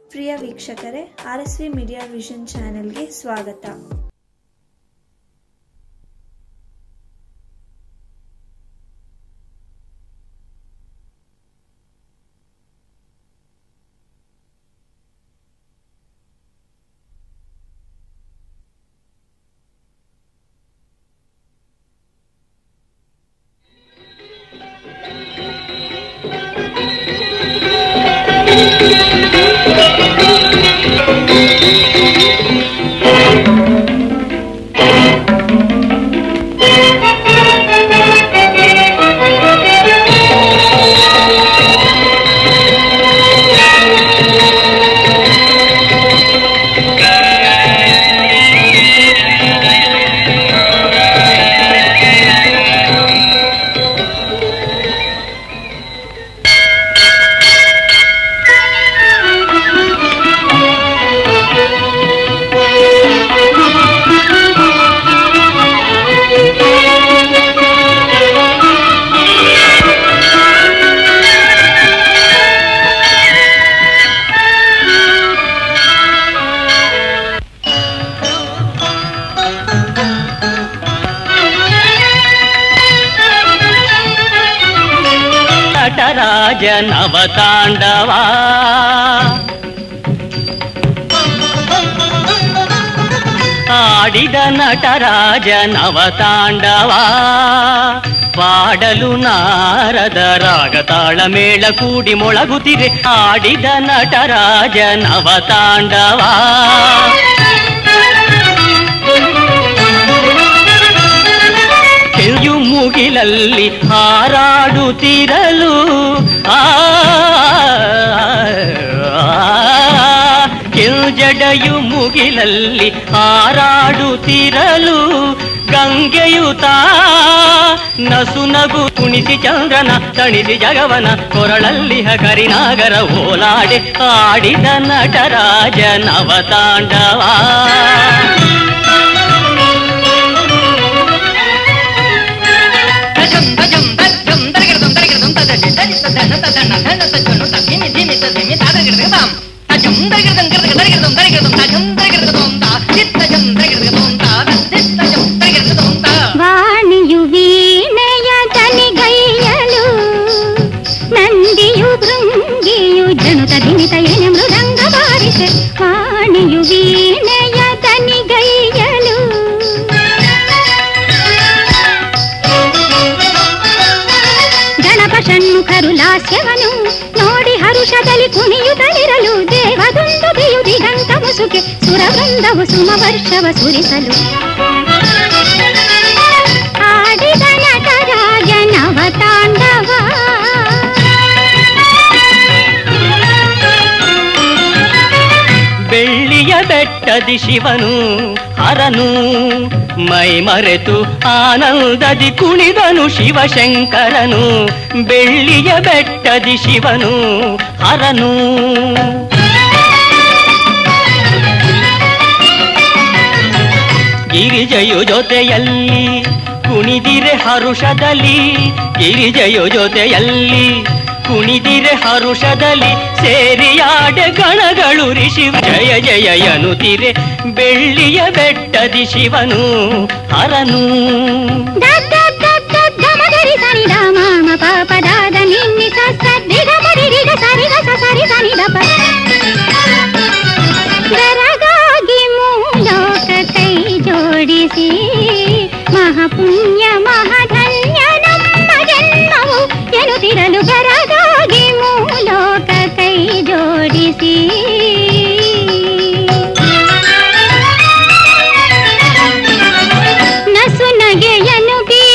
ಪ್ರಿಯ ವೀಕ್ಷಕರೇ R S V media vision ಚಾನೆಲ್ಗೆ ಸ್ವಾಗತ ನಟರಾಜನವತಾಂಡವ ಆಡಿದ ನಟರಾಜನವತಾಂಡವ ಪಾಡಲು ನಾರದ ರಾಗತಾಳ ಮೇಳ ಕೂಡಿ ಮೊಳಗುತ್ತಿರೆ ಆಡಿದ ನಟರಾಜನವತಾಂಡವ ಕೆಂಜು ಮುಗಿಲಲ್ಲಿ ಹಾರಾಡುತ್ತಿರಲು ಆ ಕೆಂಜಡೆಯು ಮುಗಿಲಲ್ಲಿ ಹಾರಾಡುತ್ತಿರಲು ಗಂಗೆಯುತ ನಸು ನಗು ಕುಣಿಸಿ ಚಂದ್ರನ ತಣಿಸಿ ಜಗವನ ಕೊರಳಲ್ಲಿ ಕರಿನಾಗರ ಓಲಾಡೆ ಆಡಿದ ನಟರಾಜನವತಾಂಡವ తజం తజం తజం తరగడతం తరగడతం తదజి తజి తదన తదన ధన తజను తదిమి ధిమి తదిమి తాదగడగదాం తజం తరగడతం కరగ తరగడతం తరగడతం తజం తరగడతం తా చిత్తజం తరగడతం తా చిత్తజం తరగడతం తా ವಾಣಿಯು ವೀಣೆಯ ತನಿಗೈಯಲು ನಂದಿಯು ಭೃಂಗಿಯು ಜನುತ ದಿನಿತ ಎನೆ ಮೃದಂಗ ಬಾರಿಸೆ ವಾಣಿಯು ವೀಣೆಯ ತನಿಗೈಯಲು ಗಣಪ ಷಣ್ಮುಖರು ಲಾಸ್ಯವನು ನೋಡಿ ಹರುಷದಲ್ಲಿ ಕುಣಿಯುತ್ತಲಿರಲು ದೇವದೊಂದು ಬಿಯು ದಿಗಂತ ಮುಸುಕೆ ಸುರವೃಂದವು ಸುಮ ವರ್ಷವ ಸುರಿಸಲು ಆಡಿದ ನಟರಾಜನವ ತಾಂಡವ ಬೆಳ್ಳಿಯ ಬೆಟ್ಟದಿ ಶಿವನು ಹರನು ಮೈ ಮರೆತು ಆನಂದದಿ ಕುಣಿದನು ಶಿವಶಂಕರನು ಬೆಳ್ಳಿಯ ಬೆಟ್ಟದಿ ಶಿವನು ಹರನು ಗಿರಿಜಯು ಜೊತೆಯಲ್ಲಿ ಕುಣಿದಿರೆ ಹರುಷದಲ್ಲಿ ಗಿರಿಜಯು ಜೊತೆಯಲ್ಲಿ ಕುಣಿದಿರೆ ಹರುಷದಲ್ಲಿ ಸೇರಿಯಾಡೆ ಗಣಗಳು ಋಷಿ ಜಯ ಜಯ ಎನ್ನುತ್ತಿರೆ ಬೆಳ್ಳಿಯ ಬೆಟ್ಟದಿ ಶಿವನು ಹರನು ದದ್ದ ದದ್ದ ಗಮಗರಿ ಸನಿ ದ ಮಾಮ ಪಾಪ ದಾದ ನಿನ್ನಿ ಸಸ್ಸ ದಿಗ ಮರಿ ರಿಗ ಸರಿ ಗ ಸ ಸರಿ ಸನಿ ದ ಪ ಬೆರಗಾಗಿ ಮೂಲೋಕ ಕೈ ಜೋಡಿಸಿ ಮಹಾಪುಣ್ಯ ಮಹಾಧನ್ಯ ನಮ್ಮ ಜನ್ಮವು ಎನ್ನುತ್ತಿರಲು ಬೆರಗಾಗಿ ಮೂಲೋಕ ಕೈ ಜೋಡಿಸಿ ನಸು ನಗೆಯನು ಬೀ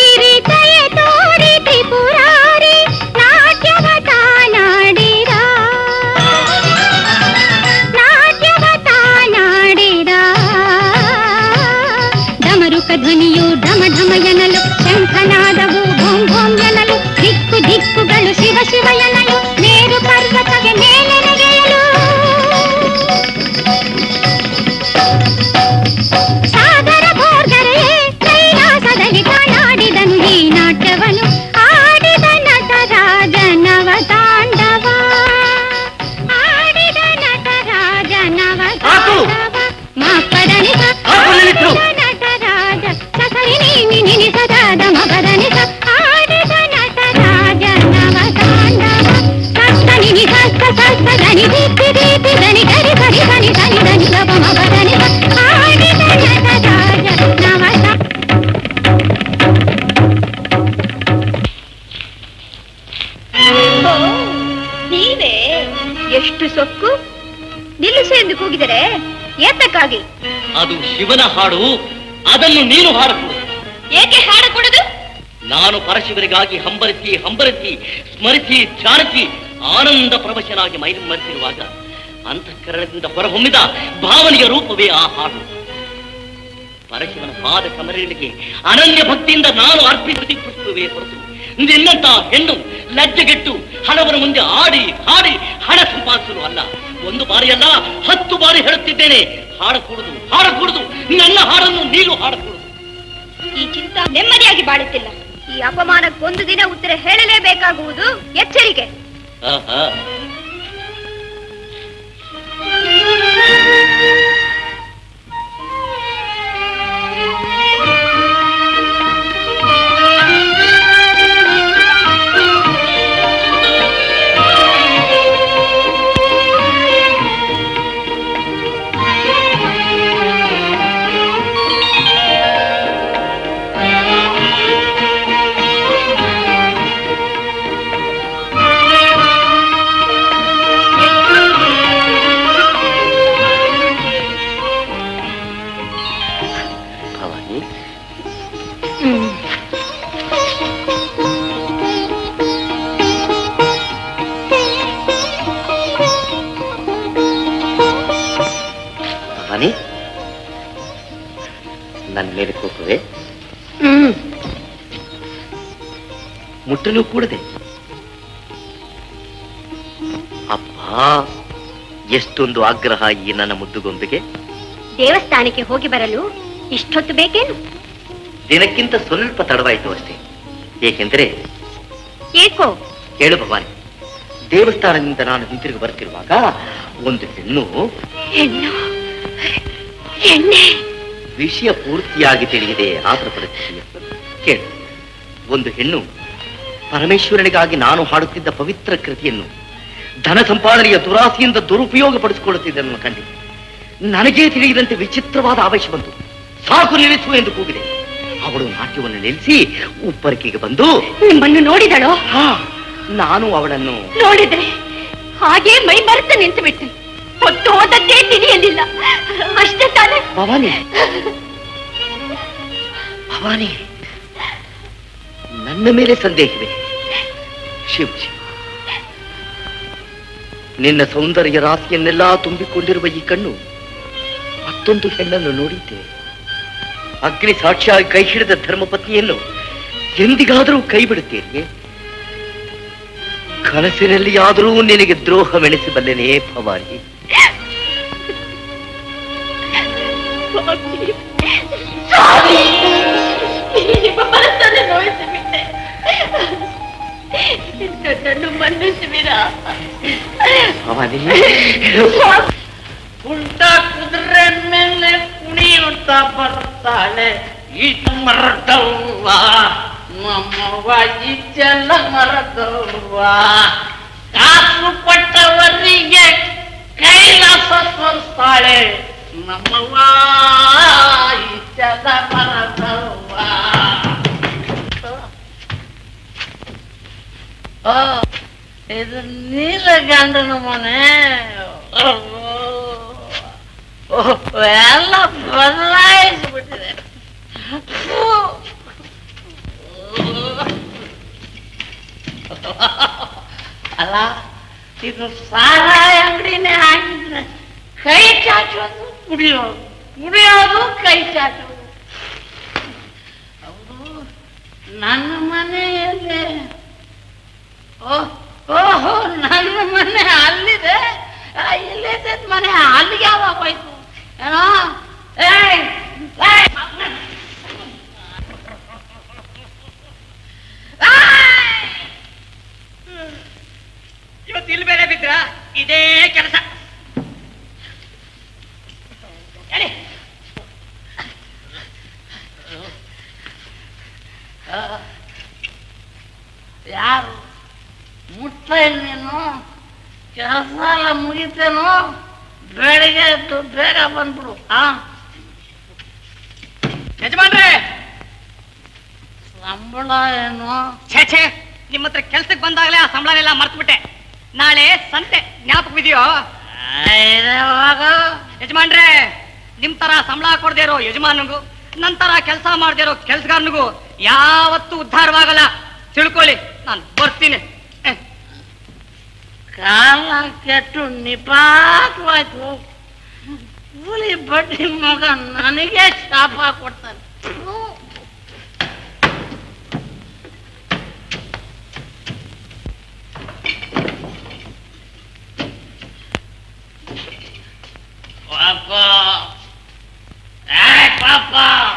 ನೀವೇ ಎಷ್ಟು ಸೊಕ್ಕು ನಿಲ್ಲಿಸು ಎಂದು ಕೂಗಿದರೆ ಏತಕ್ಕಾಗಿ ಅದು ಶಿವನ ಹಾಡು ಅದನ್ನು ನೀನು ಹಾಡಬಹುದು ಏಕೆ ಹಾಡಕೂಡದು ನಾನು ಪರಶಿವರಿಗಾಗಿ ಹಂಬರಿಸಿ ಹಂಬರಿಸಿ ಸ್ಮರಿಸಿ ಧ್ಯಾನಿಸಿ ಆನಂದ ಪ್ರವಶನಾಗಿ ಮೈಲಿ ಮರೆತಿರುವಾಗ ಅಂತಃಕರಣದಿಂದ ಹೊರಹೊಮ್ಮಿದ ಭಾವನೆಯ ರೂಪವೇ ಆ ಹಾಡು ಪರಶಿವನ ಪಾದ ಕಮರಗಳಿಗೆ ಅನನ್ಯ ಭಕ್ತಿಯಿಂದ ನಾನು ಅರ್ಪಿಸಿ ಪುಷ್ಪವೇ ಹೊರತು ನಿನ್ನಂತ ಹೆಣ್ಣು ಲಜ್ಜೆಗೆಟ್ಟು ಹಣವರ ಮುಂದೆ ಆಡಿ ಹಾಡಿ ಹಣ ಸಂಪಾದಿಸಲು ಅಲ್ಲ ಒಂದು ಬಾರಿಯಲ್ಲ ಹತ್ತು ಬಾರಿ ಹೇಳುತ್ತಿದ್ದೇನೆ ಹಾಡಕೂಡದು ಹಾಡಕೂಡದು ನನ್ನ ಹಾಡನ್ನು ನೀನು ಹಾಡಕೂಡದು ಈ ಚಿಂತ ನೆಮ್ಮದಿಯಾಗಿ ಬಾಳುತ್ತಿಲ್ಲ ಈ ಅಪಮಾನಕ್ಕೊಂದು ದಿನ ಉತ್ತರ ಹೇಳಲೇಬೇಕಾಗುವುದು ಎಚ್ಚರಿಕೆ ಆಹಾ ಭವಾನಿ ಭವಾನಿ ನನ್ನ ಮೇಲೆ ಕೋಪವೇ ಮುಟ್ಟಲು ಕೂಡದೆ ಅಪ್ಪ ಎಷ್ಟೊಂದು ಆಗ್ರಹ ಈ ನನ್ನ ಮುದ್ದುಗೊಂಬೆಗೆ ದೇವಸ್ಥಾನಕ್ಕೆ ಹೋಗಿ ಬರಲು ಇಷ್ಟೊತ್ತು ಬೇಕೇನು ದಿನಕ್ಕಿಂತ ಸ್ವಲ್ಪ ತಡವಾಯಿತು ಅಷ್ಟೇ ಏಕೆಂದರೆ ಏಕೋ ಕೇಳು ಭವಾನಿ ದೇವಸ್ಥಾನದಿಂದ ನಾನು ಹಿಂತಿರುಗಿ ಬರ್ತಿರುವಾಗ ಒಂದು ಹೆಣ್ಣು ಹೆಣ್ಣು ಎಣ್ಣೆ ವಿಷಯ ಪೂರ್ತಿಯಾಗಿ ತಿಳಿಯದೆ ಆತರ ಪರಿಸ್ಥಿತಿಯ ಕೇಳು ಒಂದು ಹೆಣ್ಣು ಪರಮೇಶ್ವರನಿಗಾಗಿ ನಾನು ಹಾಡುತ್ತಿದ್ದ ಪವಿತ್ರ ಕೃತಿಯನ್ನು ಧನ ಸಂಪಾದನೆಯ ದುರಾಸೆಯಿಂದ ದುರುಪಯೋಗ ಪಡಿಸಿಕೊಳ್ಳುತ್ತಿದ್ದನ್ನು ಕಂಡಿದ್ದೆ ನನಗೇ ತಿಳಿಯದಂತೆ ವಿಚಿತ್ರವಾದ ಆವೇಶ ಬಂತು ಸಾಕು ನಿಲ್ಲಿಸು ಎಂದು ಕೂಗಿದೆ ಅವಳು ನಾಟ್ಯವನ್ನು ನಿಲ್ಲಿಸಿ ಉಪ್ಪರಿಕೆಗೆ ಬಂದು ನಿಮ್ಮನ್ನು ನೋಡಿದಳೋ ಹಾ ನಾನು ಅವಳನ್ನು ನೋಡಿದ್ರೆ ಹಾಗೆ ಮೈ ಮರೆತು ನಿಂತು ಬಿಟ್ಟೆ ಹೊತ್ತು ಹೋದದ್ದೇ ತಿಳಿಯಲಿಲ್ಲ ಅಷ್ಟೇ ತಾನೆ ಭವಾನಿ ಭವಾನಿ ನನ್ನ ಮೇಲೆ ಸಂದೇಹವೇ ಶಿವ ಶಿವ ನಿನ್ನ ಸೌಂದರ್ಯ ರಾಶಿಯನ್ನೆಲ್ಲ ತುಂಬಿಕೊಂಡಿರುವ ಈ ಕಣ್ಣು ಮತ್ತೊಂದು ಹೆಣ್ಣನ್ನು ನೋಡಿದ್ದೆ ಅಗ್ನಿ ಸಾಕ್ಷಿಯಾಗಿ ಕೈ ಹಿಡಿದ ಧರ್ಮಪತ್ನಿಯನ್ನು ಎಂದಿಗಾದರೂ ಕೈ ಬಿಡುತ್ತೇನೆ ಕನಸಿನಲ್ಲಿ ಆದರೂ ನಿನಗೆ ದ್ರೋಹವೆಣಿಸಬಲ್ಲೆನೇ ಭವಾನಿ ಸ್ವಾಮಿ ನಿಮ್ಮ ಮನಸ್ಸನ್ನು ನೋಯಿಸಿಬಿಟ್ಟೆ ನನ್ನನ್ನು ಮನ್ನಿಸುವಿರಾ ಭವಾನಿ ಉಲ್ಟ ಕುದುರೆ ಮೇಲೆ ಕುಣಿಯುತ್ತಾ ಬರ್ತಾಳೆ ಈ ಮರದವ್ವ ನಮ್ಮವ್ವ ಈಚೆಲ್ಲ ಮರದವ್ವ ಕಾಸು ಪಟ್ಟವರಿಗೆ ಕೈಲಾಸ ತೋರಿಸ್ತಾಳೆ ನಮ್ಮವ್ವ ಈಚೆಲ್ಲ ಮರದವ್ವ ಆ, ಇದು ನೀಲ ಗಂಡನ ಮನೆ ಓಹ್, ಎಲ್ಲ ಬದಲಾಯಿಸ್ಬಿಟ್ಟಿದೆ ಫು. ಅಲ್ಲ ಇದು ಸಾರಾಯ ಅಂಗಡಿನೇ ಆಗಿದ್ರೆ ಕೈ ಚಾಚೋದು ಕುಡಿಯೋದು ಕುಡಿಯೋದು ಕೈ ಚಾಚೋದು ಹೌದು ನನ್ನ ಮನೆಯಲ್ಲಿ ಓಹ್ ಓಹೋ ನನ್ನ ಮನೆ ಅಲ್ಲಿದೆ ಆ, ಇಲ್ಲಿದ್ದ ಮನೆ ಅಲ್ಲಿಗೆ ಯಾವಾಗ ಹೋಯ್ತು ಏನೋ ಏಯ್ ಏಯ್, ಮಗ್ನ. ಆಯ್! ಇವತ್ತು ಇಲ್ಲಿ ಬೇರೆ ಬಿದ್ರ ಇದೇ ಕೆಲಸ ಹೇಳಿ ಆ, ಯಾರು ಮುಟ್ಟ ನೀನು ಕೆಲಸ ಎಲ್ಲ ಮುಗಿತೇನು ಬೆಳಿಗ್ಗೆ ಎದ್ದು ಬೇಗ ಬಂದ್ಬಿಡು ಆ ಯಜಮಾನ್ರೆ ಸಂಬಳ ಏನು ಛೇ ಛೇ ನಿಮ್ಮ ಹತ್ರ ಕೆಲ್ಸಕ್ಕೆ ಬಂದಾಗಲೇ ಆ ಸಂಬಳನೆಲ್ಲ ಮರ್ತ್ಬಿಟ್ಟೆ ನಾಳೆ ಸಂತೆ ಜ್ಞಾಪಕವಿದೆಯೋ ಯಜಮಾನ್ರೆ ನಿಮ್ ತರ ಸಂಬಳ ಕೊಡದೇ ಇರೋ ಯಜಮಾನನಿಗೂ ನಂತರ ಕೆಲಸ ಮಾಡದೇ ಇರೋ ಕೆಲ್ಸಗಾರನಿಗೂ ಯಾವತ್ತೂ ಉದ್ಧಾರವಾಗಲ್ಲ ತಿಳ್ಕೊಳ್ಳಿ ನಾನು ಬರ್ತೀನಿ ಹ. ಕಾಲ ಕೆಟ್ಟು ನಿಪಾತವಾಯ್ತು ಹುಲಿ ಬಡ್ಡಿ ಮಗ ನನಗೆ ಶಾಪ ಕೊಡ್ತಾನೆ ಥು. ಪಾಪ ಏ ಪಾಪ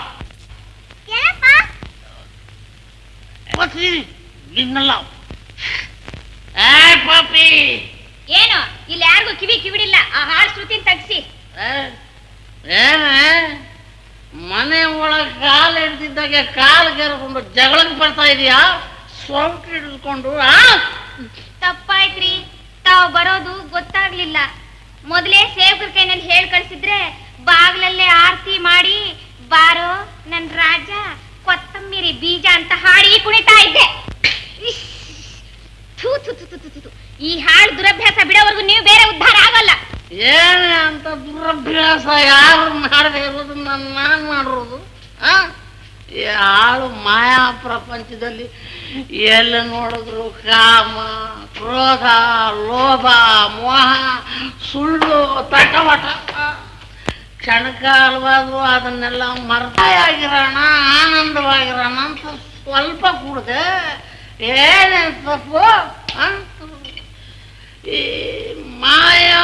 ಪತಿ ನಿನ್ನಲ್ಲ ಏ ಪಾಪಿ ಏನು ಇಲ್ಲಿ ಯಾರಿಗೂ ಕಿವಿ ಕಿವಿಡಿಲ್ಲ ಆ ಹಾಳು ಶ್ರುತಿನ ತಗ್ಸಿ ಏನ ಮನೆ ಒಳಗೆ ಕಾಲು ಹಿಡ್ದಿದ್ದಾಗೆ ಕಾಲು ಕೆರ್ಕೊಂಡು ಜಗಳಕ್ಕೆ ಬರ್ತಾ ಇದೀಯಾ ಸೊಂಟ ಹಿಡಿದುಕೊಂಡು ಆ ತಪ್ಪಾಯ್ತ್ರಿ ತಾವ್ ಬರೋದು ಗೊತ್ತಾಗ್ಲಿಲ್ಲ ಮೊದಲೇ ಸೇವಕರ ಕೈನಲ್ಲಿ ಹೇಳ್ ಕಳ್ಸಿದ್ರೆ ಬಾಗ್ಲಲ್ಲೇ ಆರತಿ ಮಾಡಿ ಬಾರೋ ನನ್ ರಾಜ ಕೊತ್ತಂಬರಿ ಬೀಜ ಅಂತ ಹಾಡಿ ಕುಣಿತಾ ಇದ್ದೆ ಇಶ್! ಥು, ಥು, ಥು, ಥು, ಥು, ಥು, ಥು. ಈ ಹಾಳು ದುರಭ್ಯಾಸ ಬಿಡೋವರೆಗೂ ನೀವು ಬೇರೆ ಉದ್ಧಾರ ಆಗಲ್ಲ ಏನೇ ಅಂತ ದುರಭ್ಯಾಸ ಯಾರು ಮಾಡದೆ ಇರೋದು ನಾನು ನಾನು ಮಾಡಿರೋದು ಆ ಈ ಹಾಳು ಮಾಯಾ ಪ್ರಪಂಚದಲ್ಲಿ ಎಲ್ಲಿ ನೋಡಿದ್ರು ಕಾಮ ಕ್ರೋಧ ಲೋಭ ಮೋಹ ಸುಳ್ಳು ತಟವಟ ಕ್ಷಣಕಾಲವಾದ್ರು ಅದನ್ನೆಲ್ಲ ಮರ್ತಾಗಿರೋಣ ಆನಂದವಾಗಿರೋಣ ಅಂತ ಸ್ವಲ್ಪ ಕುಡ್ದೆ ಏನೇ ತಪ್ಪು ಆ? ಈ ಮಾಯಾ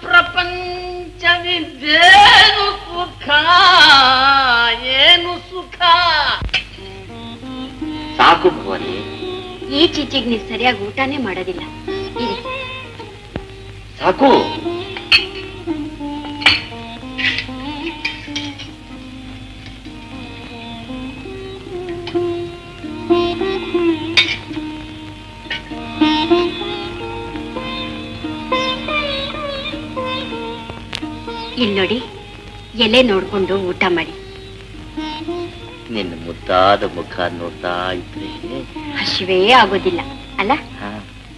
ಪ್ರಪಂಚವಿದ್ದೇನು ಸುಖ ಏನು ಸುಖ ಸಾಕು ಭವಾನಿ ಈಚೀಚೆಗೆ ನೀವು ಸರಿಯಾಗಿ ಊಟನೇ ಮಾಡೋದಿಲ್ಲ ಇರಿ ಸಾಕು ಇಲ್ಲಿ ನೋಡಿ ಎಲೆ ನೋಡ್ಕೊಂಡು ಊಟ ಮಾಡಿ ನಿನ್ನ ಮುದ್ದಾದ ಮುಖ ನೋಡ್ತಾ ಇದ್ರೆ ಹಸಿವೇ ಆಗೋದಿಲ್ಲ ಅಲ್ಲ ಹಾ.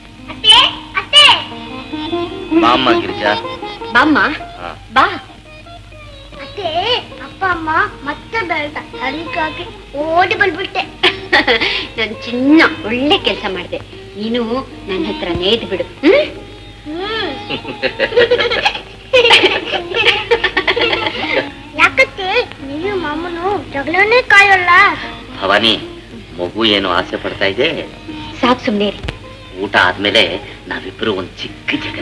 ಬಾಮ್ಮ ಗಿರಿಜಾ ಬಾಮ್ಮ ಹಾ. ಬಾ ಅತ್ತೆ ಅಪ್ಪ ಅಮ್ಮ ಮತ್ತೆ ಬೆಳ್ದ ಅದಕ್ಕಾಗಿ ಓಡಿ ಬಂದ್ಬಿಟ್ಟೆ ನನ್ ಚಿನ್ನ ಒಳ್ಳೆ ಕೆಲಸ ಮಾಡಿದೆ ನೀನು ನನ್ನ ಹತ್ರ ನೇದ್ ಬಿಡು ಹ್ಮ್? ಯಾಕತ್ತೆ ನೀವು ಮಾಮನು ಜಗಳನೇ ಕಾಯೋಲ್ಲ ಭವಾನಿ ಮಗು ಏನು ಆಸೆ ಪಡ್ತಾ ಇದೆ ಸಾಕ್ ಸುಮ್ನೆ ಇರಿ. ಊಟ ಆದ್ಮೇಲೆ ನಾವಿಬ್ರು ಒಂದ್ ಚಿಕ್ಕ ಜಗಳ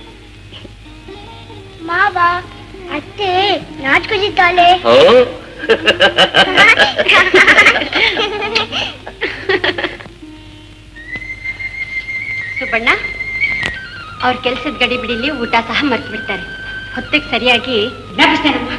ಮಾವ ಅತ್ತೆ ನಾಚ್ಕೊತಿದ್ದಾಳೆ ಓ ಸುಬ್ಬಣ್ಣ ಅವ್ರ ಕೆಲ್ಸದ ಗಡಿ ಬಿಡಿಲಿ ಊಟ ಸಹ ಮರ್ತು ಬಿಡ್ತಾರೆ ಹೊತ್ತಿಗೆ ಸರಿಯಾಗಿ ಜ್ಞಾಪಿಸ್ತಾನಮ್ಮ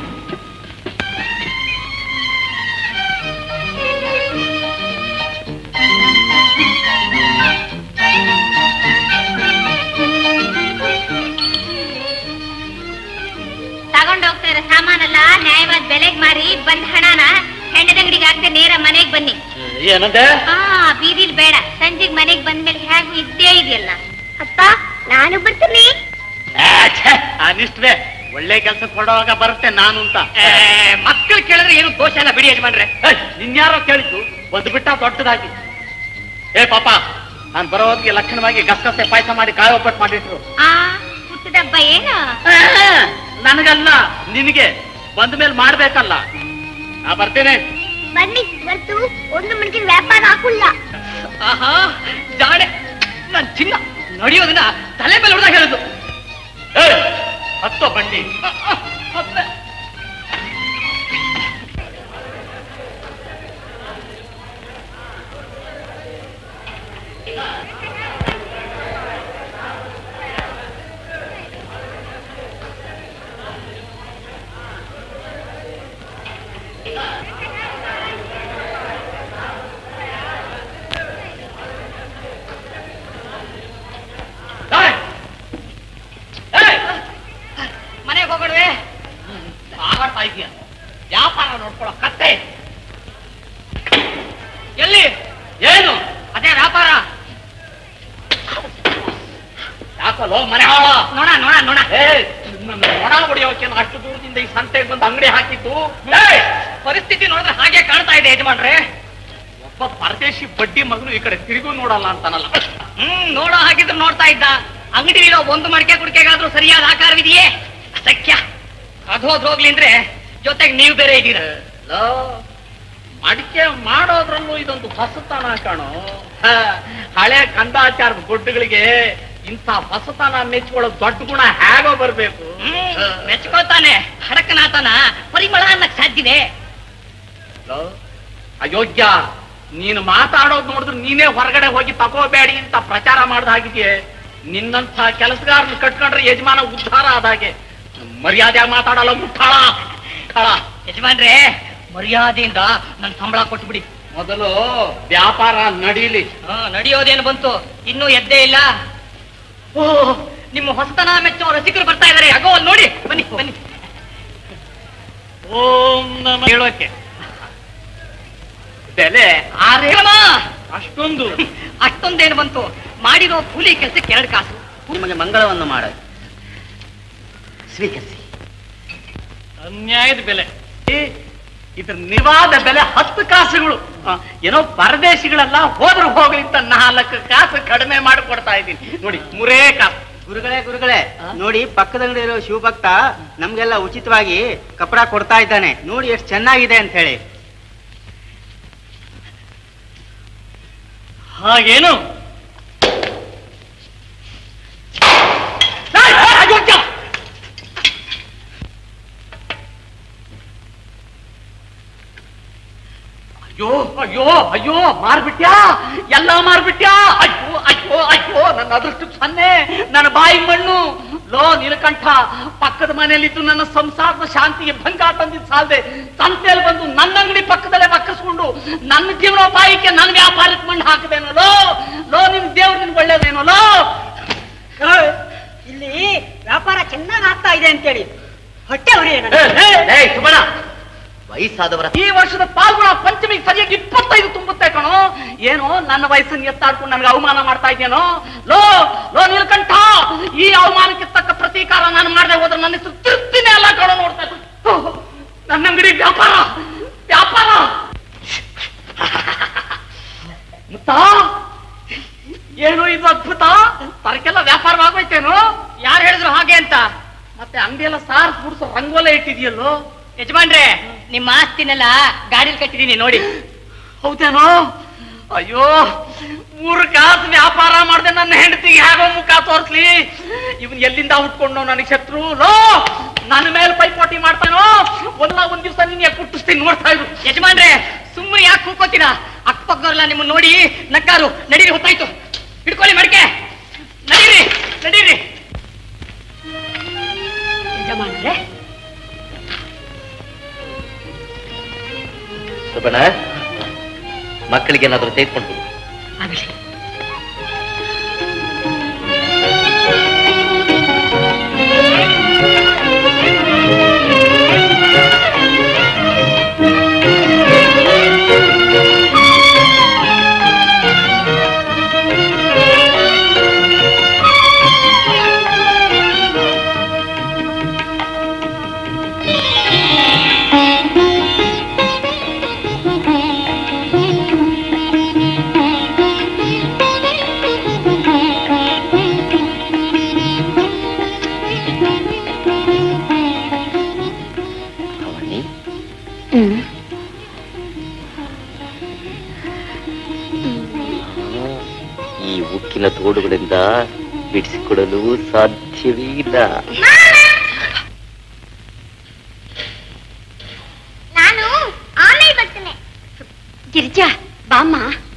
ತಗೊಂಡ್ ಹೋಗ್ತಾ ಇರೋ ಸಾಮಾನೆಲ್ಲ ನ್ಯಾಯವಾದ ಬೆಲೆಗ್ ಮಾರಿ ಬಂದ್ ಹಣನ ಹೆಣ್ಣದಂಗಡಿಗೆ ಹಾಕ್ದೆ ನೇರ ಮನೆಗ್ ಬನ್ನಿ ಏನಂದೆ ಆ ಬೀದಿಲ್ ಬೇಡ ಸಂಜೆಗ್ ಮನೆಗ್ ಬಂದ್ಮೇಲೆ ಹೇಗೂ ಇದ್ದೇ ಇದೆಯಲ್ಲ ಅಪ್ಪ ನಾನು ಬರ್ತೀನಿ ಅನಿಷ್ಟವೇ ಒಳ್ಳೆ ಕೆಲಸ ಕೊಡುವಾಗ ಬರುತ್ತೆ ನಾನು ಅಂತ ಮಕ್ಕಳು ಕೇಳಿದ್ರೆ ಏನು ದೋಷ ಇಲ್ಲ ಬಿಡಿ ಯಜಮಾನ್ರೆ ನಿನ್ಯಾರೋ ಕೇಳಿದ್ದು ಒಂದು ಬಿಟ್ಟ ದೊಡ್ಡದಾಗಿ ಏ ಪಾಪ ನಾನ್ ಬರೋ ಹೊತ್ತಿಗೆ ಲಕ್ಷಣವಾಗಿ ಗಸಗಸೆ ಪಾಯಸ ಮಾಡಿ ಕಾಯಿ ಒಬ್ಬಟ್ಟು ಮಾಡಿಟ್ರು ಆ ಹುಟ್ಟದಬ್ಬ ಏನು ಆ, ನನಗಲ್ಲ ನಿನಗೆ ಬಂದ ಮೇಲೆ ಮಾಡ್ಬೇಕಲ್ಲ ನಾ ಬರ್ತೇನೆ ಬನ್ನಿ ಇವತ್ತು ಒಂದು ಮಣಿಗೆ ವ್ಯಾಪಾರ ಹಾಕುಲ್ಲ ಆಹಾ ಜಾಣೆ ನನ್ ಚಿನ್ನ ನಡೆಯೋದನ್ನ ತಲೆ ಮೇಲೆ ಹೊಡೆದಾಗ ಹೇಳುದು ಏ, ಹತ್ತೋ ಬಂಡಿ ಮನೆಗೆ ಹೋಗೋಣವೆ ಲೋ ಮನೆ ಹಾಳ ನೋಡ ನೋಡ ನೋಡ ಏ ನನ್ನ ಒಣ ಹೊಡೆಯೋಕೆ ಅಷ್ಟು ದೂರದಿಂದ ಈ ಸಂತೆಗೆ ಬಂದು ಅಂಗಡಿ ಹಾಕಿದ್ದು ಏ, ಪರಿಸ್ಥಿತಿ ನೋಡಿದ್ರೆ ಹಾಗೆ ಕಾಣ್ತಾ ಇದೆ ಯಜಮಾನ್ರೆ ಒಬ್ಬ ಪರದೇಶಿ ಬಡ್ಡಿ ಮಗನು ಈ ಕಡೆ ತಿರುಗು ನೋಡಲ್ಲ ಅಂತಾನಲ್ಲ ಹ್ಮ್ ನೋಡೋ ಹಾಗಿದ್ರೆ ನೋಡ್ತಾ ಇದ್ದ ಅಂಗಡಿಲಿರೋ ಒಂದು ಮಡಿಕೆ ಕುಡಿಕೆಗಾದ್ರೂ ಸರಿಯಾದ ಆಕಾರವಿದೆಯೇ ಅಸಖ್ಯ ಅದು ಹೋದ್ ಹೋಗ್ಲಿ ಅಂದ್ರೆ ಜೊತೆಗೆ ನೀವು ಬೇರೆ ಇದ್ದೀರ ಲೋ, ಮಡಿಕೆ ಮಾಡೋದ್ರಲ್ಲೂ ಇದೊಂದು ಹೊಸತನ ಕಾಣು ಹ, ಹಳೆ ಕಂದಾಚಾರದ ಗುಡ್ಡಗಳಿಗೆ ಇಂಥ ಹೊಸತನ ಮೆಚ್ಕೊಳ್ಳೋ ದೊಡ್ಡ ಗುಣ ಹೇಗೋ ಬರ್ಬೇಕು ಹ್ಮ್ ಮೆಚ್ಕೋತಾನೆ ಹಡಕನಾತನ ಪರಿಮಳ ಅನ್ನಕ್ ಸಾಧ್ಯದೆ ಲೋ, ಅಯೋಗ್ಯ ನೀನು ಮಾತಾಡೋದು ನೋಡಿದ್ರೆ ನೀನೇ ಹೊರಗಡೆ ಹೋಗಿ ತಗೋಬೇಡಿ ಅಂತ ಪ್ರಚಾರ ಮಾಡ್ದ ಹಾಗಿದೆಯೇ ನಿನ್ನಂಥ ಕೆಲಸಗಾರನ ಕಟ್ಕೊಂಡ್ರೆ ಯಜಮಾನ ಉದ್ಧಾರ ಆದಾಗೆ ಮರ್ಯಾದೆ ಮಾತಾಡಲ್ಲ ಮುಟ್ಟಾಳ ಕಾಳ ಯಜಮಾನ್ರೆ ಮರ್ಯಾದೆಯಿಂದ ನನ್ ಸಂಬಳ ಕೊಟ್ಬಿಡಿ ಮೊದಲು ವ್ಯಾಪಾರ ನಡೀಲಿ ಹಾ ನಡೆಯೋದೇನು ಬಂತು ಇನ್ನೂ ಎದ್ದೇ ಇಲ್ಲ ಓ ನಿಮ್ಮ ಹೊಸತನ ಮೆಚ್ಚೋ ರಸಿಕರು ಬರ್ತಾ ಇದಾರೆ ಅಗೋ ಅಲ್ಲಿ ನೋಡಿ ಬನ್ನಿ ಬನ್ನಿ ಓಂ ನಮ ಹೇಳೋಕೆ ಬೆಲೆ ಆರೇಮ ಅಷ್ಟೊಂದು ಅಷ್ಟೊಂದೇನು ಬಂತು ಮಾಡಿರೋ ಕೂಲಿ ಕೆಲಸಕ್ಕೆ ಎರಡು ಕಾಸು ನಿಮಗೆ ಮಂಗಳವನ್ನು ಮಾಡ ಸ್ವೀಕರಿಸಿ ಅನ್ಯಾಯದ ಬೆಲೆ ಏ, ಇದ್ರ ನಿವಾದ ಬೆಲೆ ಹತ್ತು ಕಾಸುಗಳು ಆ, ಏನೋ ಪರದೇಶಿಗಳೆಲ್ಲ ಹೋದ್ರು ಹೋಗ್ಲಿ ಅಂತ ನಾಲ್ಕು ಕಾಸು ಕಡಿಮೆ ಮಾಡಿ ಕೊಡ್ತಾ ಇದ್ದೀನಿ ನೋಡಿ ಮೂರೇ ಕಾಸು ಗುರುಗಳೇ ಗುರುಗಳೇ ನೋಡಿ ಪಕ್ಕದಂಗಡಿ ಇರೋ ಶಿವಭಕ್ತ ನಮ್ಗೆಲ್ಲ ಉಚಿತವಾಗಿ ಕಪಡ ಕೊಡ್ತಾ ಇದ್ದಾನೆ ನೋಡಿ ಎಷ್ಟು ಚೆನ್ನಾಗಿದೆ ಅಂತ ಹೇಳಿ ಹಾಗೇನು ಏಯ್, ಏಯ್, ಅಯೋಗ್ಯ! ಅಯ್ಯೋ ಅಯ್ಯೋ ಅಯ್ಯೋ ಮಾರ್ಬಿಟ್ಯಾ ಎಲ್ಲ ಮಾರ್ಬಿಟ್ಯಾ ಅಯ್ಯೋ ಅಯ್ಯೋ ಅಯ್ಯೋ ನನ್ನ ಅದೃಷ್ಟ ಸನ್ನೆ ನನ್ನ ಬಾಯಿ ಮಣ್ಣು ಲೋ ನೀಲಕಂಠ ಪಕ್ಕದ ಮನೆಯಲ್ಲಿದ್ದು ನನ್ನ ಸಂಸಾರದ ಶಾಂತಿಗೆ ಭಂಗ ತಂದಿದ್ದು ಸಾಲದೆ ಸಂತೆಯಲ್ಲಿ ಬಂದು ನನ್ನ ಅಂಗಡಿ ಪಕ್ಕದಲ್ಲೇ ಬಕ್ಕಸ್ಕೊಂಡು ನನ್ನ ಜೀವನೋಪಾಯಕ್ಕೆ ನನ್ನ ವ್ಯಾಪಾರಕ್ಕೆ ಮಣ್ಣು ಹಾಕದೇನೋ ಲೋ ಲೋ ನಿನ್ ದೇವ್ರು ನಿನ್ ಒಳ್ಳೇದೇನೋ ಲೋ ಇಲ್ಲಿ ವ್ಯಾಪಾರ ಚೆನ್ನಾಗಿ ಆಗ್ತಾ ಇದೆ ಅಂತೇಳಿ ಹೊಟ್ಟೆ ಹೊರೆ ಸುಬಣ ವಯಸ್ಸಾದವರ ಈ ವರ್ಷದ ಪಾಲ್ಗುಣ ಪಂಚಮಿಗೆ ಸರಿಯಾಗಿ ಇಪ್ಪತ್ತೈದು ತುಂಬುತ್ತೆ ಕಣೋ ಏನೋ ನನ್ನ ವಯಸ್ಸನ್ನು ಎತ್ತಾಡ್ಕೊಂಡು ನನಗೆ ಅವಮಾನ ಮಾಡ್ತಾ ಇದ್ದೇನೋ ಲೋ ಲೋ ನೀಲಕಂಠ ಈ ಅವಮಾನಕ್ಕೆ ತಕ್ಕ ಪ್ರತೀಕಾರ ನಾನು ಮಾಡದೆ ಹೋದ್ರೆ ನನ್ನ ಹೆಸರು ತೃಪ್ತಿನೇ ಅಲ್ಲ ಕಣೋ ನೋಡ್ತಾ ಇದ್ದು. ಓಹ್, ನನ್ನ ಅಂಗಡಿ ವ್ಯಾಪಾರ ವ್ಯಾಪಾರ ಮುತ್ತ ಏನು ಇದು ಅದ್ಭುತ ತರಕೆಲ್ಲ ವ್ಯಾಪಾರವಾಗೋಯ್ತೇನು ಯಾರು ಹೇಳಿದ್ರು ಹಾಗೆ ಅಂತ ಮತ್ತೆ ಅಂಗಡಿ ಎಲ್ಲ ಸಾರ್ ಗುಡ್ಸೋ ರಂಗೋಲೆ ಇಟ್ಟಿದೆಯಲ್ಲೋ ಯಜಮಾನ್ರೆ ನಿಮ್ಮ ಆಸ್ತಿನೆಲ್ಲ ಗಾಡಿಲಿ ಕಟ್ಟಿದೀನಿ ನೋಡಿ ಹೌದೇನೋ ಅಯ್ಯೋ ಮೂರು ಕಾಸು ವ್ಯಾಪಾರ ಮಾಡ್ದೆ ನನ್ನ ಹೆಂಡತಿಗೆ ಹೇಗೋ ಮುಖ ತೋರಿಸ್ಲಿ ಇವನ್ ಎಲ್ಲಿಂದ ಹುಟ್ಕೊಂಡು ನನಗೆ ಶತ್ರು ಲೋ ನನ್ನ ಮೇಲೆ ಪೈಪೋಟಿ ಮಾಡ್ತಾನೋ ಒಂದ ಒಂದ್ ದಿವಸ ನಿನ್ನೆ ಕುಟ್ಟಿಸ್ತೀನಿ ನೋಡ್ತಾ ಇರು ಯಜಮಾನ್ರೆ ಸುಮ್ಮನೆ ಯಾಕೆ ಕೂಕೋತೀರಾ ಅಕ್ಕಪಕ್ಕದವ್ರೆಲ್ಲ ನಿಮ್ಮನ್ನ ನೋಡಿ ನಕ್ಕಾರು ನಡೀರಿ ಹೊತ್ತಾಯ್ತು ಹಿಡ್ಕೊಳ್ಳಿ ಮಡಿಕೆ ನಡೀರಿ ನಡೀರಿ ಯಜಮಾನ್ರೆ ಸುಬಣ ಮಕ್ಕಳಿಗೆ ಏನಾದರೂ ತೆಗೆದುಕೊಂಡು ಆಗಲಿ ಅವನಿ ಈ ಉಕ್ಕಿನ ತೋಡುಗಳಿಂದ ಬಿಡಿಸಿಕೊಡಲು ಸಾಧ್ಯವೇ ಇಲ್ಲ ನಾನು ಆಮೇಲೆ ಬರ್ತೇನೆ ಗಿರಿಜಾ ಬಾಮ್ಮ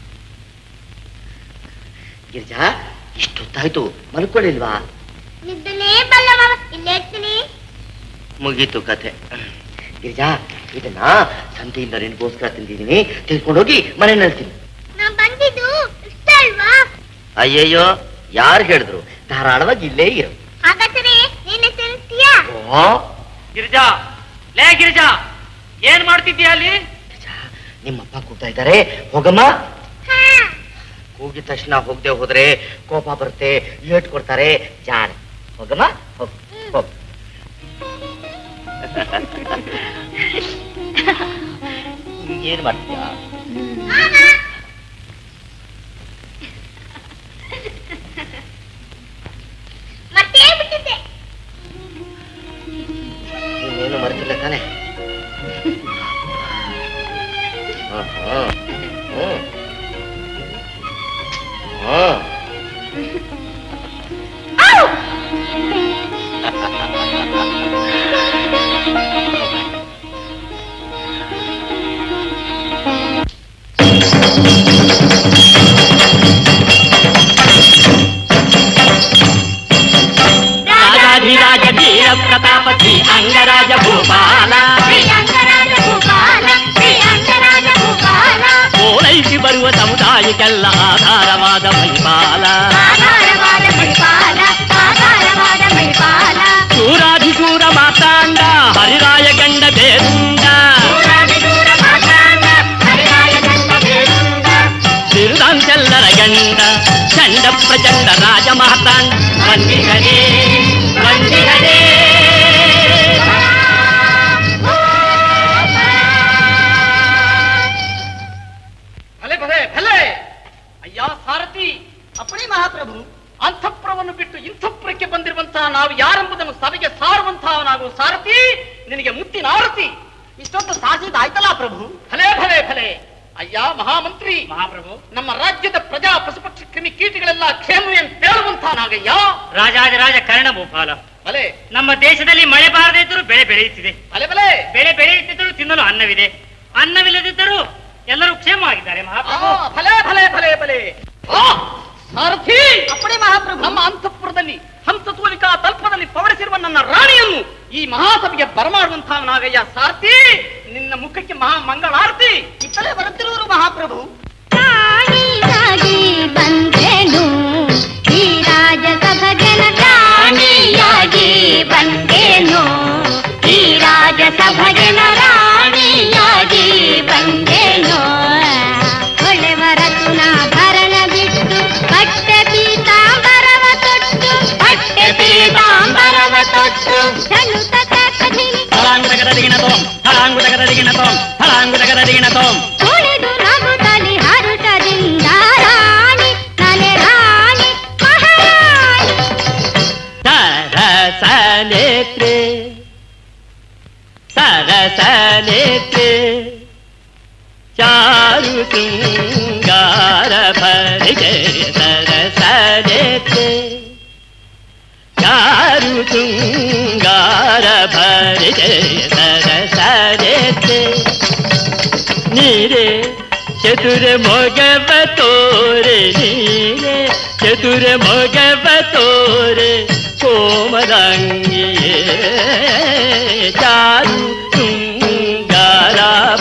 ಗಿರಿಜಾ ಇಷ್ಟೊತ್ತಾಯ್ತು ಮಲ್ಕೊಳ್ಳಿಲ್ವಾ ನಿದ್ದನೇ ಬಲ್ಲ ಮಾವ ಇಲ್ಲೇ ಇರ್ತೀನಿ ಮುಗೀತು ಕಥೆ ಗಿರಿಜಾ ಇದನ್ನ ಸಂತೆಯಿಂದ ನಿನ್ಗೋಸ್ಕರ ತಿಂದಿದ್ದೀನಿ ತೆಗೆದುಕೊಂಡೋಗಿ ಮನೆ ನಲ್ತೀನಿ ನಾನ್ ಬಂದಿದ್ದು ಇಷ್ಟ ಅಲ್ವಾ ಅಯ್ಯಯ್ಯೋ ಯಾರು ಹೇಳಿದ್ರು ಧಾರಾಳವಾಗಿ ಇಲ್ಲೇ ಇರು ಹಾಗಾದ್ರೆ ನೀನೆ ತಿಂತೀಯಾ ಓ ಗಿರಿಜಾ ಲೇ ಗಿರಿಜಾ ಏನ್ ಮಾಡ್ತಿದ್ಯಾ ಅಲ್ಲಿ ಗಿರಿಜಾ, ನಿಮ್ಮಪ್ಪ ಕೂತಾ ಇದ್ದಾರೆ ಹೋಗಮ್ಮ ಹಾ ಕೂಗಿದ ತಕ್ಷಣ ಹೋಗದೆ ಹೋದ್ರೆ ಕೋಪ ಬರುತ್ತೆ ಏಟ್ ಕೊಡ್ತಾರೆ ಜಾಣ ಹೋಗಮ್ಮ ಹೋಗ್ ಹೋಗ್ ಏನ್ ಮಾಡ್ತೀಯ ಮತ್ತೆ ಬಿಟ್ಟಿದ್ದೆ ನೀನೇನು ಮರ್ತಿಲ್ಲ ತಾನೆ ಹ್ಮ್, ಹ್ಮ್, ಹ್ಮ್. ಹ್ಮ್. ರಾಜಾಧಿರಾಜ ವೀರ ಪ್ರತಾಪ ಶ್ರೀ ಅಂಗರಾಜ ಭೂಪಾಲ ಶ್ರೀರಂಗರಾಜ ಭೂಪಾಲ ಶ್ರೀರಂಗರಾಜ ಭೂಪಾಲ ಓಲೈಸಿ ಬರುವ ಸಮುದಾಯಕ್ಕೆಲ್ಲ ಆಧಾರವಾದ ಮೈಪಾಲ ಆಧಾರವಾದ ಮಣಿಪಾಲ ಆಧಾರವಾದ ಮಣಿಪಾಲ ಶೂರಾಧಿಶೂರ ಮಾತಾಂಡ ಹರಿರಾಯ ಗಂಡ ಬೇರುಂಡ ದೂರ ಮಾತಾಂಡ ಹರಿರಾಯ ಗಂಡ ಬೇರುಂಡ ಬಿರುದಾಂತೆಲ್ಲರ ಗಂಡ ಚಂಡ ಪ್ರಚಂಡ ರಾಜ ಮಾತಾಂಡ ವಂದಿಗನೇ ವಂದಿಗನೇ ಭಲೆ ಭಲೆ ಭಲೆ ಅಯ್ಯ ಸಾರಥಿ ಅಪ್ಪಣೆ ಮಹಾಪ್ರಭು ಅಂತಃಪುರವನ್ನು ಬಿಟ್ಟು ಇಂಥಪುರಕ್ಕೆ ಬಂದಿರುವಂತಹ ನಾವು ಯಾರೆಂಬುದನ್ನು ಸಭೆಗೆ ಸಾರುವಂತಹವನಾಗುವ ಸಾರಥಿ ನಿನಗೆ ಮುತ್ತಿನ ಆರತಿ ಇಷ್ಟೊತ್ತು ಸಾಧಿಸಿದಾಯ್ತಲ್ಲ ಪ್ರಭು ಭಲೆ ಭಲೆ ಭಲೆ ಅಯ್ಯ ಮಹಾಮಂತ್ರಿ ಮಹಾಪ್ರಭು ನಮ್ಮ ರಾಜ್ಯದ ಪ್ರಜಾ ಪಶುಪಕ್ಷಿ ಕ್ರಿಮಿ ಕೀಟಗಳೆಲ್ಲ ಕ್ಷೇಮವೇ ಅಂತ ಹೇಳುವಂತಹ ನಾಗಯ್ಯ ರಾಜಾದಿರಾಜ ಕರ್ಣ ಭೂಪಾಲ ಭಲೆ ನಮ್ಮ ದೇಶದಲ್ಲಿ ಮಳೆ ಬಾರದೇ ಇದ್ದರೂ ಬೆಳೆ ಬೆಳೆಯುತ್ತಿದೆ ಭಲೆ ಭಲೆ ಬೆಳೆ ಬೆಳೆಯುತ್ತಿದ್ದರೂ ತಿನ್ನಲು ಅನ್ನವಿದೆ ಅನ್ನವಿಲ್ಲದಿದ್ದರೂ ಎಲ್ಲರೂ ಕ್ಷೇಮವಾಗಿದ್ದಾರೆ ಆ, ಮಹಾಪ್ರಭು ಭಲೆ ಭಲೆ ಭಲೆ ಭಲೆ ಆ, ಸಾರಥಿ ಅಪ್ಪಣೆ ಮಹಾಪ್ರಭು ನಮ್ಮ ಅಂತಃಪುರದಲ್ಲಿ ಹಂಸತೂಲಿಕಾ ತಲ್ಪದಲ್ಲಿ ಪವಡಿಸಿರುವ ನನ್ನ ರಾಣಿಯನ್ನು ಈ ಮಹಾಸಭೆಗೆ ಬರಮಾಡುವಂತಹ ನಾಗಯ್ಯ ಸಾರಥಿ ನಿನ್ನ ಮುಖಕ್ಕೆ ಮಹಾ ಮಂಗಳಾರತಿ ಇತ್ತಲೇ ಬರುತ್ತಿರುವರು ಮಹಾಪ್ರಭು ರಾಣಿಯಾಗಿ ಬಂದೆನು ಈ ರಾಜಸಭೆಗೆನ ರಾಣಿಯಾಗಿ ಬಂದೆನು ಈ ರಾಜಸಭೆಗೆನ ರಾಣಿಯಾಗಿ ಬಂದೆನು ಹೊಳೆವರ ಭರಣ ಬಿಟ್ಟು ಪಟ್ಟೆ ಪೀತಾಂಬರವ ತೊಟ್ಟು ಪಟ್ಟೆ ಪೀತಾಂಬರವ ತೊಟ್ಟು ಸಲುತ ಕಥಿನಿ ಫಲಾಂಗುತಗದದಿಗಿನತೋಂ ಫಲಾಂಗುತಗದದಿಗಿನತೋಂ ಫಲಾಂಗುತಗದದಿಗಿನತೋಂ ಕುಣಿದು ನಗುತ್ತಲಿ ಹರುಷದಿಂದ ರಾಣಿ ನನೆ ರಾಣಿ ಮಹಾರಾಣಿ ಸರಸನೇತ್ರೆ ಸರಸನೇತ್ರೆ ಚಾರು ಶೃಂಗಾರ ಪರಿಚಯ ಸರಸನೇತ್ರೆ ಚಾರು ಶೃಂಗಾರ ಪರಿಚಯ ಸರಸನೇತ್ರೆ ನೀರೇ ಚತುರ ಮೊಗವ ತೋರೆ ನೀರೇ ಚತುರ ಮೊಗವ ತೋರೆ ಕೋಮದಂಗಿಯೇ ಚಾರು ತುಂಗಾರ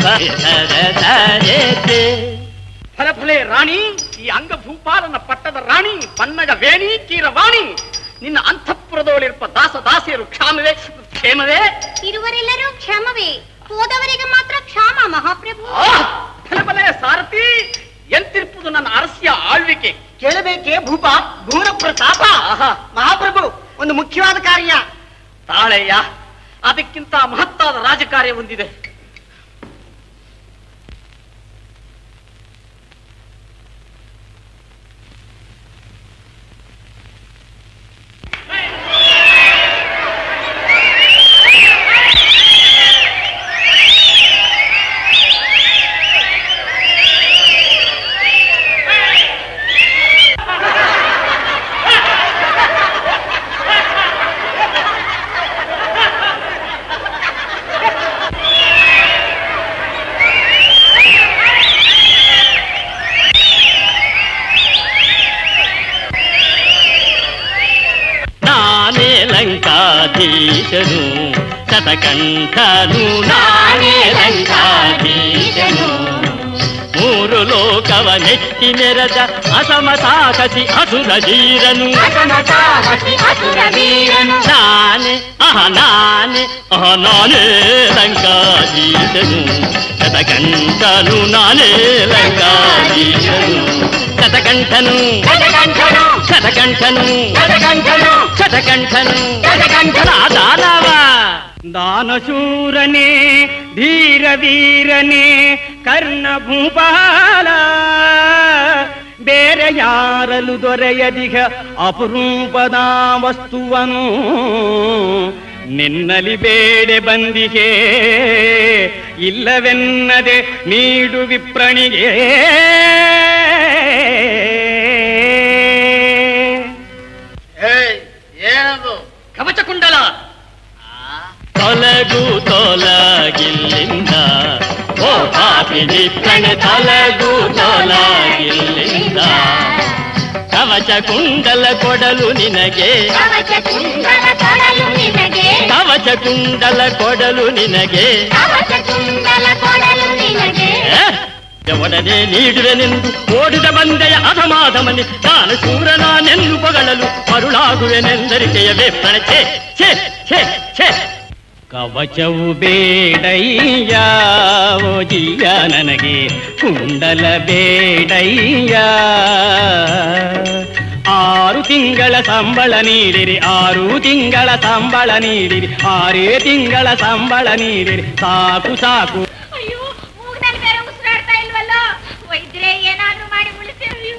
ಭರತರತೆ ಫಲ ಫಲೆ ರಾಣಿ ಈ ಅಂಗಭೂಪಾಲನ ಪಟ್ಟದ ರಾಣಿ ಬನ್ನಗ ವೇಣಿ ಕೀರವಾಣಿ ನಿನ್ನ ಅಂತಃಪುರದೊಳಿರುವ ದಾಸ ದಾಸಿಯರು ಕ್ಷಾಮವೇ ಕ್ಷೇಮವೇ ಇರುವರೆಲ್ಲರೂ ಕ್ಷಮವೇ ಹೋದವರಿಗೆ ಮಾತ್ರ ಕ್ಷಾಮ ಮಹಾಪ್ರಭು ಆ, ಫಲ ಫಲೆ ಸಾರಥಿ ಎಂತಿರ್ಪುದು ನನ್ನ ಅರಸ್ಯ ಆಳ್ವಿಕೆ ಕೇಳಬೇಕೆ ಭೂಪ ಭೂರ ಪ್ರತಾಪ ಆಹಾ. ಮಹಾಪ್ರಭು ಒಂದು ಮುಖ್ಯವಾದ ಕಾರ್ಯ ತಾಳೆಯ ಅದಕ್ಕಿಂತ ಮಹತ್ತಾದ ರಾಜಕಾರ್ಯ ಹೊಂದಿದೆ ನಾನೇ ಲಂಕಾಧೀಶನು ಶತಕಂಠನು ನಾನೇ ಲಂಕಾಧೀಶನು ಮೂಲ ಮೂರು ಲೋಕವ ನೆಟ್ಟಿ ಮೆರೆದ ಅಸಮ ಸಾಹಸಿ ಅಸುರ ಧೀರನು ನಾನೇ ಅಹ ನಾನೇ ಅಹ ನಾನೇ ಲಂಕಾಧೀಶನು ಶತಕಂಠನು ನಾನೇ ಲಂಕಾಧೀಶನು ಶತಕಂಠನು ಶತಕಂಠನು ಶತಕಂಠನು ದಾನವ ದಾನಶೂರನೇ ಧೀರ ವೀರನೇ ಕರ್ಣ ಭೂಪಾಲ ಬೇರೆ ಯಾರಲು ದೊರೆಯದಿಗ ಅಪರೂಪದ ವಸ್ತುವನು ನಿನ್ನಲಿ ಬೇಡೆ ಬಂದಿಗೆ ಇಲ್ಲವೆನ್ನದೆ ನೀಡು ವಿಪ್ರಣಿಗೆ ಏನದು ಕವಚ ಕುಂಡಲ ತೊಲಗು ತೊಲಗಿಲ್ಲಿಂದ ಓ ಪಾಪಿ ನಿತ್ತನೆ ತೊಲಗು ತೊಲಗಿಲ್ಲಿಂದ ಕವಚ ಕುಂಡಲ ಕೊಡಲು ನಿನಗೆ ಕವಚ ಕುಂಡಲ ಕೊಡಲು ನಿನಗೆ ಕವಚ ಕುಂಡಲ ಕೊಡಲು ನಿನಗೆ ಕವಚ ಕುಂಡಲ ಕೊಡಲು ನಿನಗೆ ಏ, ಒಡನೆ ನೀಡುವೆನೆಂದು ಓಡಿದ ಬಂದೆಯ ಅಧಮಾಧಮನಿ ನಾನು ಶೂರನಾನೆಂದು ಪೊಗಳಲು ಮರುಳಾಗುವೆನೆಂದರಿಕೆಯ ಬೇಪ್ಪಣ ಛೇ ಛೇ ಛೇ ಛೇ ಕವಚವು ಬೇಡಯ್ಯ ಓ ಜೀಯ ನನಗೆ ಕುಂಡಲ ಬೇಡಯ್ಯ ಆರು ತಿಂಗಳ ಸಂಬಳ ನೀಡಿರಿ ಆರು ತಿಂಗಳ ಸಂಬಳ ನೀಡಿರಿ ಆರೇ ತಿಂಗಳ ಸಂಬಳ ನೀಡಿರಿ ಸಾಕು ಸಾಕು ಅಯ್ಯೋ ಮೂಗ್ನಲ್ಲಿ ಬೇರೆ ಉಸಿರಾಡ್ತಾ ಇಲ್ವಲ್ಲ ವೈದ್ಯರೇ ಏನಾದ್ರೂ ಮಾಡಿ ಉಳಿಸಿ ಅಯ್ಯೋ.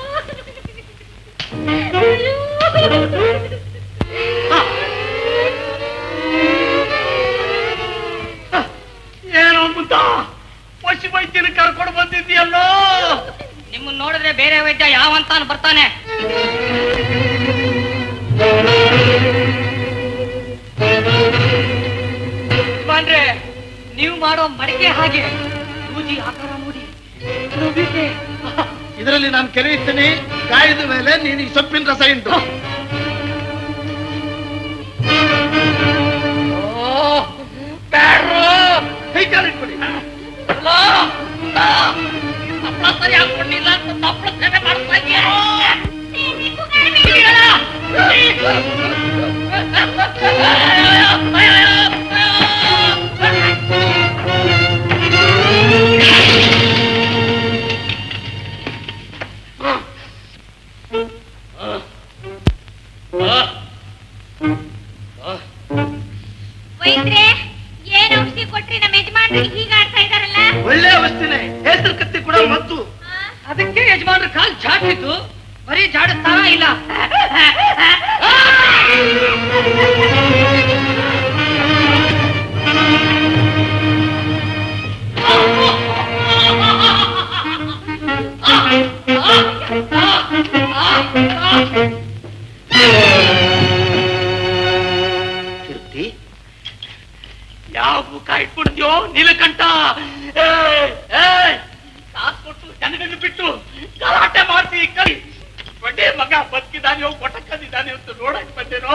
ಏನೋ ಮುದ್ದ ಪಶು ವೈದ್ಯನ ಕರ್ಕೊಂಡು ಬಂದಿದ್ದೀಯಲ್ಲೋ ನಿಮ್ಮನ್ನ ನೋಡಿದ್ರೆ ಬೇರೆ ವೈದ್ಯ ಯಾವಂತಾನು ಬರ್ತಾನೆ ಯಜಮಾನ್ರೆ ನೀವು ಮಾಡೋ ಮಡಿಕೆ ಹಾಗೆ ಸೂಜಿ ಆಕಾರ ನೋಡಿ ನವಿತೆ. ಇದರಲ್ಲಿ ನಾನು ಕೆರೆಯುತ್ತೇನೆ ಗಾಯದ ಮೇಲೆ ನೀನು ಈ ಸೊಪ್ಪಿನ ರಸ ಇಂಟು ಬ್ಯಾಡ್ರು ಕೈಕಾಲು ಇಟ್ಬಿಡಿ ಅಲ್ಲೋ, ಆ, ತಪ್ಪಳ ಸರಿಯಾಗಿ ಕೊಡ್ಲಿಲ್ಲ ಅಂತ ತಪ್ಪಳ ಸೇವೆ ಮಾಡ್ತಾ ಇದೀಯೋ? ಇಡೀಯಲ್ಲ? ವೈದ್ಯರೇ ಏನ್ ಔಷಧಿ ಕೊಟ್ರಿ ನಮ್ಮ ಯಜಮಾನ್ರಿಗೆ ಹೀಗಾಡ್ತಾ ಇದಾರಲ್ಲ ಒಳ್ಳೆ ಅವಸ್ಥೆನೆ ಹೆಸರು ಕತ್ತಿ ಕೂಡ ಮತ್ತು ಅದಕ್ಕೆ ಯಜಮಾನ್ರ ಕಾಲ್ ಜಾಟಿತ್ತು ಬರೀ ಜಾಡಿಸ್ತಾರ ಇಲ್ಲ ಕೀರ್ತಿ ಯಾವ ಮುಖ ಇಟ್ಬಿಡ್ತೀಯೋ ನೀಲಕಂಠ ಏಯ್, ಏಯ್, ಕಾಸ್ ಕೊಟ್ಟು ಜನಗಳನ್ನ ಬಿಟ್ಟು ಗಲಾಟೆ ಮಾಡ್ತಿ ಕೈ ಬಡ್ಡೆ ಮಗ ಬದುಕಿದ್ದಾನೆ ಕೊಟ್ಟಕ್ಕದಿದ್ದಾನೆ ಅಂತ ನೋಡಕ್ ಬಂದೇನೋ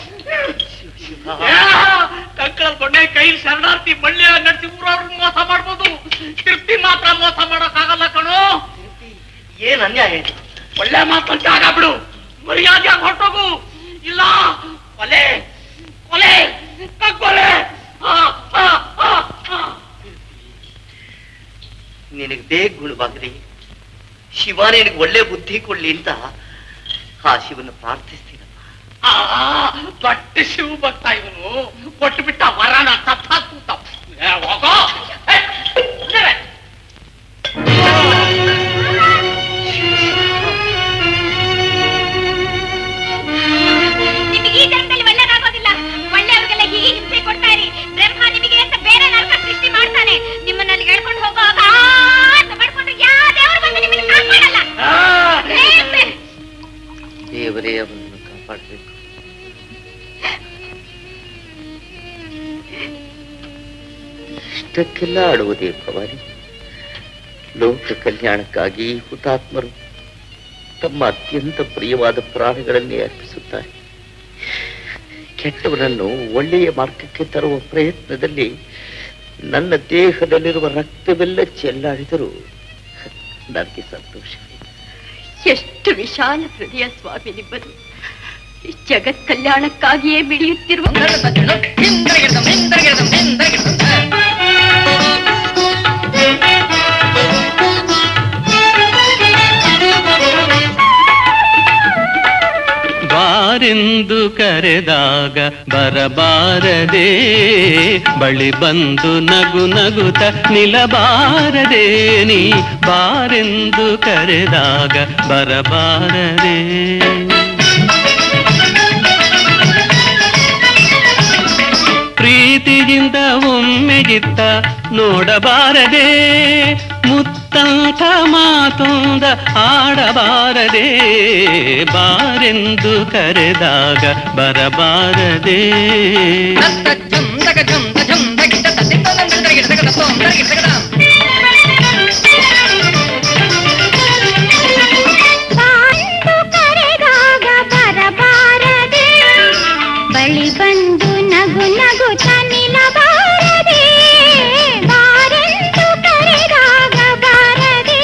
ಕಂಕಳ ದೊಡ್ಡೆ ಕೈ ಶರಣಾರ್ಥಿ ಬಳ್ಳಿಯ ನಡೆಸಿ ಊರವ್ರನ್ನ ಮೋಸ ಮಾಡ್ಬೋದು ತೃಪ್ತಿ ಮಾತ್ರ ಮೋಸ ಮಾಡಕ್ ಆಗಲ್ಲ ಕಣೋ ಏನ್ ಅನ್ಯಾಯ ಇದು ಒಳ್ಳೆ ಮಾತಂತ ಆಗ ಬಿಡು ಮರ್ಯಾದೆಯಾಗಿ ಹೊರಟೋಗು ಇಲ್ಲ ಕೊಲೆ ಕೊಲೆ ಕೊಲೆ ಆ, ಆ, ಆ, ಆ. ನಿನಗೆ ಬೇಗ ಗುಣವಾಗಲಿ ಶಿವ ನಿನಗೆ ಒಳ್ಳೆ ಬುದ್ಧಿ ಕೊಡ್ಲಿ ಅಂತ ಆ ಶಿವನ ಪ್ರಾರ್ಥಿಸ್ತೀನಪ್ಪ ಆ, ದೊಡ್ಡ ಶಿವ ಭಕ್ತ ಇವನು ಕೊಟ್ಟು ಬಿಟ್ಟ ವರನ ಸತ್ತ ಕೂತ ಏ, ಹೋಗೋ ಏ, ಇಲ್ಲವೇ? ನಿಮಗೆ ಈ ಜನ್ಮದಲ್ಲಿ ಒಳ್ಳೆದಾಗೋದಿಲ್ಲ ಒಳ್ಳೆಯವ್ರಿಗೆಲ್ಲ ಹೀಗೆ ಹಿಂಸೆ ಕೊಡ್ತಾ ಇರಿ ಬ್ರಹ್ಮ ನಿಮಗೆ ಅಂತ ಬೇರೆ ನರಕ ಸೃಷ್ಟಿ ಮಾಡ್ತಾನೆ ನಿಮ್ಮನ್ನಲ್ಲಿ ಹೇಳ್ಕೊಂಡು ಹೋಗುವಾಗ ಅಂತ ಮಾಡ್ಕೊಂಡು ಯಾವ ದೇವರು ಬಂದು ನಿಮ್ಮನ್ನ ಕಾಪಾಡಲ್ಲ ಆ, ಹೇಳ್ತೆ. ದೇವರೇ ಅವನನ್ನು ಕಾಪಾಡಬೇಕು ಇಷ್ಟಕ್ಕೆಲ್ಲ ಆಡುವುದೇ ಭವಾನಿ ಲೋಕ ಕಲ್ಯಾಣಕ್ಕಾಗಿ ಹುತಾತ್ಮರು ತಮ್ಮ ಅತ್ಯಂತ ಪ್ರಿಯವಾದ ಪ್ರಾಣಗಳನ್ನೇ ಅರ್ಪಿಸುತ್ತಾರೆ ಕೆಟ್ಟವನನ್ನು ಒಳ್ಳೆಯ ಮಾರ್ಗಕ್ಕೆ ತರುವ ಪ್ರಯತ್ನದಲ್ಲಿ ನನ್ನ ದೇಹದಲ್ಲಿರುವ ರಕ್ತವೆಲ್ಲ ಚೆಲ್ಲಾಡಿದರೂ ನನಗೆ ಸಂತೋಷವೇ ಎಷ್ಟು ವಿಶಾಲ ಹೃದಯ ಸ್ವಾಮಿ ನಿಮ್ಮದು ಈ ಜಗತ್ ಕಲ್ಯಾಣಕ್ಕಾಗಿಯೇ ಮಿಡಿಯುತ್ತಿರುವ ಬಾರೆಂದು ಕರೆದಾಗ ಬರಬಾರದೆ ಬಳಿ ಬಂದು ನಗು ನಗುತ್ತ ನಿಲಬಾರದೆ ನೀ ಬಾರೆಂದು ಕರೆದಾಗ ಬರಬಾರದೆ ಪ್ರೀತಿಯಿಂದ ಒಮ್ಮೆಗಿತ್ತ ನೋಡಬಾರದೆ ಮುತ್ತಂಥ ಮಾತೊಂದ ಆಡಬಾರದೆ ಬಾರೆಂದು ಕರೆದಾಗ ಬರಬಾರದೆ ಬಾಂದು ಕರೆದಾಗ ಬರಬಾರದೆ ಬಳಿ ಬಂದು ನಗು ನಗು ನಿಲ್ಲಬಾರದೆ ಬಾರೆಂದು ಕರೆದಾಗ ಬಾರದೆ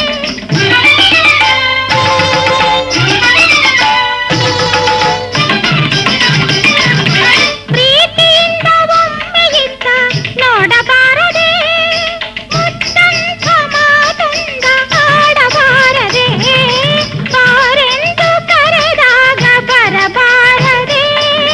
ಪ್ರೀತಿಯಿಂದ ಒಮ್ಮೆ ಇದ್ದ ನೋಡಬಾರದೆ ಮುತ್ತಂಥ ಮಾತೊಂದ ಆಡಬಾರದೆ ಬಾರೆಂದು ಕರೆದಾಗ ಬರಬಾರದೆ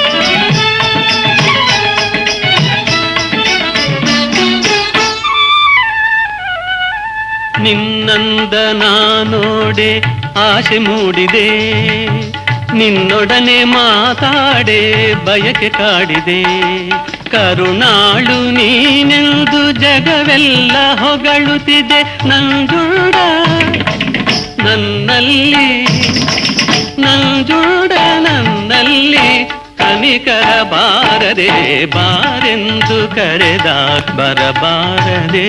ನಿನ್ನಂದ ನೋಡೆ ಆಸೆ ಮೂಡಿದೆ ನಿನ್ನೊಡನೆ ಮಾತಾಡೆ ಬಯಕೆ ಕಾಡಿದೆ ಕರುಣಾಳು ನೀನೆಂದು ಜಗವೆಲ್ಲ ಹೊಗಳುತ್ತಿದೆ ನಂಜುಡ ನನ್ನಲ್ಲಿ ನಂಜುಡ ನನ್ನಲ್ಲಿ ಕನಿಕರ ಬಾರದೆ ಬಾರೆಂದು ಕರೆದ ಬರಬಾರದೆ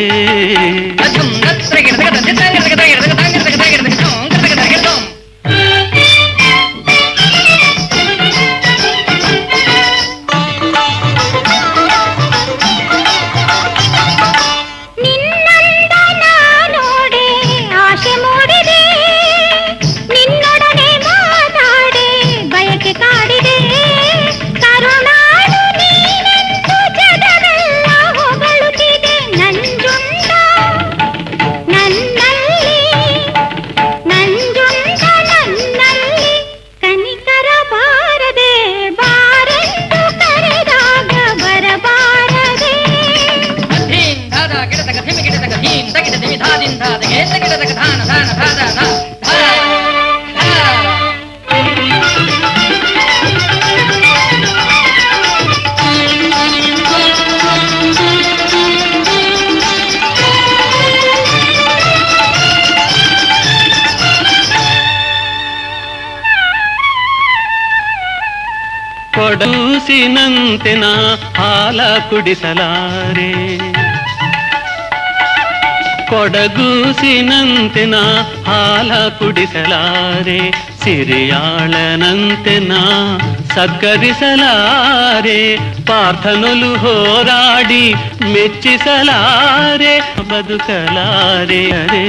ನಿನ್ನಂದ ನೋಡೆ ಆಸೆ ಮೂಡಿದೆ ನಿನ್ನೊಡನೆ ಮಾತಾಡೆ ಬಯಕೆ ಕಾಡಿದೆ ಕರುಣಾಳು ನೀನೆಂದು ಜಗವೆಲ್ಲ ಹೊಗಳುತ್ತಿದೆ ನಂಜುಂಡ ನನ್ನಲ್ಲಿ ನಂಜುಂಡ ನನ್ನಲ್ಲಿ ಕನಿಕರ ಬಾರದೆ ಬಾರೆಂದು ಕರೆದಾಗ ಬರಬಾರದೆ ಕೊಡೂಸಿನಂತೆ ನಾ ಹಾಲ ಕುಡಿಸಲಾರೆ ಕೊಡಗೂಸಿನಂತೆ ನಾ ಹಾಲ ಕುಡಿಸಲಾರೆ ಸಿರಿಯಾಳನಂತೆ ನಾ ಸತ್ಕರಿಸಲಾರೆ ಪಾರ್ಥನೊಲು ಹೋರಾಡಿ ಮೆಚ್ಚಿಸಲಾರೆ ಬದುಕಲಾರೆ ಅರೇ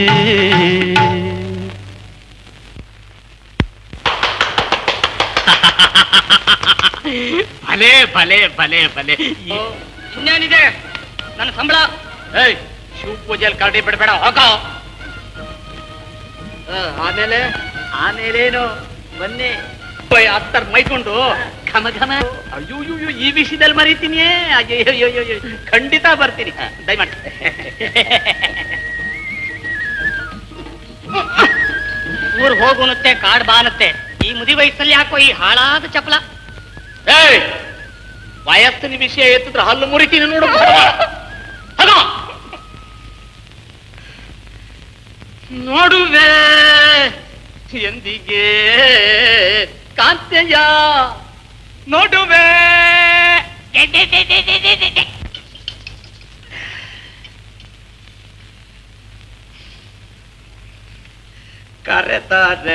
ಭಲೆ ಭಲೆ ಭಲೆ ಭಲೆ ಇನ್ನೇನಿದೆ ನನ್ನ ಸಂಬಳ ಏಯ್ ಶಿವ ಪೂಜೆಯಲ್ಲಿ ಕರಡಿ ಬಿಡಬೇಡ ಹೋಗ ಆಮೇಲೆ ಆಮೇಲೇನು ಬನ್ನಿ ಓಯ್, ಹತ್ತರ ಮೈಕೊಂಡು ಘಮ ಘಮ ಅಯ್ಯೋ ಅಯ್ಯೋ, ಅಯ್ಯೋ, ಈ ವಿಷಯದಲ್ಲಿ ಮರೀತೀನಿ ಅಯ್ಯೋ ಅಯ್ಯೋ, ಅಯ್ಯೋ, ಅಯ್ಯೋ, ಖಂಡಿತ ಬರ್ತೀನಿ ದಯಮಾಡಿ ಊರ್ ಹೋಗುನುತ್ತೆ ಕಾಡ್ ಬಾನತ್ತೆ ಈ ಮುದಿ ವಯಸ್ಸಲ್ಲಿ ಯಾಕೋ ಈ ಹಾಳಾದ ಚಪಲ ಏಯ್ ವಯಸ್ಸಿನ ವಿಷಯ ಎತ್ತಿದ್ರೆ ಹಲ್ಲು ಮುರಿತೀನಿ ನೋಡು ಹೋಗ. ನೋಡುವೆ ಎಂದಿಗೆ ಕಾಂತೆಯ ನೋಡುವೆ ಕರೆತಾರೆ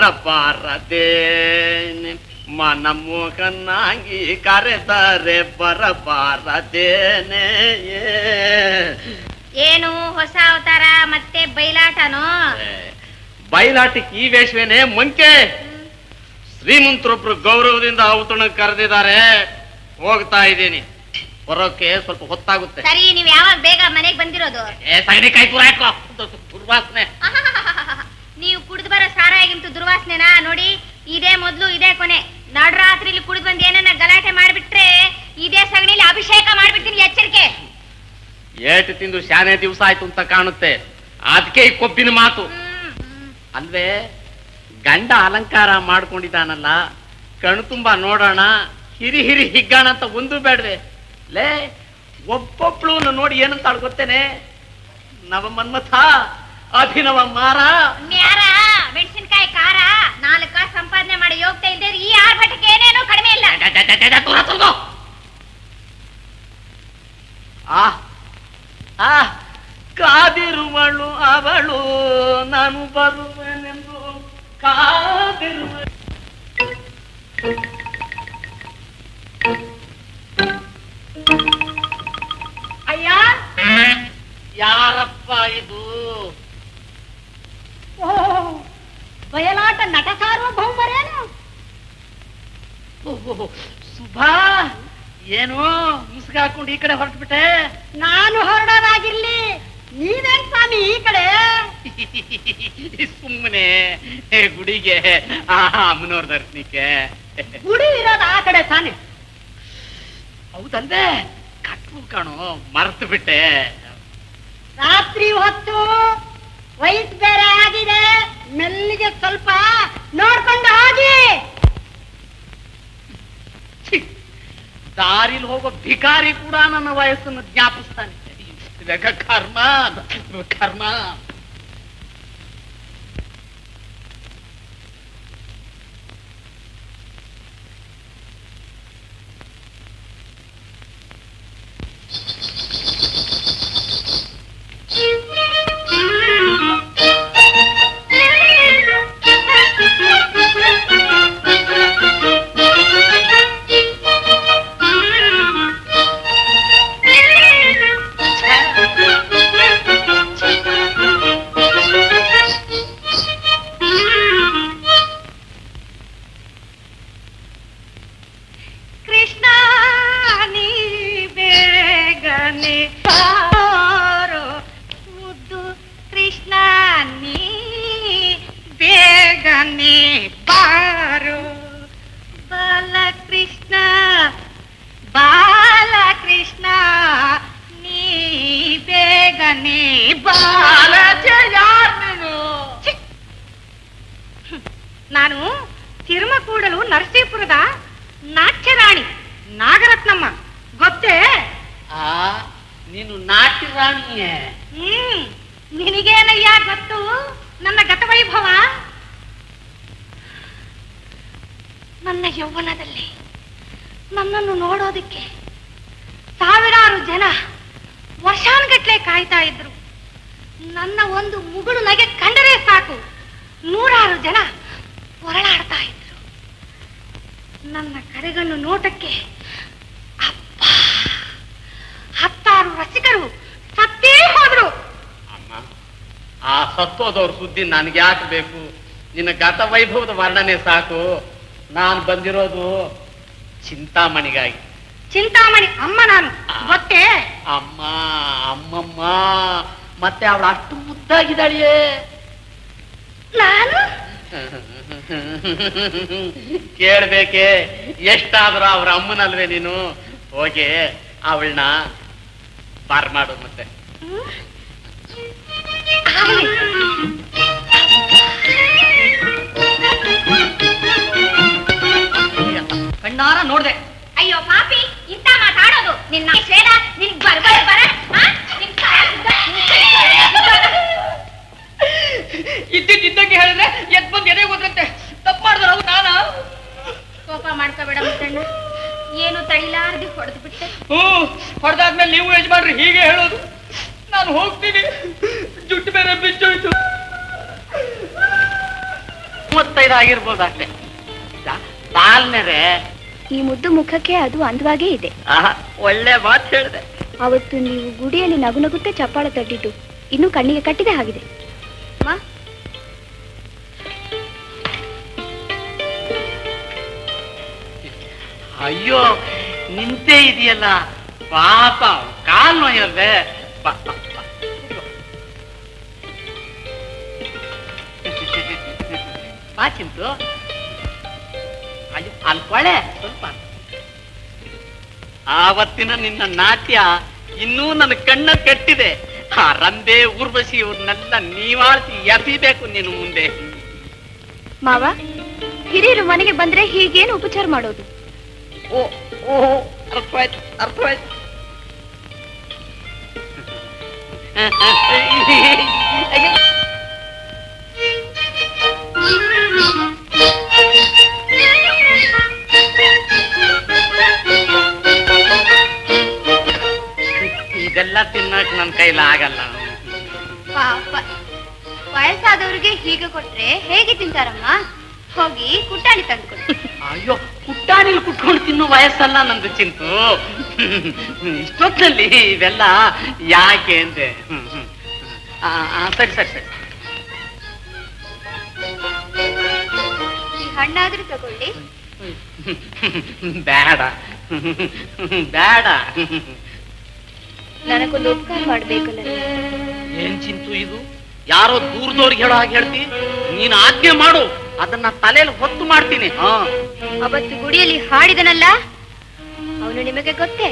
ಬರಬಾರದೇನೆ ಮನಮೋಹನಾಗಿ ಕರೆತಾರೆ ಬರಬಾರದೇನೆ ಏನು ಹೊಸ ಅವತಾರ ಮತ್ತೆ ಬಯಲಾಟನೋ ಬಯಲಾಟಕ್ಕೆ ಈ ವೇಷವೇನೆ ಮುಂಚೆ ಶ್ರೀಮಂತರೊಬ್ರು ಗೌರವದಿಂದ ಔತಣ ಕರೆದಿದ್ದಾರೆ ಹೋಗ್ತಾ ಇದ್ದೀನಿ ಬರೋಕೆ ಸ್ವಲ್ಪ ಹೊತ್ತಾಗುತ್ತೆ ಸರಿ ನೀವ್ ಯಾವಾಗ ಬೇಗ ಮನೆಗ್ ಬಂದಿರೋದು ಏ ಸಗಣಿಕಾಯಿ ಪೂರ ಹಾಕೋ ದುರ್ವಾಸನೆ ನೀವು ಕುಡಿದು ಬರೋ ಸಾರಾಗಿಂತ ದುರ್ವಾಸನೆನಾ ನೋಡಿ ಇದೇ ಮೊದ್ಲು ಇದೇ ಕೊನೆ ನಡ್ರಾತ್ರಿಲಿ ಕುಡಿದು ಬಂದು ಏನನ್ನ ಗಲಾಟೆ ಮಾಡ್ಬಿಟ್ರೆ ಇದೇ ಸಗಣಿಲಿ ಅಭಿಷೇಕ ಮಾಡ್ಬಿಡ್ತೀನಿ ಎಚ್ಚರಿಕೆ ಏಟು ತಿಂದು ಶಾನೆ ದಿವಸ ಆಯ್ತು ಅಂತ ಕಾಣುತ್ತೆ ಅದಕ್ಕೆ ಈ ಕೊಬ್ಬಿನ ಮಾತು ಅಲ್ವೇ ಗಂಡ ಅಲಂಕಾರ ಮಾಡ್ಕೊಂಡಿದ್ದಾನಲ್ಲ ಕಣ್ಣು ತುಂಬಾ ನೋಡೋಣ ಹಿರಿ ಹಿರಿ ಹಿಗ್ಗಾಣ ಅಂತ ಒಂದು ಬೇಡ್ವೆ ಲೇ ಒಬ್ಬೊಬ್ಳು ನೋಡಿ ಏನಂತ ಗೊತ್ತೇನೆ ನವ ಮನ್ಮಥ ಅಭಿನವ ಮಾರ ನ್ಯಾರ ಮೆಣಸಿನ್ಕಾಯಿ ಖಾರ ನಾಲ್ಕ ಸಂಪಾದನೆ ಮಾಡಿ ಹೋಗ್ತಾ ಇದ್ದೇವೆ ಈ ಆರ್ಭಟಕ್ಕೆ ಏನೇನು ಕಡಿಮೆ ಇಲ್ಲ ಆ ಆ ಕಾದಿರುವಳು ಅವಳು ನಾನು ಬರುವೆನೆಂದು ಕಾದಿರುವ ಅಯ್ಯ ಯಾರಪ್ಪ ಇದು ಓ ಬಯಲಾಟ ನಟ ಸಾರ್ವಭೌಮರೇನು ಓಹೋ, ಸುಭಾ ಏನು ಮುಸುಗಾಕೊಂಡು ಈ ಕಡೆ ಹೊರಟ್ಬಿಟ್ಟೆ ನಾನು ಹೊರಡೋದಾಗಿರ್ಲಿ ನೀವೇನ್ ಸ್ವಾಮಿ ಈ ಕಡೆ ಸುಮ್ಮನೆ ಗುಡಿಗೆ ಆ ಅಮ್ಮನವ್ರ ದರ್ಶನಕ್ಕೆ ಗುಡಿ ಇರೋದು ಆ ಕಡೆ ತಾನೆ ಹೌದಲ್ವೇ ಕಟ್ಬು ಕಾಣು ಮರ್ತು ಬಿಟ್ಟೆ ರಾತ್ರಿ ಹೊತ್ತು ವಯಸ್ಸು ಬೇರೆ ಆಗಿದೆ ಮೆಲ್ಲಿಗೆ ಸ್ವಲ್ಪ ನೋಡ್ಕೊಂಡು ಹೋಗಿ ದಾರಿಲಿ ಹೋಗೋ ಭಿಕಾರಿ ಕೂಡ ನನ್ನ ವಯಸ್ಸನ್ನು ಜ್ಞಾಪಿಸ್ತಾನೆ ಇದಕ್ಕ ಕರ್ಮ ಕರ್ಮ ಕೃಷ್ಣ ನೀ ಬೇಗನೆ ಬಾರೋ ಮುದ್ದು ಕೃಷ್ಣ ನೀ ಬೇಗನೆ ಬಾರೋ ಬಾಲಕೃಷ್ಣ ಬಾಲಕೃಷ್ಣ ನೀ ಬೇಗನೆ ಬಾಲ ನಾನು ತಿರುಮಕೂಡಲು ನರಸೀಪುರದ ನಾಟ್ಯರಾಣಿ ನಾಗರತ್ನಮ್ಮ ಗೊತ್ತೇ ಆ ನೀನು ನಾಟ್ಯ ರಾಣಿಯೇ ಹ್ಮ್ ನಿನಗೇನಯ್ಯ ಗೊತ್ತು ನನ್ನ ಗತವೈಭವ ನನ್ನ ಯೌವನದಲ್ಲಿ ನನ್ನನ್ನು ನೋಡೋದಕ್ಕೆ ಸಾವಿರಾರು ಜನ ವರ್ಷಾನುಗಟ್ಲೆ ಕಾಯ್ತಾ ಇದ್ರು ನನ್ನ ಒಂದು ಮುಗುಳು ನಗೆ ಕಂಡರೆ ಸಾಕು ನೂರಾರು ಜನ ಹೊರಳಾಡ್ತಾ ಇದ್ರು ನನ್ನ ಕರೆಗಣ್ಣು ನೋಟಕ್ಕೆ ಅಪ್ಪ ಹತ್ತಾರು ರಸಿಕರು ಸತ್ತೇ ಹೋದ್ರು ಅಮ್ಮ ಆ ಸತ್ತೋದವ್ರ ಸುದ್ದಿ ನನ್ಗೆ ಯಾಕೆ ಬೇಕು ನಿನ್ನ ಗತ ವೈಭವದ ವರ್ಣನೆ ಸಾಕು ನಾನು ಬಂದಿರೋದು ಚಿಂತಾಮಣಿಗಾಗಿ ಚಿಂತಾಮಣಿ ಅಮ್ಮ ನಾನು ಗೊತ್ತೇ ಅಮ್ಮ ಅಮ್ಮಮ್ಮ ಮತ್ತೆ ಅವಳು ಅಷ್ಟು ಮುದ್ದಾಗಿದ್ದಾಳೆಯೇ ನಾನು ಕೇಳ್ಬೇಕೆ ಎಷ್ಟಾದ್ರೂ ಅವ್ರ ಅಮ್ಮನಲ್ವೇ ನೀನು ಹೋಗಿ ಅವಳನ್ನ ಬಾರ್ ಮಾಡು ಮತ್ತೆ ಕಣ್ಣಾರ ನೋಡ್ದೆ ಅಯ್ಯೋ ಪಾಪಿ ಇಂತ ಮಾತಾಡೋದು ನಿನ್ನ ಶ್ವೇತ ನಿನ್ ಬರ್ ಬರ್ ಬರ ಆ? ನಿನ್ ಕಾಲ್ ಉದ್ದ, ನಿನ್ ಕೈ ಉದ್ದ. ಇದ್ದಿದ್ದಂಗೆ ಹೇಳಿದ್ರೆ ಎದ್ ಬಂದು ಎದೆ ಹೋದ್ರಂತೆ ತಪ್ಪು ಮಾಡಿದ್ರು ಅವ್ರು ನಾನಾ ಕೋಪ ಮಾಡ್ಕೋಬೇಡ ಮುತ್ತಣ್ಣ ಏನು ತಡಿಲಾರ್ದು ಹೊಡೆದು ಬಿಟ್ಟೆ ಹ್ಞೂ ಹೊಡೆದಾದ್ಮೇಲೆ ನೀವು ಯಜಮಾನ್ರಿ ಹೀಗೆ ಹೇಳೋದು ನಾನು ಹೋಗ್ತೀನಿ ಜುಟ್ಟು ಬೇರೆ ಬಿಚ್ಚೋಯ್ತು ಮೂವತ್ತೈದು ಆಗಿರ್ಬೋದು ಅಷ್ಟೇ ಬಾಲ್ನೆರೆ ಈ ಮುದ್ದು ಮುಖಕ್ಕೆ ಅದು ಅಂದವಾಗೇ ಇದೆ ಆಹಾ ಒಳ್ಳೆ ಮಾತು ಹೇಳಿದೆ ಅವತ್ತು ನೀವು ಗುಡಿಯಲ್ಲಿ ನಗು ನಗುತ್ತೆ ಚಪ್ಪಾಳೆ ತಟ್ಟಿದ್ದು ಇನ್ನು ಕಣ್ಣಿಗೆ ಕಟ್ಟಿದೆ ಆಗಿದೆ ಅಮ್ಮ ಅಯ್ಯೋ ನಿಂತೇ ಇದೆಯಲ್ಲ ಪಾಪ ಕಾಲ್ ನೋಯಲ್ವೇ ಬಾ, ಬಾ, ಬಾ. ಬಾ ಚಿಂತು ಅಯ್ಯೋ ಅಲ್ಕೊಳೆ ಸ್ವಲ್ಪ ಆವತ್ತಿನ ನಿನ್ನ ನಾಟ್ಯ ಇನ್ನೂ ನನ್ನ ಕಣ್ಣ ಕಟ್ಟಿದೆ ಆ ರಂಬೆ ಊರ್ವಶಿ ಇವ್ರನ್ನೆಲ್ಲ ನೀವಾಳ್ಸಿ ಎಸಿಬೇಕು ನೀನು ಮುಂದೆ ಮಾವ ಹಿರಿಯರು ಮನೆಗೆ ಬಂದ್ರೆ ಹೀಗೇನು ಉಪಚಾರ ಮಾಡೋದು ಓ ಓ ಅರ್ಥವಾಯ್ತು ಅರ್ಥವಾಯ್ತು ಇದೆಲ್ಲ ತಿನ್ನಕ್ ನನ್ ಕೈಲ ಆಗಲ್ಲ ಪಾಪ ವಯಸ್ಸಾದವ್ರಿಗೆ ಹೀಗೆ ಕೊಟ್ರೆ ಹೇಗೆ ತಿಂತಾರಮ್ಮ ಹೋಗಿ ಕುಟ್ಟಾಣಿ ತಂದ್ಕೊಡಿ ಅಯ್ಯೋ ಕುಟ್ಟಾಣಿಲ್ ಕುಟ್ಕೊಂಡು ತಿನ್ನೋ ವಯಸ್ಸಲ್ಲ ನಂದು ಚಿಂತು ಇಷ್ಟೊತ್ತಲ್ಲಿ ಇವೆಲ್ಲ ಯಾಕೆ ಅಂದೆ ಹ್ಮ್, ಹ್ಮ್. ಆ, ಆ, ಸರಿ ಸರಿ ಸರಿ ಈ ಹಣ್ಣಾದ್ರೂ ತಗೊಳ್ಳಿ ಬೇಡ ಬೇಡ ನನಗೊಂದು ಉಪಕಾರ ಮಾಡ್ಬೇಕಲ್ಲ ನೀವು. ಏನ್ ಚಿಂತು ಇದು ಯಾರೋ ದೂರದವ್ರಿಗೆ ಹೇಳೋ ಹಾಗೆ ಹೇಳ್ತಿ ನೀನ್ ಆಜ್ಞೆ ಮಾಡು ಅದನ್ನ ತಲೆಯಲ್ಲಿ ಹೊತ್ತು ಮಾಡ್ತೀನಿ ಹಾ ಅವತ್ತು ಗುಡಿಯಲ್ಲಿ ಹಾಡಿದನಲ್ಲ ಅವನು ನಿಮಗೆ ಗೊತ್ತೇ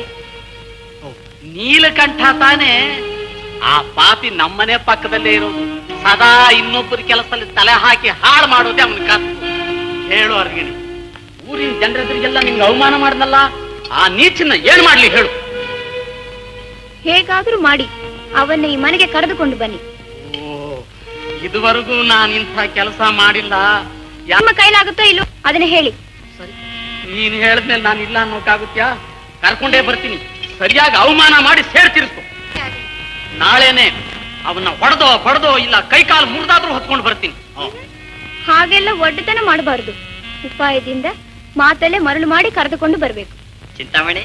ನೀಲಕಂಠ ತಾನೇ ಆ ಪಾಪಿ ನಮ್ಮನೆ ಪಕ್ಕದಲ್ಲೇ ಇರೋದು ಸದಾ ಇನ್ನೊಬ್ಬರ ಕೆಲಸದಲ್ಲಿ ತಲೆ ಹಾಕಿ ಹಾಳು ಮಾಡೋದೇ ಅವನ ಕತ್ತು ಹೇಳು ಅರ್ಗಿಣಿ ಊರಿನ ಜನರೆದುರಿಗೆಲ್ಲ ನಿಂಗೆ ಅವಮಾನ ಮಾಡ್ದಲ್ಲ ಆ ನೀಚನ್ನ ಏನ್ ಮಾಡ್ಲಿ ಹೇಳು ಹೇಗಾದ್ರೂ ಮಾಡಿ ಅವನ್ನ ಈ ಮನೆಗೆ ಕರೆದುಕೊಂಡು ಬನ್ನಿ ಓ ಇದುವರೆಗೂ ನಾನು ಇಂಥ ಕೆಲಸ ಮಾಡಿಲ್ಲ ಯಾ- ನಿಮ್ಮ ಕೈಲಾಗುತ್ತೋ ಇಲ್ಲೋ ಅದನ್ನ ಹೇಳಿ ನೀನ್ ಹೇಳಿದ್ಮೇಲೆ ನಾನು ಇಲ್ಲ ಅನ್ನೋಕ್ಕಾಗುತ್ತ್ಯಾ ಕರ್ಕೊಂಡೇ ಬರ್ತೀನಿ ಸರಿಯಾಗಿ ಅವಮಾನ ಮಾಡಿ ಸೇರ್ ತೀರಿಸ್ಕೊ ನಾಳೆನೆ ಅವನ್ನ ಹೊಡೆದೋ ಹೊಡೆದೋ ಇಲ್ಲ ಕೈಕಾಲು ಮುರಿದಾದ್ರೂ ಹೊತ್ಕೊಂಡು ಬರ್ತೀನಿ ಹ್ಮ್. ಹಾಗೆಲ್ಲ ಒಡ್ಡತನ ಮಾಡಬಾರದು ಉಪಾಯದಿಂದ ಮಾತಲ್ಲೇ ಮರಳು ಮಾಡಿ ಕರೆದುಕೊಂಡು ಬರ್ಬೇಕು ಚಿಂತಾಮಣಿ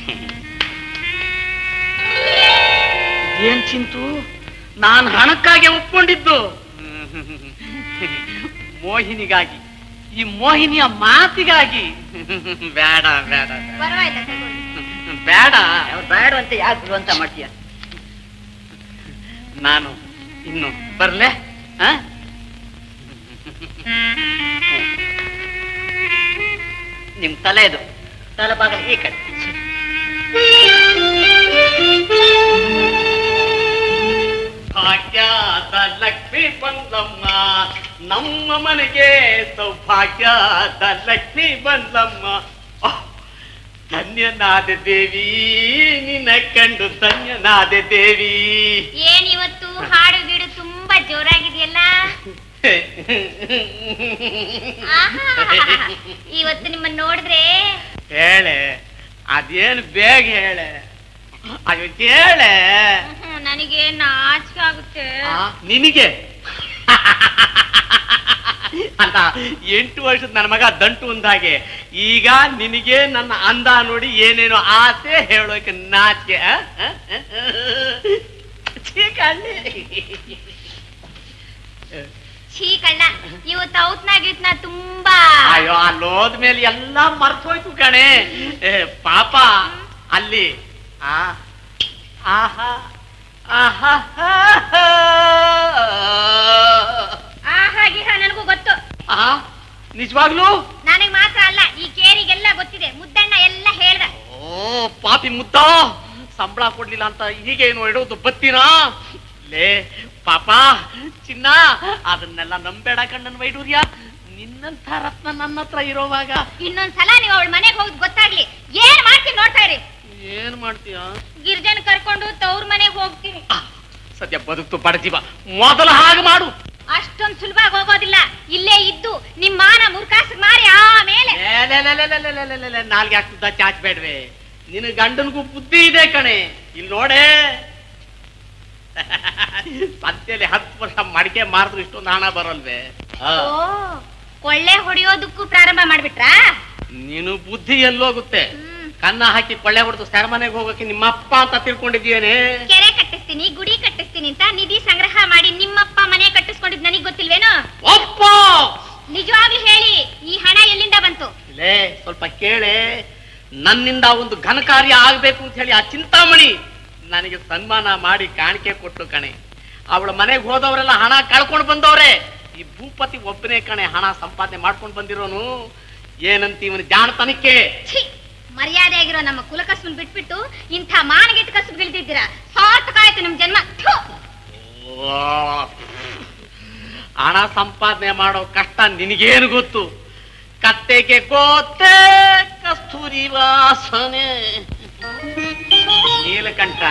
ಏನ್ ಚಿಂತು ನಾನು ಹಣಕ್ಕಾಗಿ ಒಪ್ಕೊಂಡಿದ್ದು ಮೋಹಿನಿಗಾಗಿ ಈ ಮೋಹಿನಿಯ ಮಾತಿಗಾಗಿ ಬೇಡ ಬೇಡ ಬೇಡ ಬೇಡ ಅಂತ ಯಾಕೆ ಬರುವಂತ ಮಾಡ್ತೀಯ ನಾನು ಇನ್ನು ಬರ್ಲೆ ಆ? ನಿಮ್ ತಲೆ ಇದು ತಲೆ ಭಾಗ ಈ ಕಡೆ ಭಾಗ್ಯದ ಲಕ್ಷ್ಮಿ ಬಂದಮ್ಮ ನಮ್ಮ ಮನೆಗೆ ಸೌಭಾಗ್ಯದ ಲಕ್ಷ್ಮಿ ಬಂದಮ್ಮ ಆಹ್, ಧನ್ಯನಾದ ದೇವಿ ನಿನ್ನ ಕಂಡು ಧನ್ಯನಾದ ದೇವಿ ಏನ್ ಇವತ್ತು ಹಾಡು ಗೀಡು ತುಂಬಾ ಜೋರಾಗಿದೆಯಲ್ಲ ಆಹಾ, ಇವತ್ತು ನಿಮ್ಮನ್ನ ನೋಡಿದ್ರೆ ಹೇಳೆ ಅದೇನು ಬೇಗ ಹೇಳೆ ಅದು ಕೇಳೆ ಹ್ಮ್, ನನಗೆ ನಾಚಿಕೆ ಆಗುತ್ತೆ ಆ, ನಿನಗೆ ಅಂತ ಎಂಟು ವರ್ಷದ ನನ್ನ ಮಗ ದಂಟು ಅಂದಾಗೆ ಈಗ ನಿನಗೆ ನನ್ನ ಅಂದ ನೋಡಿ ಏನೇನೋ ಆಸೆ ಹೇಳೋಕೆ ನಾಚಿಕೆ ಆ? ಆ? ಆ? ಛೀ, ಕಳ್ಳಿ. ಛೀ ಕಳ್ಳ ಇವತ್ತು ಔತ್ನಾಗಿತ್ನ ತುಂಬಾ ಅಯ್ಯೋ ಅಲ್ಲಿ ಹೋದ್ಮೇಲೆ ಎಲ್ಲ ಮರ್ತೋಯ್ತು ಕಣೆ ಏ, ಪಾಪ ಅಲ್ಲಿ ಆ ಆಹಾ ಆಹಾ ಆ ಹಾಗೆ ನನಗೂ ಗೊತ್ತು ಆ ನಿಜವಾಗ್ಲೂ ನನಗ್ ಮಾತ್ರ ಅಲ್ಲ ಈ ಕೇರಿಗೆಲ್ಲ ಗೊತ್ತಿದೆ ಮುದ್ದಣ್ಣ ಎಲ್ಲ ಹೇಳ್ದ ಓ ಪಾಪಿ ಮುದ್ದ ಸಂಬಳ ಕೊಡ್ಲಿಲ್ಲ ಅಂತ ಹೀಗೇನು ಇಡೋದು ಬತ್ತೀನಾ ಲೇ ಪಾಪ ಚಿನ್ನ ಅದನ್ನೆಲ್ಲ ನಂಬೇಡ ಕಣ್ಣನ್ ವೈಡೂರ್ಯ ನಿನ್ನಂಥ ರತ್ನ ನನ್ನ ಹತ್ರ ಇರೋವಾಗ ಇನ್ನೊಂದ್ಸಲ ನೀವು ಅವಳ ಮನೆಗೆ ಹೋಗುದ್ ಗೊತ್ತಾಗ್ಲಿ ಏನ್ ಮಾಡ್ತೀನಿ ನೋಡ್ತಾ ಇರಿ ಏನ್ ಮಾಡ್ತೀಯ ಗಿರ್ಜನ್ ಕರ್ಕೊಂಡು ತವ್ರ ಮನೆಗೆ ಹೋಗ್ತೀನಿ ಸದ್ಯ ಬದುಕ್ತು ಬಡಜೀವ ಮೊದಲ ಹಾಗೆ ಮಾಡು ಅಷ್ಟೊಂದ್ ಸುಲಭವಾಗಿ ಹೋಗೋದಿಲ್ಲ ಇಲ್ಲೇ ಇದ್ದು ನಿಮ್ ಮಾನ ಮುರ್ಕಾಸ್ ಮಾರಿ ಆಮೇಲೆ ನಾಲ್ಗೆ ಆಗ್ತದ ಚಾಚ್ಬೇಡ್ವೆ ನಿನ್ನ ಗಂಡನ್ಗೂ ಬುದ್ಧಿ ಇದೆ ಕಣೆ ಇಲ್ಲಿ ನೋಡೆ ಸಂತೆಯಲ್ಲಿ ಹತ್ತು ವರ್ಷ ಮಡಿಕೆ ಮಾರಿದ್ರು ಇಷ್ಟೊಂದು ಹಣ ಬರಲ್ವೇ ಆ, ಓ ಕೊಳ್ಳೆ ಹೊಡೆಯೋದಕ್ಕೂ ಪ್ರಾರಂಭ ಮಾಡ್ಬಿಟ್ರಾ ನೀನು ಬುದ್ಧಿ ಎಲ್ಲೋಗುತ್ತೆ ಕನ್ನ ಹಾಕಿ ಕೊಳ್ಳೆ ಹೊಡೆದು ಸೆರೆಮನೆಗೆ ಹೋಗಕ್ಕೆ ನಿಮ್ಮಪ್ಪ ಅಂತ ತಿಳ್ಕೊಂಡಿದ್ದೀಯೇನೆ ಕೆರೆ ಕಟ್ಟಿಸ್ತೀನಿ ಗುಡಿ ಕಟ್ಟಿಸ್ತೀನಿ ಅಂತ ನಿಧಿ ಸಂಗ್ರಹ ಮಾಡಿ ನಿಮ್ಮಪ್ಪ ಮನೆ ಕಟ್ಟಿಸ್ಕೊಂಡಿದ್ ನನಗ್ ಗೊತ್ತಿಲ್ವೇನೋ ಒಪ್ಪ ನಿಜವಾಗ್ಲೂ ಹೇಳಿ ಈ ಹಣ ಎಲ್ಲಿಂದ ಬಂತು ಲೇ ಸ್ವಲ್ಪ ಕೇಳೆ ನನ್ನಿಂದ ಒಂದು ಘನ ಕಾರ್ಯ ಆಗ್ಬೇಕು ಅಂತ ಹೇಳಿ ಆ ಚಿಂತಾಮಣಿ ನನಗೆ ಸನ್ಮಾನ ಮಾಡಿ ಕಾಣಿಕೆ ಕೊಟ್ಟು ಕಣೆ ಅವಳ ಮನೆಗೆ ಹೋದವರೆಲ್ಲ ಹಣ ಕಳ್ಕೊಂಡು ಬಂದವ್ರೆ ಈ ಭೂಪತಿ ಒಬ್ಬನೇ ಕಣೆ ಹಣ ಸಂಪಾದನೆ ಮಾಡ್ಕೊಂಡು ಬಂದಿರೋನು ಏನಂತ ಇವನು ಜಾಣತನಕ್ಕೆ ಛೀ ಮರ್ಯಾದೆ ಆಗಿರೋ ನಮ್ಮ ಕುಲಕಸುನ್ ಬಿಟ್ಬಿಟ್ಟು ಇಂಥ ಮಾನಗೆಟ್ಟ ಕಸುಬುಗಳಿದ್ದೀರಾ ಸಾರ್ಥಕ ಆಯ್ತು ನಮ್ ಜನ್ಮ ಥು! ಓ, ಹಣ ಸಂಪಾದನೆ ಮಾಡೋ ಕಷ್ಟ ನಿನಗೇನು ಗೊತ್ತು ಕತ್ತೆಗೆ ಗೋತೆ ಕಸ್ತೂರಿ ವಾಸನೆ ನೀಲಕಂಠ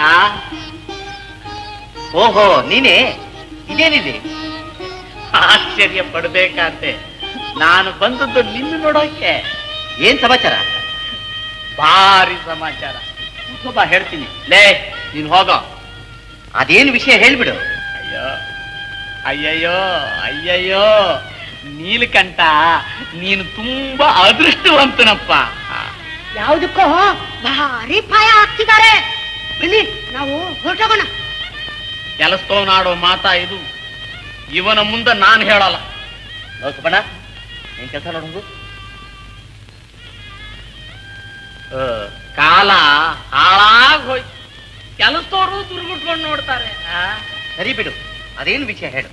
ಓಹೋ ನೀನೇ ಇದೇನಿದೆ ಆಶ್ಚರ್ಯ ಪಡ್ಬೇಕಂತೆ ನಾನು ಬಂದದ್ದು ನಿನ್ನ ನೋಡೋಕೆ ಏನ್ ಸಮಾಚಾರ ಭಾರಿ ಸಮಾಚಾರ ಬಾ ಹೇಳ್ತೀನಿ ಲೇ ನೀನ್ ಹೋಗೋ ಅದೇನು ವಿಷಯ ಹೇಳ್ಬಿಡು ಅಯ್ಯೋ ಅಯ್ಯಯ್ಯೋ ಅಯ್ಯಯ್ಯೋ ನೀಲಕಂಠ ನೀನು ತುಂಬಾ ಅದೃಷ್ಟವಂತನಪ್ಪ ಯಾವುದಕ್ಕೋ ಭಾರಿ ಭಯ ಆಗ್ತಿದ್ದಾರೆ ಬನ್ನಿ ನಾವು ಹೊರಟೋಗೋಣ ಕೆಲಸದವನಾಡೋ ಮಾತಾ ಇದು ಇವನ ಮುಂದೆ ನಾನು ಹೇಳಲ್ಲ ಲೋಕಪಣ ಏನ್ ಕೆಲಸ ನೋಡು ಆ, ಕಾಲ ಹಾಳಾಗ್ ಹೋಯ್ತು ಕೆಲಸದವರು ದುರ್ಗುಟ್ಕೊಂಡು ನೋಡ್ತಾರೆ ಆ? ಸರಿ ಬಿಡು ಅದೇನು ವಿಷಯ ಹೇಳು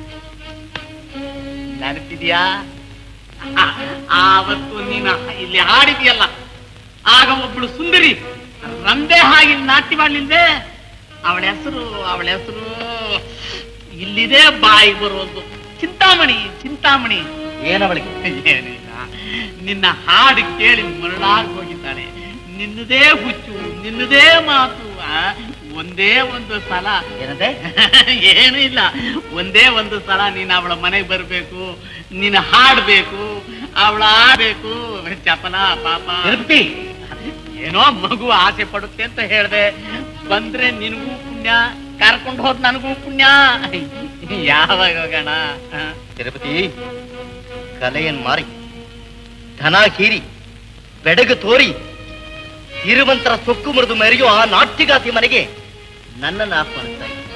ನೆನಪಿದ್ಯಾ ಆ- ಆವತ್ತು ನೀನು ಇಲ್ಲಿ ಹಾಡಿದ್ಯಲ್ಲ ಆಗ ಒಬ್ಳು ಸುಂದರಿ ರಂಬೆ ಹಾಗೆ ನಾಟ್ಯ ಮಾಡ್ಲಿಲ್ವೇ ಅವಳ ಹೆಸರು ಅವಳ ಹೆಸರು ಇಲ್ಲಿದೆ ಬಾಯಿ ಬರೋದು ಚಿಂತಾಮಣಿ ಚಿಂತಾಮಣಿ ಏನವಳಿಗೆ ಏನಿಲ್ಲ ನಿನ್ನ ಹಾಡು ಕೇಳಿ ಮರಳಾಗಿ ಹೋಗಿದ್ದಾಳೆ ನಿನ್ನದೇ ಹುಚ್ಚು ನಿನ್ನದೇ ಮಾತು ಆ? ಒಂದೇ ಒಂದು ಸಲ ಏನಂತೆ ಏನು ಇಲ್ಲ ಒಂದೇ ಒಂದು ಸಲ ನೀನು ಅವಳ ಮನೆಗೆ ಬರ್ಬೇಕು ನೀನು ಹಾಡ್ಬೇಕು ಅವಳ ಆಡ್ಬೇಕು ಚಪಲ ಪಾಪ ತಿರುಪ್ತಿ ಏನೋ ಮಗು ಆಸೆ ಪಡುತ್ತೆ ಅಂತ ಹೇಳ್ದೆ ಬಂದ್ರೆ ನಿನಗೂ ಪುಣ್ಯ ಕರ್ಕೊಂಡು ಹೋದ್ ನನಗೂ ಪುಣ್ಯ ಯಾವಾಗ ಹೋಗೋಣ ಆ? ತಿರುಪತಿ ಕಲೆಯನ್ ಮಾರಿ ಧನ ಹೀರಿ ಬೆಡಗು ತೋರಿ ಇರುವಂತರ ಸೊಕ್ಕು ಮುರಿದು ಮೆರೆಯೋ ಆ ನಾಟ್ಯಗಾತಿ ಮನೆಗೆ ನನ್ನನ್ನು ಆಹ್ವಾನಿಸ್ತಾ ಇದ್ದೀನಿ.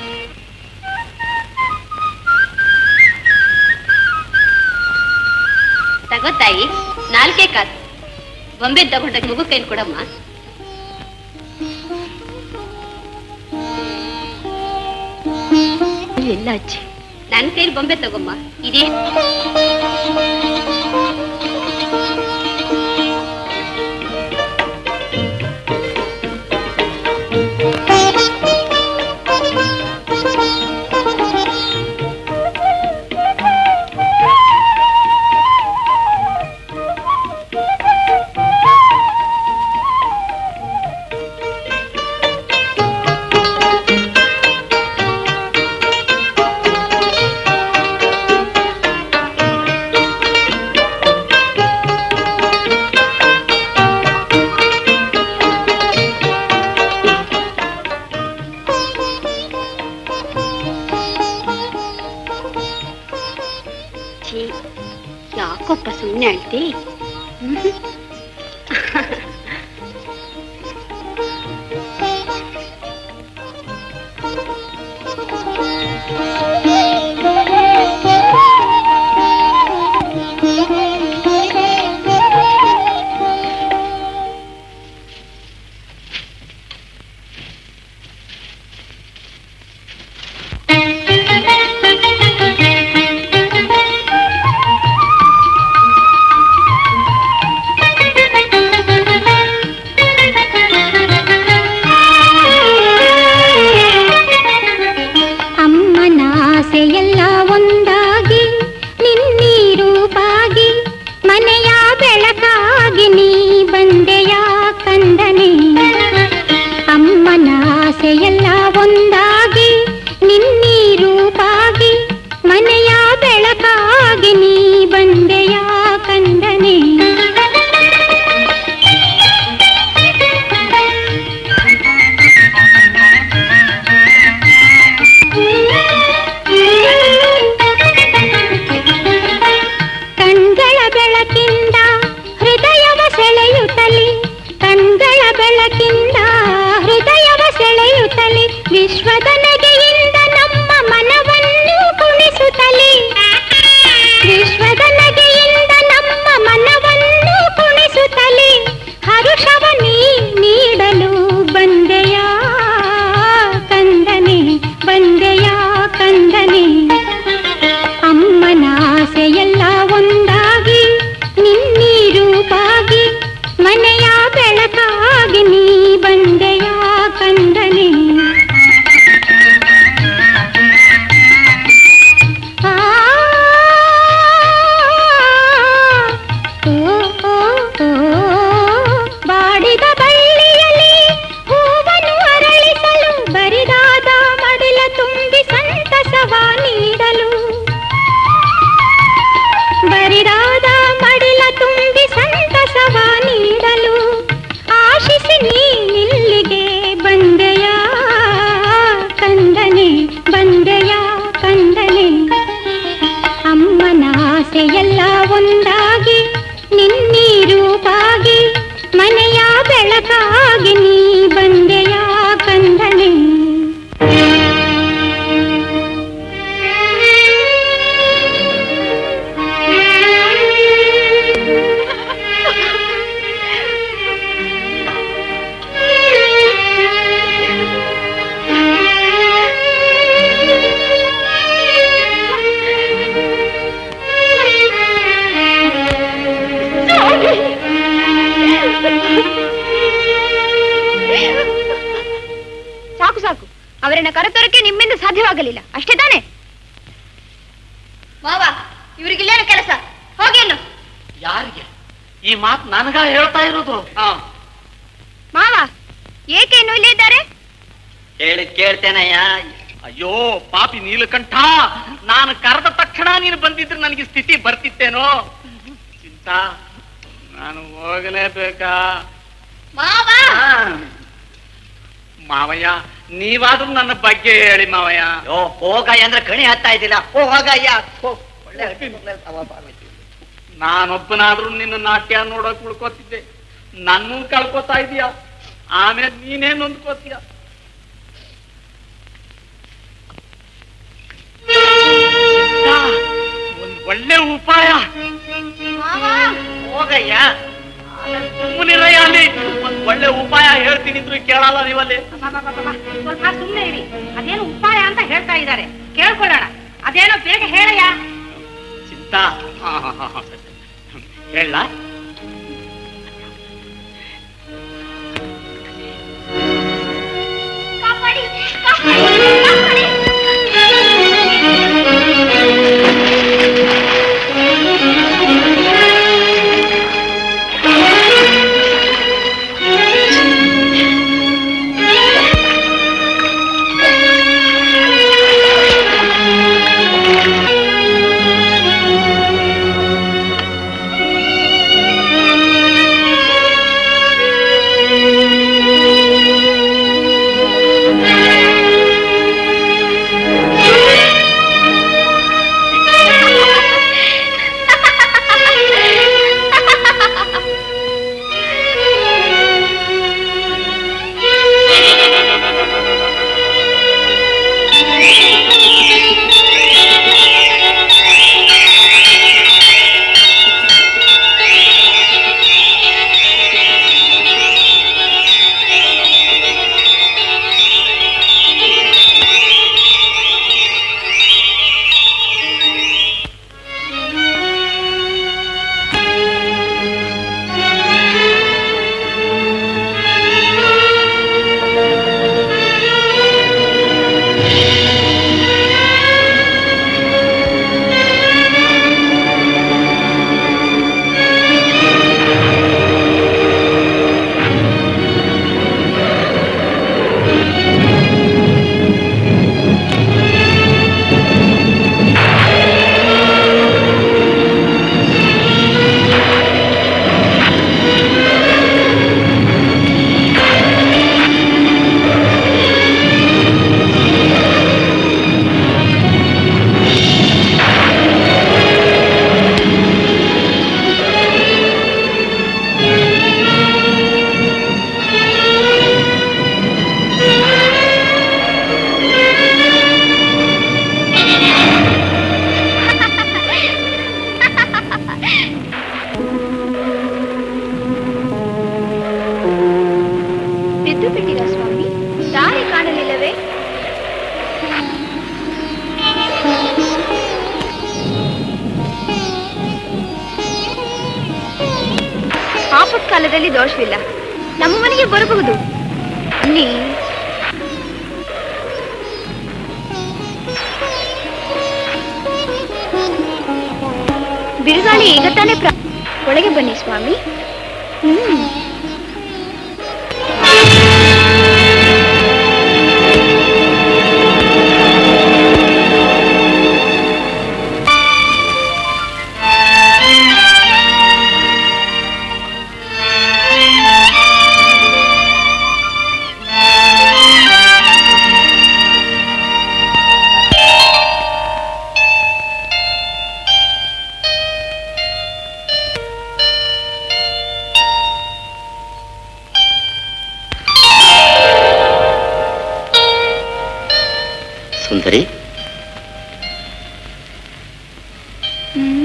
ತಗೋ ತಾಯಿ ನಾಲ್ಕೇ ಕಾಸು ಬೊಂಬೆ ತಗೊಂಡಾಗ ಮಗು ಕೈಲಿ ಕೊಡಮ್ಮ ಇಲ್ಲ ಅಜ್ಜಿ ನನ್ನ ಕೈಲಿ ಬೊಂಬೆ ತಗೊಮ್ಮ ಇದೇ ಛೀ, ಯಾಕೊಪ್ಪ ಸುಮ್ಮನೆ ಅಳ್ತಿ ಅಮ್ಮನ ಆಸೆಯೆಲ್ಲ ಒಂದಾಗಿ ನಿನ್ನೀರೂಪಾಗಿ ಮನೆಯ ಬೆಳಕಾಗಿ ನೀ ಬಂದೆಯ ಕಂದನೆ ಅಮ್ಮನ ಆಸೆಯೆಲ್ಲ ಒಂದಾಗಿ ನಿನ್ನೀರೂಪಾಗಿ ಮನೆಯ ಬೆಳಕಾಗಿ ನೀ ಬಂದೆಯ ಕಂದನೆ ಕಣ್ಗಳ ಬೆಳಕಿಂದ ಹೃದಯವ ಸೆ ವಿಶ್ವದ ನಗೆಯಿಂದ ನಮ್ಮ ಮನವನ್ನು ಕುಣಿಸುತ್ತಲೇ ವಿಶ್ವದ ನಗೆಯಿಂದ ನಮ್ಮ ಮನವನ್ನು ಕುಣಿಸುತ್ತಲೇ ಹರುಷವ ನೀ ನೀಡಲು ಬಂದೆಯ ಕಂದನೆ ಬಂದೆಯ ಕಂದನೆ ಅಮ್ಮನ ಆಸೆಯೆಲ್ಲ ಒಂದಾಗಿ ನಿನ್ನೀರೂಪಾಗಿ ಮನೆಯ ಬೆಳಕಾಗಿ ನೀ ಬಂದೆಯ ಕಂದನೆ ಆ ಓ, ಓ, ಓ, ಬಾಡಿದ ಬಳ್ಳಿಯಲ್ಲಿ ಹೂವನ್ನು ಅರಳಿಸಲು ಬರಿದಾದ ಮಡಿಲ ತುಂಬಿ ಸಂತಸವ ನೀಡಲು ಬರಿದಾದ ಮಡಿಲ ತುಂಬಿ ಸಂತಸವ ನೀಡಲು ಆಶಿಸಿ ನೀನಿಲ್ಲಿಗೆ ಬಂದೆಯ ಕಂದನೆ ಬಂದೆಯ ಕಂದನೆ ಅಮ್ಮನ ಆಸೆಯೆಲ್ಲ ಒಂದಾಗಿ ನಿನ್ನೀರೂಪಾಗಿ ಮನೆಯ ಬೆಳಕಾಗಿ ನೀ ಬಂದೆಯ ಕಂದನೆ ಸಾಕು ಸಾಕು ಅವರನ್ನ ಕರೆತರಕ್ಕೆ ನಿಮ್ಮಿಂದ ಸಾಧ್ಯವಾಗಲಿಲ್ಲ ಅಷ್ಟೇ ತಾನೆ ಮಾವ ಇವ್ರಿಗಿಲ್ಲೇನು ಕೆಲಸ ಹೋಗೇನು ಯಾರಿಗೆ ಈ ಮಾತು ನನಗ ಹೇಳ್ತಾ ಇರೋದು ಮಾವ ಏಕೆ ಇನ್ನು ಇಲ್ಲೇ ಇದ್ದಾರೆ ಹೇಳಿ ಕೇಳ್ತೇನಯ್ಯ ಅಯ್ಯೋ ಪಾಪಿ ನೀಲಕಂಠ ನಾನು ಕರೆದ ತಕ್ಷಣ ನೀನು ಬಂದಿದ್ರೆ ನನಗೆ ಸ್ಥಿತಿ ಬರ್ತಿತ್ತೇನೋ ಚಿಂತಾ ನಾನು ಹೋಗಲೇಬೇಕಾ ಮಾವ ಮಾವಯ್ಯ ನೀವಾದ್ರೂ ನನ್ನ ಬಗ್ಗೆ ಹೇಳಿ ಮಾವಯ್ಯ ಓ ಹೋಗಯ್ಯ ಅಂದ್ರೆ ಕಣಿ ಹತ್ತಾ ಇದ್ದಿಲ್ಲ ಓ ಹೋಗಯ್ಯ ನಾನೊಬ್ಬನಾದ್ರೂ ನಿನ್ನ ನಾಟ್ಯ ನೋಡಕ್ ಉಳ್ಕೋತಿದ್ದೆ ನನ್ನೂ ಕಳ್ಕೊತಾ ಇದೀಯ ಆಮೇಲೆ ನೀನೇ ನೊಂದ್ಕೋತೀಯ ಚಿಂತಾ, ಒಂದ್ ಒಳ್ಳೆ ಉಪಾಯ ಹೋಗಯ್ಯ ಸುಮ್ಮನಿರಯ್ಯ ಅಲ್ಲಿ ಒಂದ್ ಒಳ್ಳೆ ಉಪಾಯ ಹೇಳ್ತೀನಿ ಇದ್ರು ಕೇಳಲ್ಲ ನೀವಲ್ಲಿ ಸ್ವಲ್ಪ ಸುಮ್ಮನೆ ಇರಿ ಅದೇನು ಉಪಾಯ ಅಂತ ಹೇಳ್ತಾ ಇದ್ದಾರೆ ಕೇಳ್ಕೊಳ್ಳೋಣ ಅದೇನೋ ಬೇಗ ಹೇಳಯ್ಯ ಚಿಂತಾ ಹಾ, ಹಾ, ಹಾ, ಹಾ, ಸರಿ, ಸರಿ. ಹೇಳ ಕಾಪಾಡಿ ಕಾಪಾಡಿ ಕಾಪಾಡಿ ಆ ಎಲ್ಲಿ ಬಿಟ್ಟಿರಾ ಸ್ವಾಮಿ ದಾರಿ ಕಾಣಲಿಲ್ಲವೇ ಆಪತ್ಕಾಲದಲ್ಲಿ ದೋಷವಿಲ್ಲ ನಮ್ಮ ಮನೆಗೆ ಬರಬಹುದು ನೀ ಬಿರುಗಾಳಿ ಈಗ ತಾನೇ ಪ್ರ ಒಳಗೆ ಬನ್ನಿ ಸ್ವಾಮಿ ಹ್ಮ್ ಸುಂದರಿ ಹ್ಮ್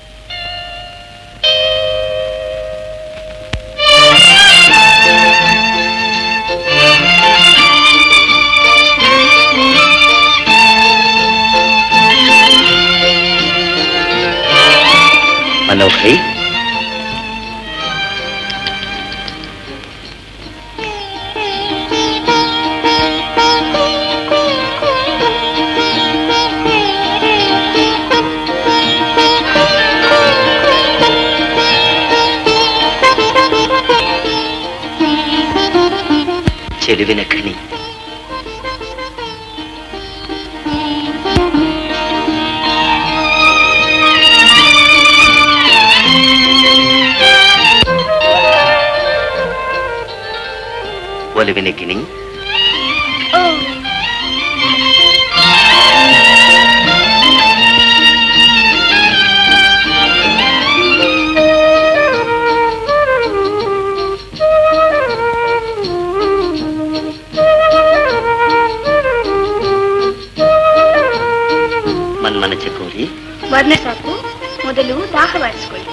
ಅನೋಖಿ ಚೆಲುವಿನ ಖಣಿ ಒಲವಿನ ಗಿಣಿ ಓ ಮನ್ಮನ ಚಕೋರಿ ವರ್ಣ ಸಾಕು ಮೊದಲು ದಾಹವಾರಿಸಿಕೊಳ್ಳಿ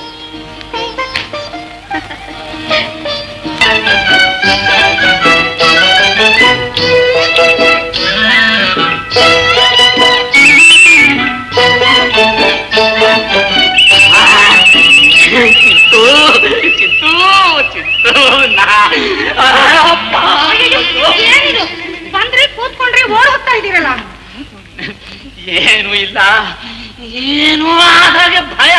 ಚಿತ್ತು ಚಿತ್ತು ಚಿತ್ತು ನಾ ಅಪ್ಪ, ಏನಿದು ಬಂದ್ರಿ ಕೂತ್ಕೊಂಡ್ರಿ ಓಡ್ ಹೋಗ್ತಾ ಇದ್ದೀರಲ್ಲ ಏನೂ ಇಲ್ಲ ಏನೂ ಆದಾಗೆ ಭಯ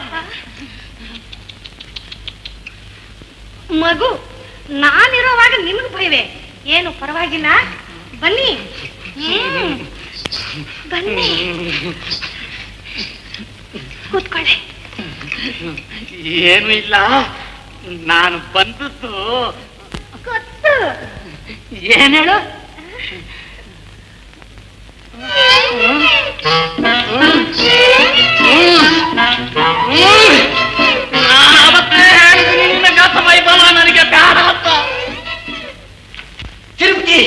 ಮಗು ನಾನಿರೋವಾಗ ನಿಮ್ಗೆ ಭಯವೇ ಏನು ಪರವಾಗಿಲ್ಲ ಬನ್ನಿ ಹ್ಮ್ ಬನ್ನಿ ಕೂತ್ಕೊಳ್ಳಿ ಏನೂ ಇಲ್ಲ ನಾನು ಬಂದದ್ದು ಗೊತ್ತು ಏನ್ ಹೇಳು ನಾನವತ್ತೇ ಹೇಳಿದ್ದೀನಿ ನಿನ್ನ ಗತ ವೈಭವ ನನಗೆ ಬೇಡ ಅಂತ ತಿರುಪತಿ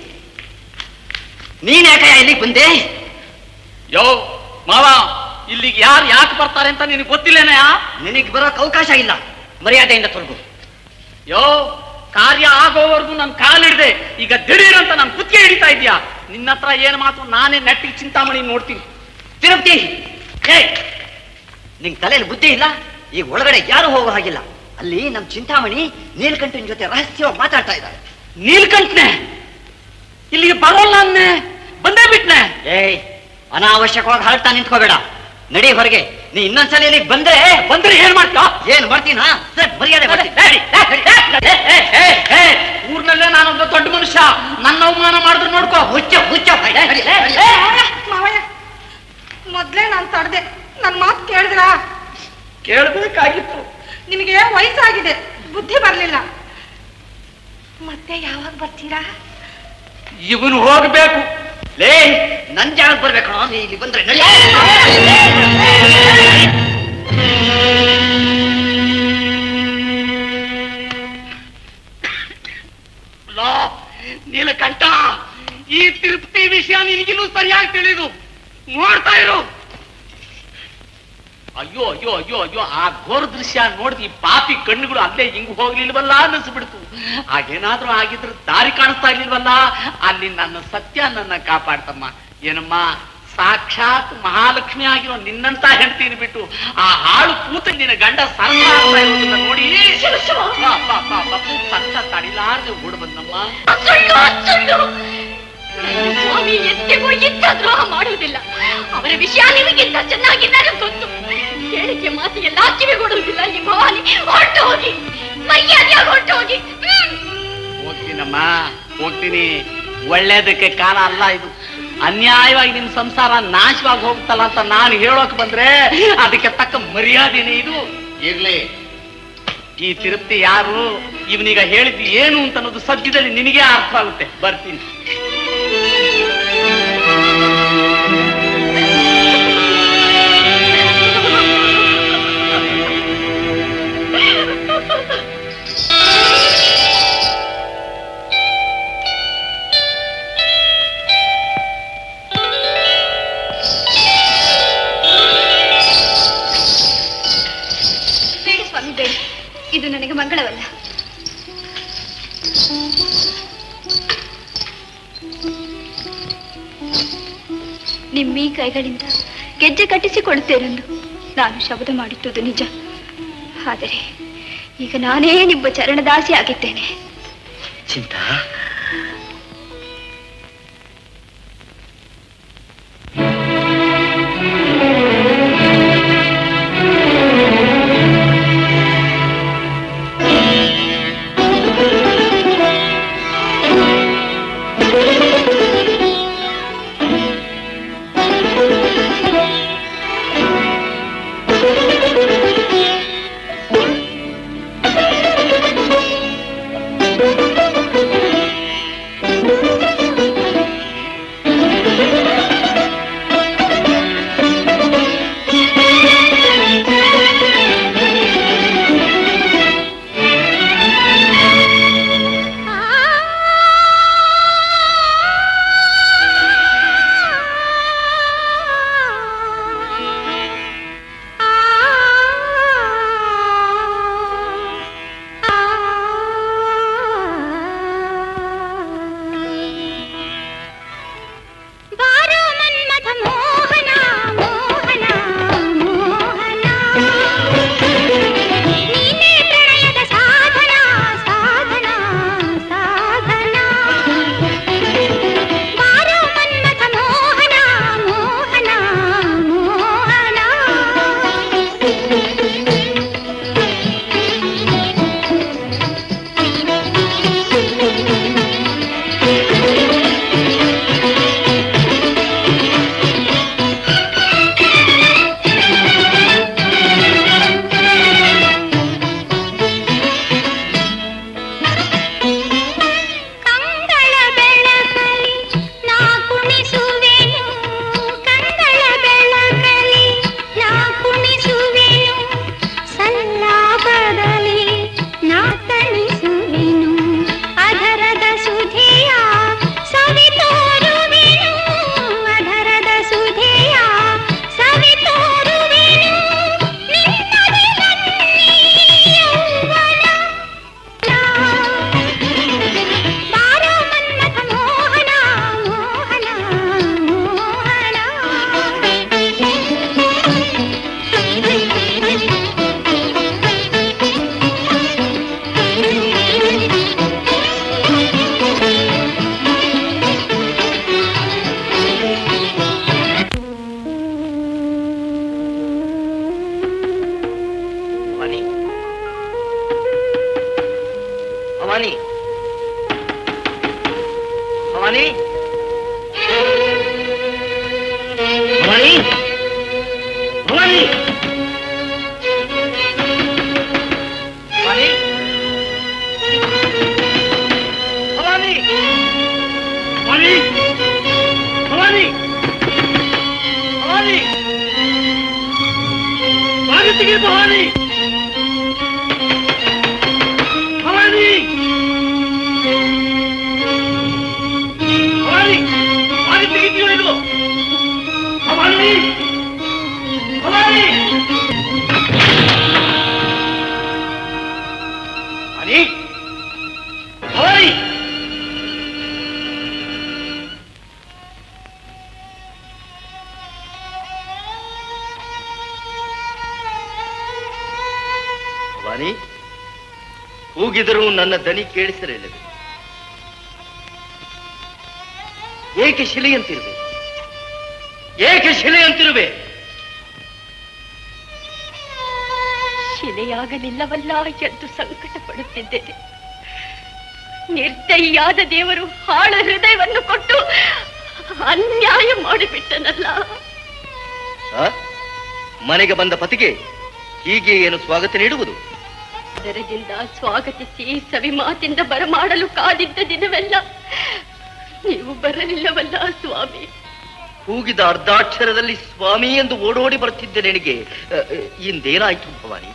ನೀನ್ ಯಾಕೆ ಇಲ್ಲಿಗೆ ಬಂದೆ ಯೋ ಮಾವ ಇಲ್ಲಿಗೆ ಯಾರು ಯಾಕೆ ಬರ್ತಾರೆ ಅಂತ ನಿನಗೆ ಗೊತ್ತಿಲ್ಲೇನಯ್ಯ ನಿನಗೆ ಬರೋಕ್ ಅವಕಾಶ ಇಲ್ಲ ಮರ್ಯಾದೆಯಿಂದ ತೊಲಗು ಯೋ ಕಾರ್ಯ ಆಗೋವರೆಗೂ ನನ್ ಕಾಲಿಡ್ದೆ ಈಗ ದಿಢೀರ್ ಅಂತ ನನ್ ಕುತ್ತಿಗೆ ಹಿಡಿತಾ ಇದೀಯಾ ನಿನ್ನ ಹತ್ರ ಏನ್ ಮಾತು ನಾನೇ ನೆಟ್ಟಿಗೆ ಚಿಂತಾಮಣಿ ನೋಡ್ತೀನಿ ತಿರುಪತಿ ಏ ನಿಂಗ್ ತಲೆಯಲ್ಲಿ ಬುದ್ಧಿ ಇಲ್ಲ ಈಗ ಒಳಗಡೆ ಯಾರು ಹೋಗೋ ಹಾಗಿಲ್ಲ ಅಲ್ಲಿ ನಮ್ ಚಿಂತಾಮಣಿ ನೀಲ್ಕಂಠನ್ ಜೊತೆ ರಹಸ್ಯವಾಗಿ ಮಾತಾಡ್ತಾ ಇದ್ದಾರೆ ನೀಲ್ಕಂಠನೆ ಇಲ್ಲಿಗೆ ಬರೋಲ್ಲ ಅನ್ನೆ ಬಂದೇ ಬಿಟ್ನೆ ಏಯ್ ಅನಾವಶ್ಯಕವಾಗಿ ಹರಡ್ತಾ ನಿಂತ್ಕೋಬೇಡ ನಡಿ ಹೊರಗೆ ನೀ ಇನ್ನೊಂದ್ಸಲ ಇಲ್ಲಿಗೆ ಬಂದ್ರೆ ಬಂದ್ರೆ ಏನ್ ಮಾಡ್ತಾ ಏನ್ ಮಾಡ್ತೀನಾ ಸರ್ ಮರ್ಯಾದೆ ಮಾಡ್ತೀನಿ. ನಡಿ, ನಡಿ, ನಡಿ. ಊರ್ನಲ್ಲೇ ನಾನೊಬ್ಬ ದೊಡ್ಡ ಮನುಷ್ಯ ನನ್ನ ಅವಮಾನ ಮಾಡಿದ್ರು ನೋಡ್ಕೋ ಹುಚ್ಚ ಹುಚ್ಚ ನಡಿ, ನಡಿ, ನಡಿ. ಮಾವಯ್ಯ ಮೊದ್ಲೇ ನಾನ್ ತಡ್ದೆ ನನ್ ಮಾತು ಕೇಳಿದ್ರಾ ಕೇಳ್ಬೇಕಾಗಿತ್ತು ನಿಮಗೆ ವಯಸ್ಸಾಗಿದೆ ಬುದ್ಧಿ ಬರ್ಲಿಲ್ಲ ಮತ್ತೆ ಯಾವಾಗ ಬರ್ತೀರಾ ಇವನು ಹೋಗ್ಬೇಕು ಲೇ ನನ್ ಜಾಗ ಬರ್ಬೇಕು ನೀ ಇಲ್ಲಿ ಬಂದ್ರೆ ನಡಿ ಲೋ, ನೀಲಕಂಠ ಈ ತಿರುಪತಿ ವಿಷಯ ನಿನಗಿನ್ನೂ ಸರಿಯಾಗಿ ತಿಳಿದು ನೋಡ್ತಾ ಇರು ಅಯ್ಯೋ ಅಯ್ಯೋ ಅಯ್ಯೋ ಅಯ್ಯೋ ಆ ಘೋರ ದೃಶ್ಯ ನೋಡಿದ ಈ ಪಾಪಿ ಕಣ್ಣುಗಳು ಅಲ್ಲೇ ಹಿಂಗ್ ಹೋಗ್ಲಿಲ್ವಲ್ಲ ಅನ್ನಿಸ್ಬಿಡ್ತು ಹಾಗೇನಾದ್ರೂ ಆಗಿದ್ರೆ ದಾರಿ ಕಾಣಿಸ್ತಾ ಇರ್ಲಿಲ್ವಲ್ಲ ಅಲ್ಲಿ ನನ್ನ ಸತ್ಯ ನನ್ನ ಕಾಪಾಡ್ತಮ್ಮ ಏನಮ್ಮ ಸಾಕ್ಷಾತ್ ಮಹಾಲಕ್ಷ್ಮಿ ಆಗಿರೋ ನಿನ್ನಂತ ಹೆಂಡ್ತೀನಿ ಬಿಟ್ಟು ಆ ಹಾಳು ಕೂತ ನಿನ್ನ ಗಂಡ ಸರ್ವ ಆಗ್ತಾ ಇರೋದನ್ನ ನೋಡಿ ಬಾ, ಬಾ, ಬಾ, ಬಾ. ಸಂತ ತಡಿಲಾರ್ದೆ ಓಡ್ ಬಂದಮ್ಮ ಸುಳ್ಳು ಸುಳ್ಳು ಸ್ವಾಮಿ ಎಂದಿಗೂ ಇಂಥ ದ್ರೋಹ ಮಾಡುವುದಿಲ್ಲ ಅವರ ವಿಷಯ ನಿಮಗಿಂತ ಚೆನ್ನಾಗಿ ನನಗೆ ಗೊತ್ತು ಹೇಳಿಕೆ ಮಾತಿಗೆಲ್ಲ ಕಿವಿಗೊಡುವುದಿಲ್ಲ ಈ ಭವಾನಿ ಹೊರಟು ಹೋಗಿ ಮರ್ಯಾದೆಯಾಗಿ ಹೊರಟು ಹೋಗಿ ಹ್ಮ್. ಹೋಗ್ತೀನಮ್ಮ ಹೋಗ್ತೀನಿ ಒಳ್ಳೇದಕ್ಕೆ ಕಾಲ ಅಲ್ಲ ಇದು ಅನ್ಯಾಯವಾಗಿ ನಿಮ್ ಸಂಸಾರ ನಾಶವಾಗಿ ಹೋಗ್ತಲ್ಲ ಅಂತ ನಾನು ಹೇಳೋಕ್ ಬಂದ್ರೆ ಅದಕ್ಕೆ ತಕ್ಕ ಮರ್ಯಾದೆನೇ ಇದು ಇರ್ಲಿ ಈ ತಿರುಪ್ತಿ ಯಾರು ಇವನೀಗ ಹೇಳಿದ್ದು ಏನು ಅಂತ ಅನ್ನೋದು ಸದ್ಯದಲ್ಲಿ ನಿನಗೆ ಅರ್ಥ ಆಗುತ್ತೆ ಬರ್ತೀನಿ ಬೇಡ ಸ್ವಾಮಿ ಬೇಡ ಇದು ನನಗೆ ಮಂಗಳವಲ್ಲ ನಿಮ್ಮೀ ಕೈಗಳಿಂದ ಗೆಜ್ಜೆ ಕಟ್ಟಿಸಿಕೊಳ್ಳುತ್ತೇನೆಂದು ನಾನು ಶಬ್ದ ಮಾಡಿಟ್ಟುದು ನಿಜ ಆದರೆ ಈಗ ನಾನೇ ನಿಮ್ಮ ಚರಣದಾಸಿ ಆಗಿದ್ದೇನೆ ಚಿಂತಾ ಬಾರೋ ಮನ್ಮಥ ಮೋಹನ ಮೋಹನ ಮೋಹನ ನೀನೇ ಪ್ರಣಯದ ಸಾಧನ ಸಾಧನ ಸಾಧನ ಬಾರೋ ಮನ್ಮಥ ಮೋಹನ ಮೋಹನ ಮೋಹನ ಕಂಗಳ ಬೆಳಕಲಿ ನಾ ಕುಣಿಸುವೆನು ಕಂಗಳ ಬೆಳಕಲಿ ನಾ ಕುಣಿಸುವೆನು ಸಲ್ಲಾಪದಲ್ಲಿ ನಾ ತಣಿಸುವೆನು ಅಧರದ ಸುಧೆಯ ಸವಿ ತೋರುವೆನು ಅಧರದ ಸುಧೆಯ ಸವಿ ತೋರುವೆನು ನಿನ್ನದೇ ನನ್ನೀ ಯೌವನ ಬಾರೋ ಮನ್ಮಥ ಮೋಹನ ಮೋಹನ ಭವಾನಿ ಭವಾನಿ ಭವಾನಿ ಭವಾನಿ ಭವಾನಿ ಭವಾನಿ ಭವಾನಿ ಭವಾನಿ ಭವಾನಿ ಭವಾನಿ ಭಾರತಿಗೆ ಭವಾನಿ ಭವಾನಿ ಭವಾನಿ ಭಾರತಿಗೆ ಭವಾನಿ ಭವಾನಿ ಭವಾನಿ ಭವಾನಿ ಭವಾನಿ ಕೂಗಿದರೂ ನನ್ನ ದನಿ ಕೇಳಿಸಿರಲಿಲ್ಲ ಏಕೆ ಶಿಲೆಯಂತಿರುವೆ ಏಕೆ ಶಿಲೆಯಂತಿರುವೆ ಶಿಲೆಯಾಗಲಿಲ್ಲವಲ್ಲ ಎಂದು ಸಂಕಟ ಪಡುತ್ತಿದ್ದೇನೆ ನಿರ್ದಯಿಯಾದ ದೇವರು ಹಾಳ ಹೃದಯವನ್ನು ಕೊಟ್ಟು ಅನ್ಯಾಯ ಮಾಡಿಬಿಟ್ಟನಲ್ಲ ಆ? ಮನೆಗೆ ಬಂದ ಪತಿಗೆ ಹೀಗೆ ಏನು ಸ್ವಾಗತ ನೀಡುವುದು ದರದಿಂದ ಸ್ವಾಗತಿಸಿ ಸವಿ ಮಾತಿಂದ ಬರಮಾಡಲು ಕಾದಿದ್ದ ದಿನವೆಲ್ಲ ನೀವು ಬರಲಿಲ್ಲವಲ್ಲ ಸ್ವಾಮಿ ಕೂಗಿದ ಅರ್ಧಾಕ್ಷರದಲ್ಲಿ ಸ್ವಾಮಿ ಎಂದು ಓಡೋಡಿ ಬರುತ್ತಿದ್ದ ನಿನಗೆ ಅ, ಅ, ಇಂದೇನಾಯ್ತು ಭವಾನಿ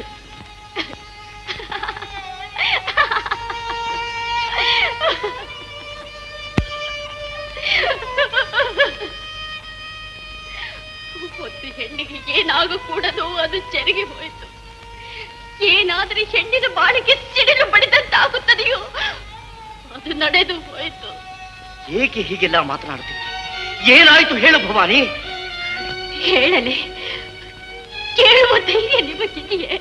ಒಂದು ಹೆಣ್ಣಿಗೆ ಏನಾಗಕೂಡದು ಅದು ಚೆರಿಗೆ ಹೋಯಿತು ಏನಾದರೆ ಹೆಣ್ಣಿನ ಬಾಳಿಗೆ ಸಿಡಿಲು ಬಡಿದಂತಾಗುತ್ತದೆಯೋ ಅದು ನಡೆದು ಹೋಯಿತು ಏಕೆ ಹೀಗೆಲ್ಲ ಮಾತನಾಡುತ್ತಿದ್ದೆ ಏನಾಯ್ತು ಹೇಳು ಭವಾನಿ ಹೇಳಲೆ ಕೇಳುವ ಧೈರ್ಯ ನಿಮಗಿದೆಯೇ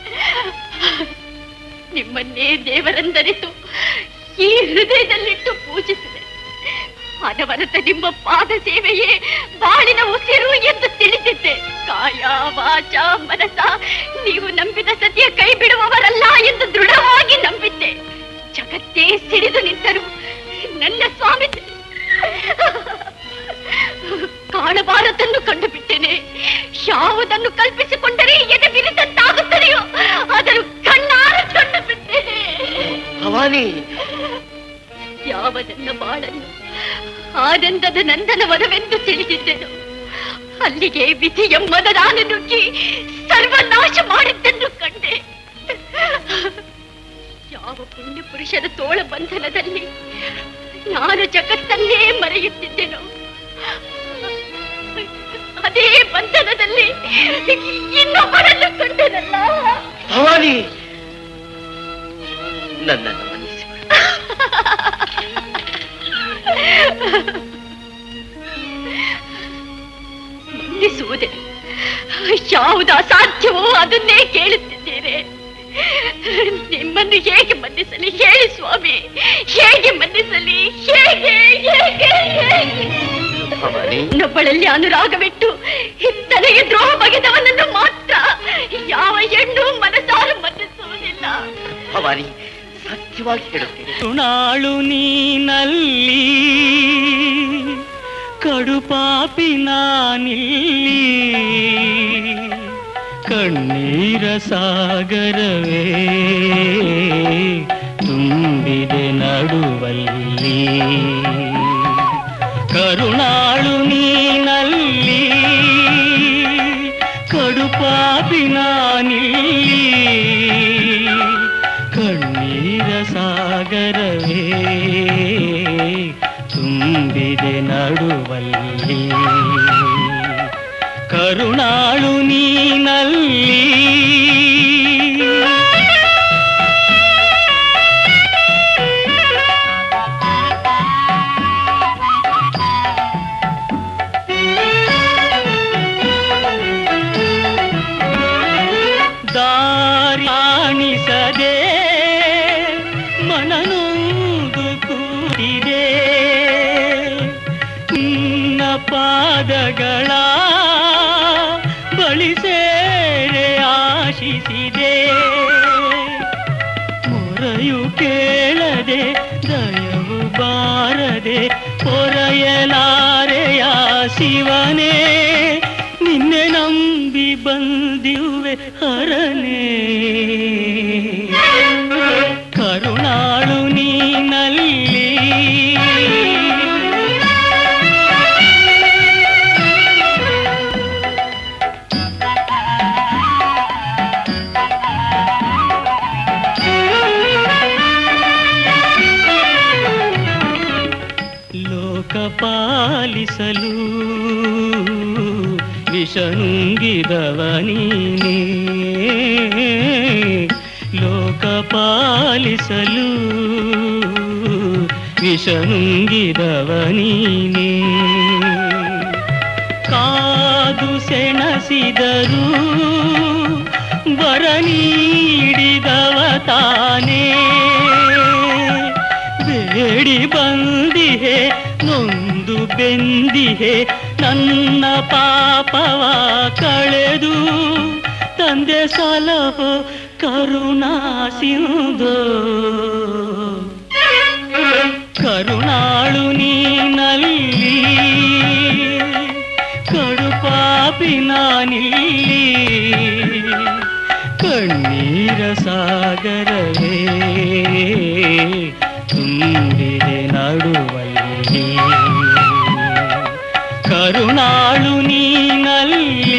ನಿಮ್ಮನ್ನೇ ದೇವರೆಂದರಿತು ಈ ಹೃದಯದಲ್ಲಿಟ್ಟು ಪೂಜಿಸಿದೆ ಅನವರತ ನಿಮ್ಮ ಪಾದ ಸೇವೆಯೇ ಬಾಳಿನ ಉಸಿರು ಎಂದು ತಿಳಿದಿದ್ದೆ ಕಾಯ ವಾಚ ಮನಸ ನೀವು ನಂಬಿದ ಸತಿಯ ಕೈ ಬಿಡುವವರಲ್ಲ ಎಂದು ದೃಢವಾಗಿ ನಂಬಿದ್ದೆ ಜಗತ್ತೇ ಸಿಡಿದು ನಿಂತರು ನನ್ನ ಸ್ವಾಮಿ ಕಾಣಬಾರದನ್ನು ಕಂಡು ಬಿಟ್ಟೇನೆ ಯಾವುದನ್ನು ಕಲ್ಪಿಸಿಕೊಂಡರೆ ಎದೆ ಬಿರಿದಂತಾಗುತ್ತದೆಯೋ ಅದನ್ನು ಕಣ್ಣಾರ ಕಂಡು ಬಿಟ್ಟೇನೆ ಭವಾನಿ ಯಾವ ನನ್ನ ಬಾಳನ್ನು ಆನಂದದ ನಂದನ ವರವೆಂದು ತಿಳಿದಿದ್ದೆನು ಅಲ್ಲಿಗೆ ವಿಧಿಯ ಮನದಾನ ನುಗ್ಗಿ ಸರ್ವನಾಶ ಮಾಡಿದ್ದನ್ನು ಕಂಡೆ ಯಾವ ಪುಣ್ಯ ಪುರುಷನ ತೋಳ ಬಂಧನದಲ್ಲಿ ನಾನು ಜಗತ್ತನ್ನೇ ಮರೆಯುತ್ತಿದ್ದೆನು ಅದೇ ಬಂಧನದಲ್ಲಿ ಇನ್ನೊಬ್ಬರನ್ನು ಕಂಡೆನಲ್ಲ ಭವಾನಿ ನನ್ನನ್ನು ಮನ್ನಿಸಿ ಮನ್ನಿಸುವುದೇ ಯಾವುದು ಅಸಾಧ್ಯವೋ ಅದನ್ನೇ ಕೇಳುತ್ತಿದ್ದೇನೆ ನಿಮ್ಮನ್ನು ಹೇಗೆ ಮನ್ನಿಸಲಿ ಹೇಳಿ ಸ್ವಾಮಿ ಹೇಗೆ ಮನ್ನಿಸಲಿ ಹೇಗೆ ಹೇಗೆ ಹೇಗೆ ಭವಾನಿ ಇನ್ನೊಬ್ಬಳಲ್ಲಿ ಅನುರಾಗವಿಟ್ಟು ತನಗೆ ದ್ರೋಹ ಬಗೆದವನನ್ನು ಮಾತ್ರ ಯಾವ ಹೆಣ್ಣು ಮನಸಾರ ಮನ್ನಿಸುವುದಿಲ್ಲ ಭವಾನಿ ಸತ್ಯವಾಗಿ ಹೇಳುತ್ತೇನೆ ತುಣಾಳು ನೀನಲ್ಲಿ ಕಡುಪಾಪಿ ನಾನಿಲ್ಲಿ ಕಣ್ಣೀರ ಸಾಗರವೇ ತುಂಬಿದೆ ನಡುವಲ್ಲಿ ಕರುಣಾಳು ನೀನಲ್ಲಿ ಕಡುಪಾಪಿ ನಾನಿಲ್ಲಿ ಕಣ್ಣೀರ ಸಾಗರವೇ ತುಂಬಿದೆ ನಡುವಲ್ಲಿ ಕರುಣಾಳು ನೀನಲ್ಲಿ ದಾರಿಣಿಸದೆ ಮನನೊಂದು ಕೂಡಿದೆ ನಿನ್ನ ಪಾದಗಳ ಬಳಿ ಸೇರೆ ಆಶಿಸಿದೆ ಮೊರೆಯು ಕೇಳದೆ ದಯವು ಬಾರದೆ ಪೊರೆಯಲಾರೆಯ ಶಿವನೇ ನಿನ್ನೆ ನಂಬಿ ಬಂದಿರುವೆ ಹರನೇ ಕರುಣಾಳು ನೀನಲ್ಲಿ ಲೋಕ ಪಾಲಿಸಲು ವಿಷನುಂಗಿದವ ನೀನೇ ಲೋಕ ಪಾಲಿಸಲು ವಿಷನುಂಗಿದವ ನೀನೇ ಕಾದು ಸೆಣಸಿದರು ವರ ನೀಡಿದವ ತಾನೇ ಬೇಡಿ ಬಂದಿಹೆ ನೊಂದು ಬೆಂದಿಹೆ ನನ್ನ ಪಾಪವ ಕಳೆದು ತಂದೆ ಸಲಹೋ ಕರುಣಾ ಸಿಂಧೋ ಕರುಣಾಳು ನೀನಲ್ಲಿ ಕಡುಪಾಪಿ ನಾನಿಲ್ಲಿ ಕಣ್ಣೀರ ಸಾಗರವೇ ತುಂಬಿದೆ ನಡುವಲ್ಲಿ ಕರುಣಾಳು ನೀನಲ್ಲಿ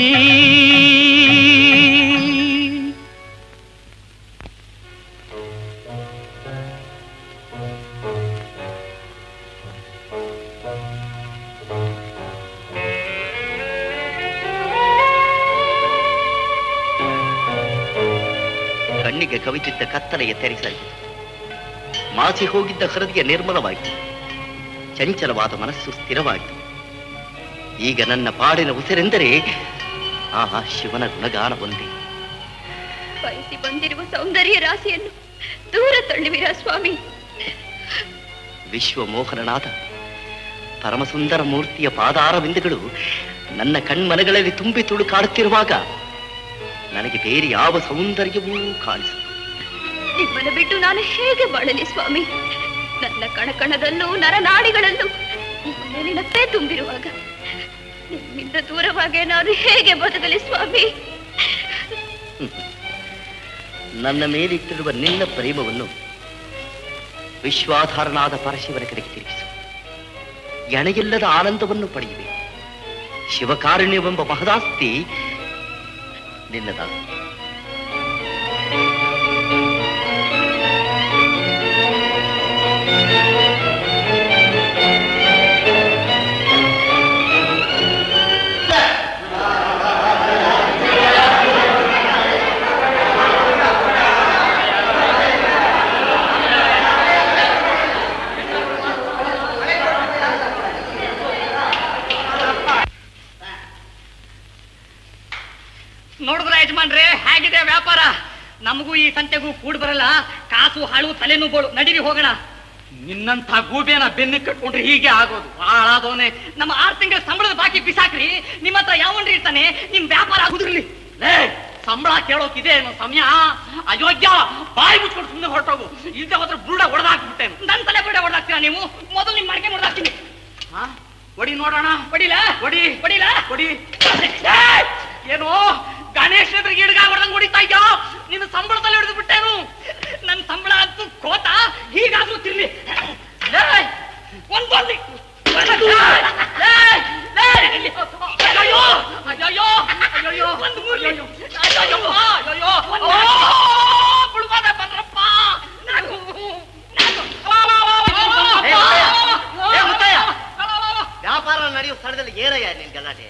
ಕಣ್ಣಿಗೆ ಕವಿತಿದ್ದ ಕತ್ತಲೆಯ ತೆರೆಸರಿತು ಮಾಸಿ ಹೋಗಿದ್ದ ಹೃದಯ ನಿರ್ಮಲವಾಯಿತು ಚಂಚಲವಾದ ಮನಸ್ಸು ಸ್ಥಿರವಾಯಿತು ಈಗ ನನ್ನ ಪಾಡಿನ ಉಸಿರೆಂದರೆ ಆ ಶಿವನ ಗುಣಗಾನ ಒಂದೇ ಬಯಸಿ ಬಂದಿರುವ ಸೌಂದರ್ಯ ರಾಶಿಯನ್ನು ದೂರ ತಳ್ಳುವಿರಾ ಸ್ವಾಮಿ ವಿಶ್ವ ಮೋಹನನಾದ ಪರಮಸುಂದರ ಮೂರ್ತಿಯ ಪಾದಾರ ಬಿಂದುಗಳು ನನ್ನ ಕಣ್ಮನಗಳಲ್ಲಿ ತುಂಬಿ ತುಳುಕಾಡುತ್ತಿರುವಾಗ ನನಗೆ ಬೇರೆ ಯಾವ ಸೌಂದರ್ಯವೂ ಕಾಣಿಸ ನಿಮ್ಮನ್ನು ಬಿಟ್ಟು ನಾನು ಹೇಗೆ ಬಾಳಲಿ ಸ್ವಾಮಿ ನನ್ನ ಕಣಕಣದಲ್ಲೂ ನರನಾಡಿಗಳಲ್ಲೂ ನಿಮ್ಮ ಮೇಲಿನತ್ತೇ ತುಂಬಿರುವಾಗ ನಿಮ್ಮಿಂದ ದೂರವಾಗಿ ನಾನು ಹೇಗೆ ಬದುಕಲಿ ಸ್ವಾಮಿ ನನ್ನ ಮೇಲಿಟ್ಟಿರುವ ನಿನ್ನ ಪ್ರೇಮವನ್ನು ವಿಶ್ವಾಧಾರನಾದ ಪರಶಿವನ ಕಡೆಗೆ ತಿರುಗಿಸು ಎಣೆಯಿಲ್ಲದ ಆನಂದವನ್ನು ಪಡೆಯುವೆ ಶಿವಕಾರುಣ್ಯವೆಂಬ ಮಹದಾಸ್ತಿ ನಿನ್ನದಾದ ನೋಡಿದ್ರ ಯಜಮಾನ್ರೆ ಹೇಗಿದೆ ವ್ಯಾಪಾರ ನಮಗೂ ಈ ಸಂತೆಗೂ ಕೂಡ್ ಬರಲ್ಲ ಕಾಸು ಹಾಳು ತಲೆನೂ ಬೋಳು ನಡೀರಿ ಹೋಗೋಣ ನಿನ್ನಂಥ ಗೂಬೆನ ಬೆನ್ನಿ ಕಟ್ಕೊಂಡ್ರೆ ಹೀಗೆ ಆಗೋದು ಹಾಳಾದವನೇ ನಮ್ಮ ಆರು ತಿಂಗಳ ಸಂಬಳದ ಬಾಕಿ ಬಿಸಾಕ್ರಿ ನಿಮ್ಮ ಹತ್ರ ಯಾವನ್ರಿ ಇರ್ತಾನೆ ನಿಮ್ ವ್ಯಾಪಾರ ಆಗುದಿರ್ಲಿ ಲೇ ಸಂಬಳ ಕೇಳೋಕಿದೆ ಅನ್ನೋ ಸಮಯ ಅಯೋಗ್ಯ ಬಾಯಿ ಮುಚ್ಕೊಂಡು ಸುಮ್ಮನೆ ಹೊರಟೋಗು ಇಲ್ದೆ ಹೋದ್ರೆ ಬುರುಡ ಹೊಡೆದಾಕ್ಬಿಟ್ಟೆ ನನ್ ತಲೆ ಬುರುಡ ಹೊಡೆದಾಕ್ತೀರಾ ನೀವು ಮೊದಲು ನಿಮ್ ಮಡಿಕೆ ಹೊಡೆದಾಕ್ತೀನಿ ಹಾ ಹೊಡಿ ನೋಡೋಣ ಹೊಡಿಲ ಹೊಡಿ ಹೊಡಿಲ ಹೊಡಿ ಏಯ್! ಏನು ಗಣೇಶ ಎದುರಿಗೆ ಹಿಡ್ಗ ಹೊಡೆದಂಗ್ ಹೊಡಿತಾ ಇದ್ಯಾ ನಿನ್ನ ಸಂಬಳದಲ್ಲಿ ಹಿಡಿದು ಬಿಟ್ಟೇನು ನನ್ ಸಂಬಳ ಅಂತೂ ಕೋತ ಹೀಗಾದ್ರೂ ತಿರ್ಲಿ ಏಯ್! ಒಂದೊಂದು ಏಯ್! ಏಯ್! ಅಯ್ಯಯ್ಯೋ! ಅಯ್ಯಯ್ಯೋ! ಅಯ್ಯಯ್ಯೋ! ಒಂದು ಮೂರ್ಲಿ. ಅಯ್ಯಯ್ಯೋ! ಅಯ್ಯಯ್ಯೋ! ಓ! ಬುಳ್ವಾದ ಬಂದ್ರಪ್ಪ ನಾನು ನಾನು ಏ, ಮುತ್ತಯ್ಯ! ಏ, ಮುತ್ತಯ್ಯ! ವ್ಯಾಪಾರ ನಡೆಯುವ ಸ್ಥಳದಲ್ಲಿ ಏನಯ್ಯ ನಿನ್ ಗಲಾಟೆ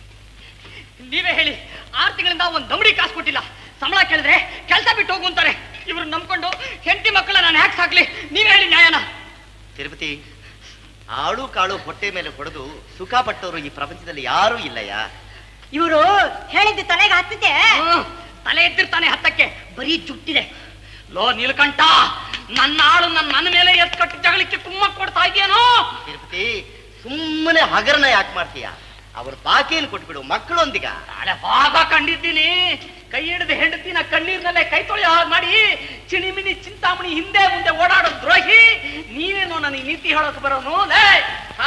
ನೀವೇ ಹೇಳಿ ಆರು ತಿಂಗಳಿಂದ ಒಂದ್ ದಮಡಿ ಕಾಸು ಕೊಟ್ಟಿಲ್ಲ ಸಂಬಳ ಕೇಳಿದ್ರೆ ಕೆಲಸ ಬಿಟ್ಟು ಹೋಗು ಅಂತಾರೆ ಇವ್ರು ನಂಬ್ಕೊಂಡು ಹೆಂಡತಿ ಮಕ್ಕಳ ನಾನು ಹ್ಯಾಕ್ ಸಾಕ್ಲಿ ನೀವೇ ಹೇಳಿ ನ್ಯಾಯನ ತಿರುಪತಿ ಆಳು ಕಾಳು ಹೊಟ್ಟೆ ಮೇಲೆ ಹೊಡೆದು ಸುಖ ಪಟ್ಟವರು ಈ ಪ್ರಪಂಚದಲ್ಲಿ ಯಾರೂ ಇಲ್ಲಯ್ಯ ಇವರು ಹೇಳಿದ್ದು ತಲೆಗೆ ಹತ್ತಿದೆ ಹ್ಮ್, ತಲೆ ಎದ್ದಿರ್ತಾನೆ ಹತ್ತಕ್ಕೆ ಬರೀ ಜುಟ್ಟಿದೆ ಲೋ ನೀಲಕಂಠ ನನ್ನ ಆಳು ನನ್ನ ನನ್ನ ಮೇಲೆ ಎತ್ ಕಟ್ಟಿ ಜಗಳಿಕೆ ತುಂಬ ಕೊಡ್ತಾ ಇದೆಯೇನೋ ತಿರುಪತಿ ಸುಮ್ಮನೆ ಹಗರಣ ಯಾಕೆ ಮಾಡ್ತೀಯ ಅವ್ರ ಬಾಕಿಯನ್ನು ಕೊಟ್ಬಿಡು ಮಕ್ಕಳೊಂದಿಗ ನಾಳೆ ಭಾಗ ಕಂಡಿದ್ದೀನಿ ಕೈ ಹಿಡಿದು ಹೆಂಡತಿನ ಕಣ್ಣೀರ್ನಲ್ಲೇ ಕೈ ತೊಳೆಯೋ ಹಾಗೆ ಮಾಡಿ ಚಿಣಿಮಿನಿ ಚಿಂತಾಮಣಿ ಹಿಂದೆ ಮುಂದೆ ಓಡಾಡೋ ದ್ರೋಹಿ ನೀವೇನೋ ನನಗೆ ನೀತಿ ಹೇಳೋಕೆ ಬರೋನು ಲೇ ಹಾ?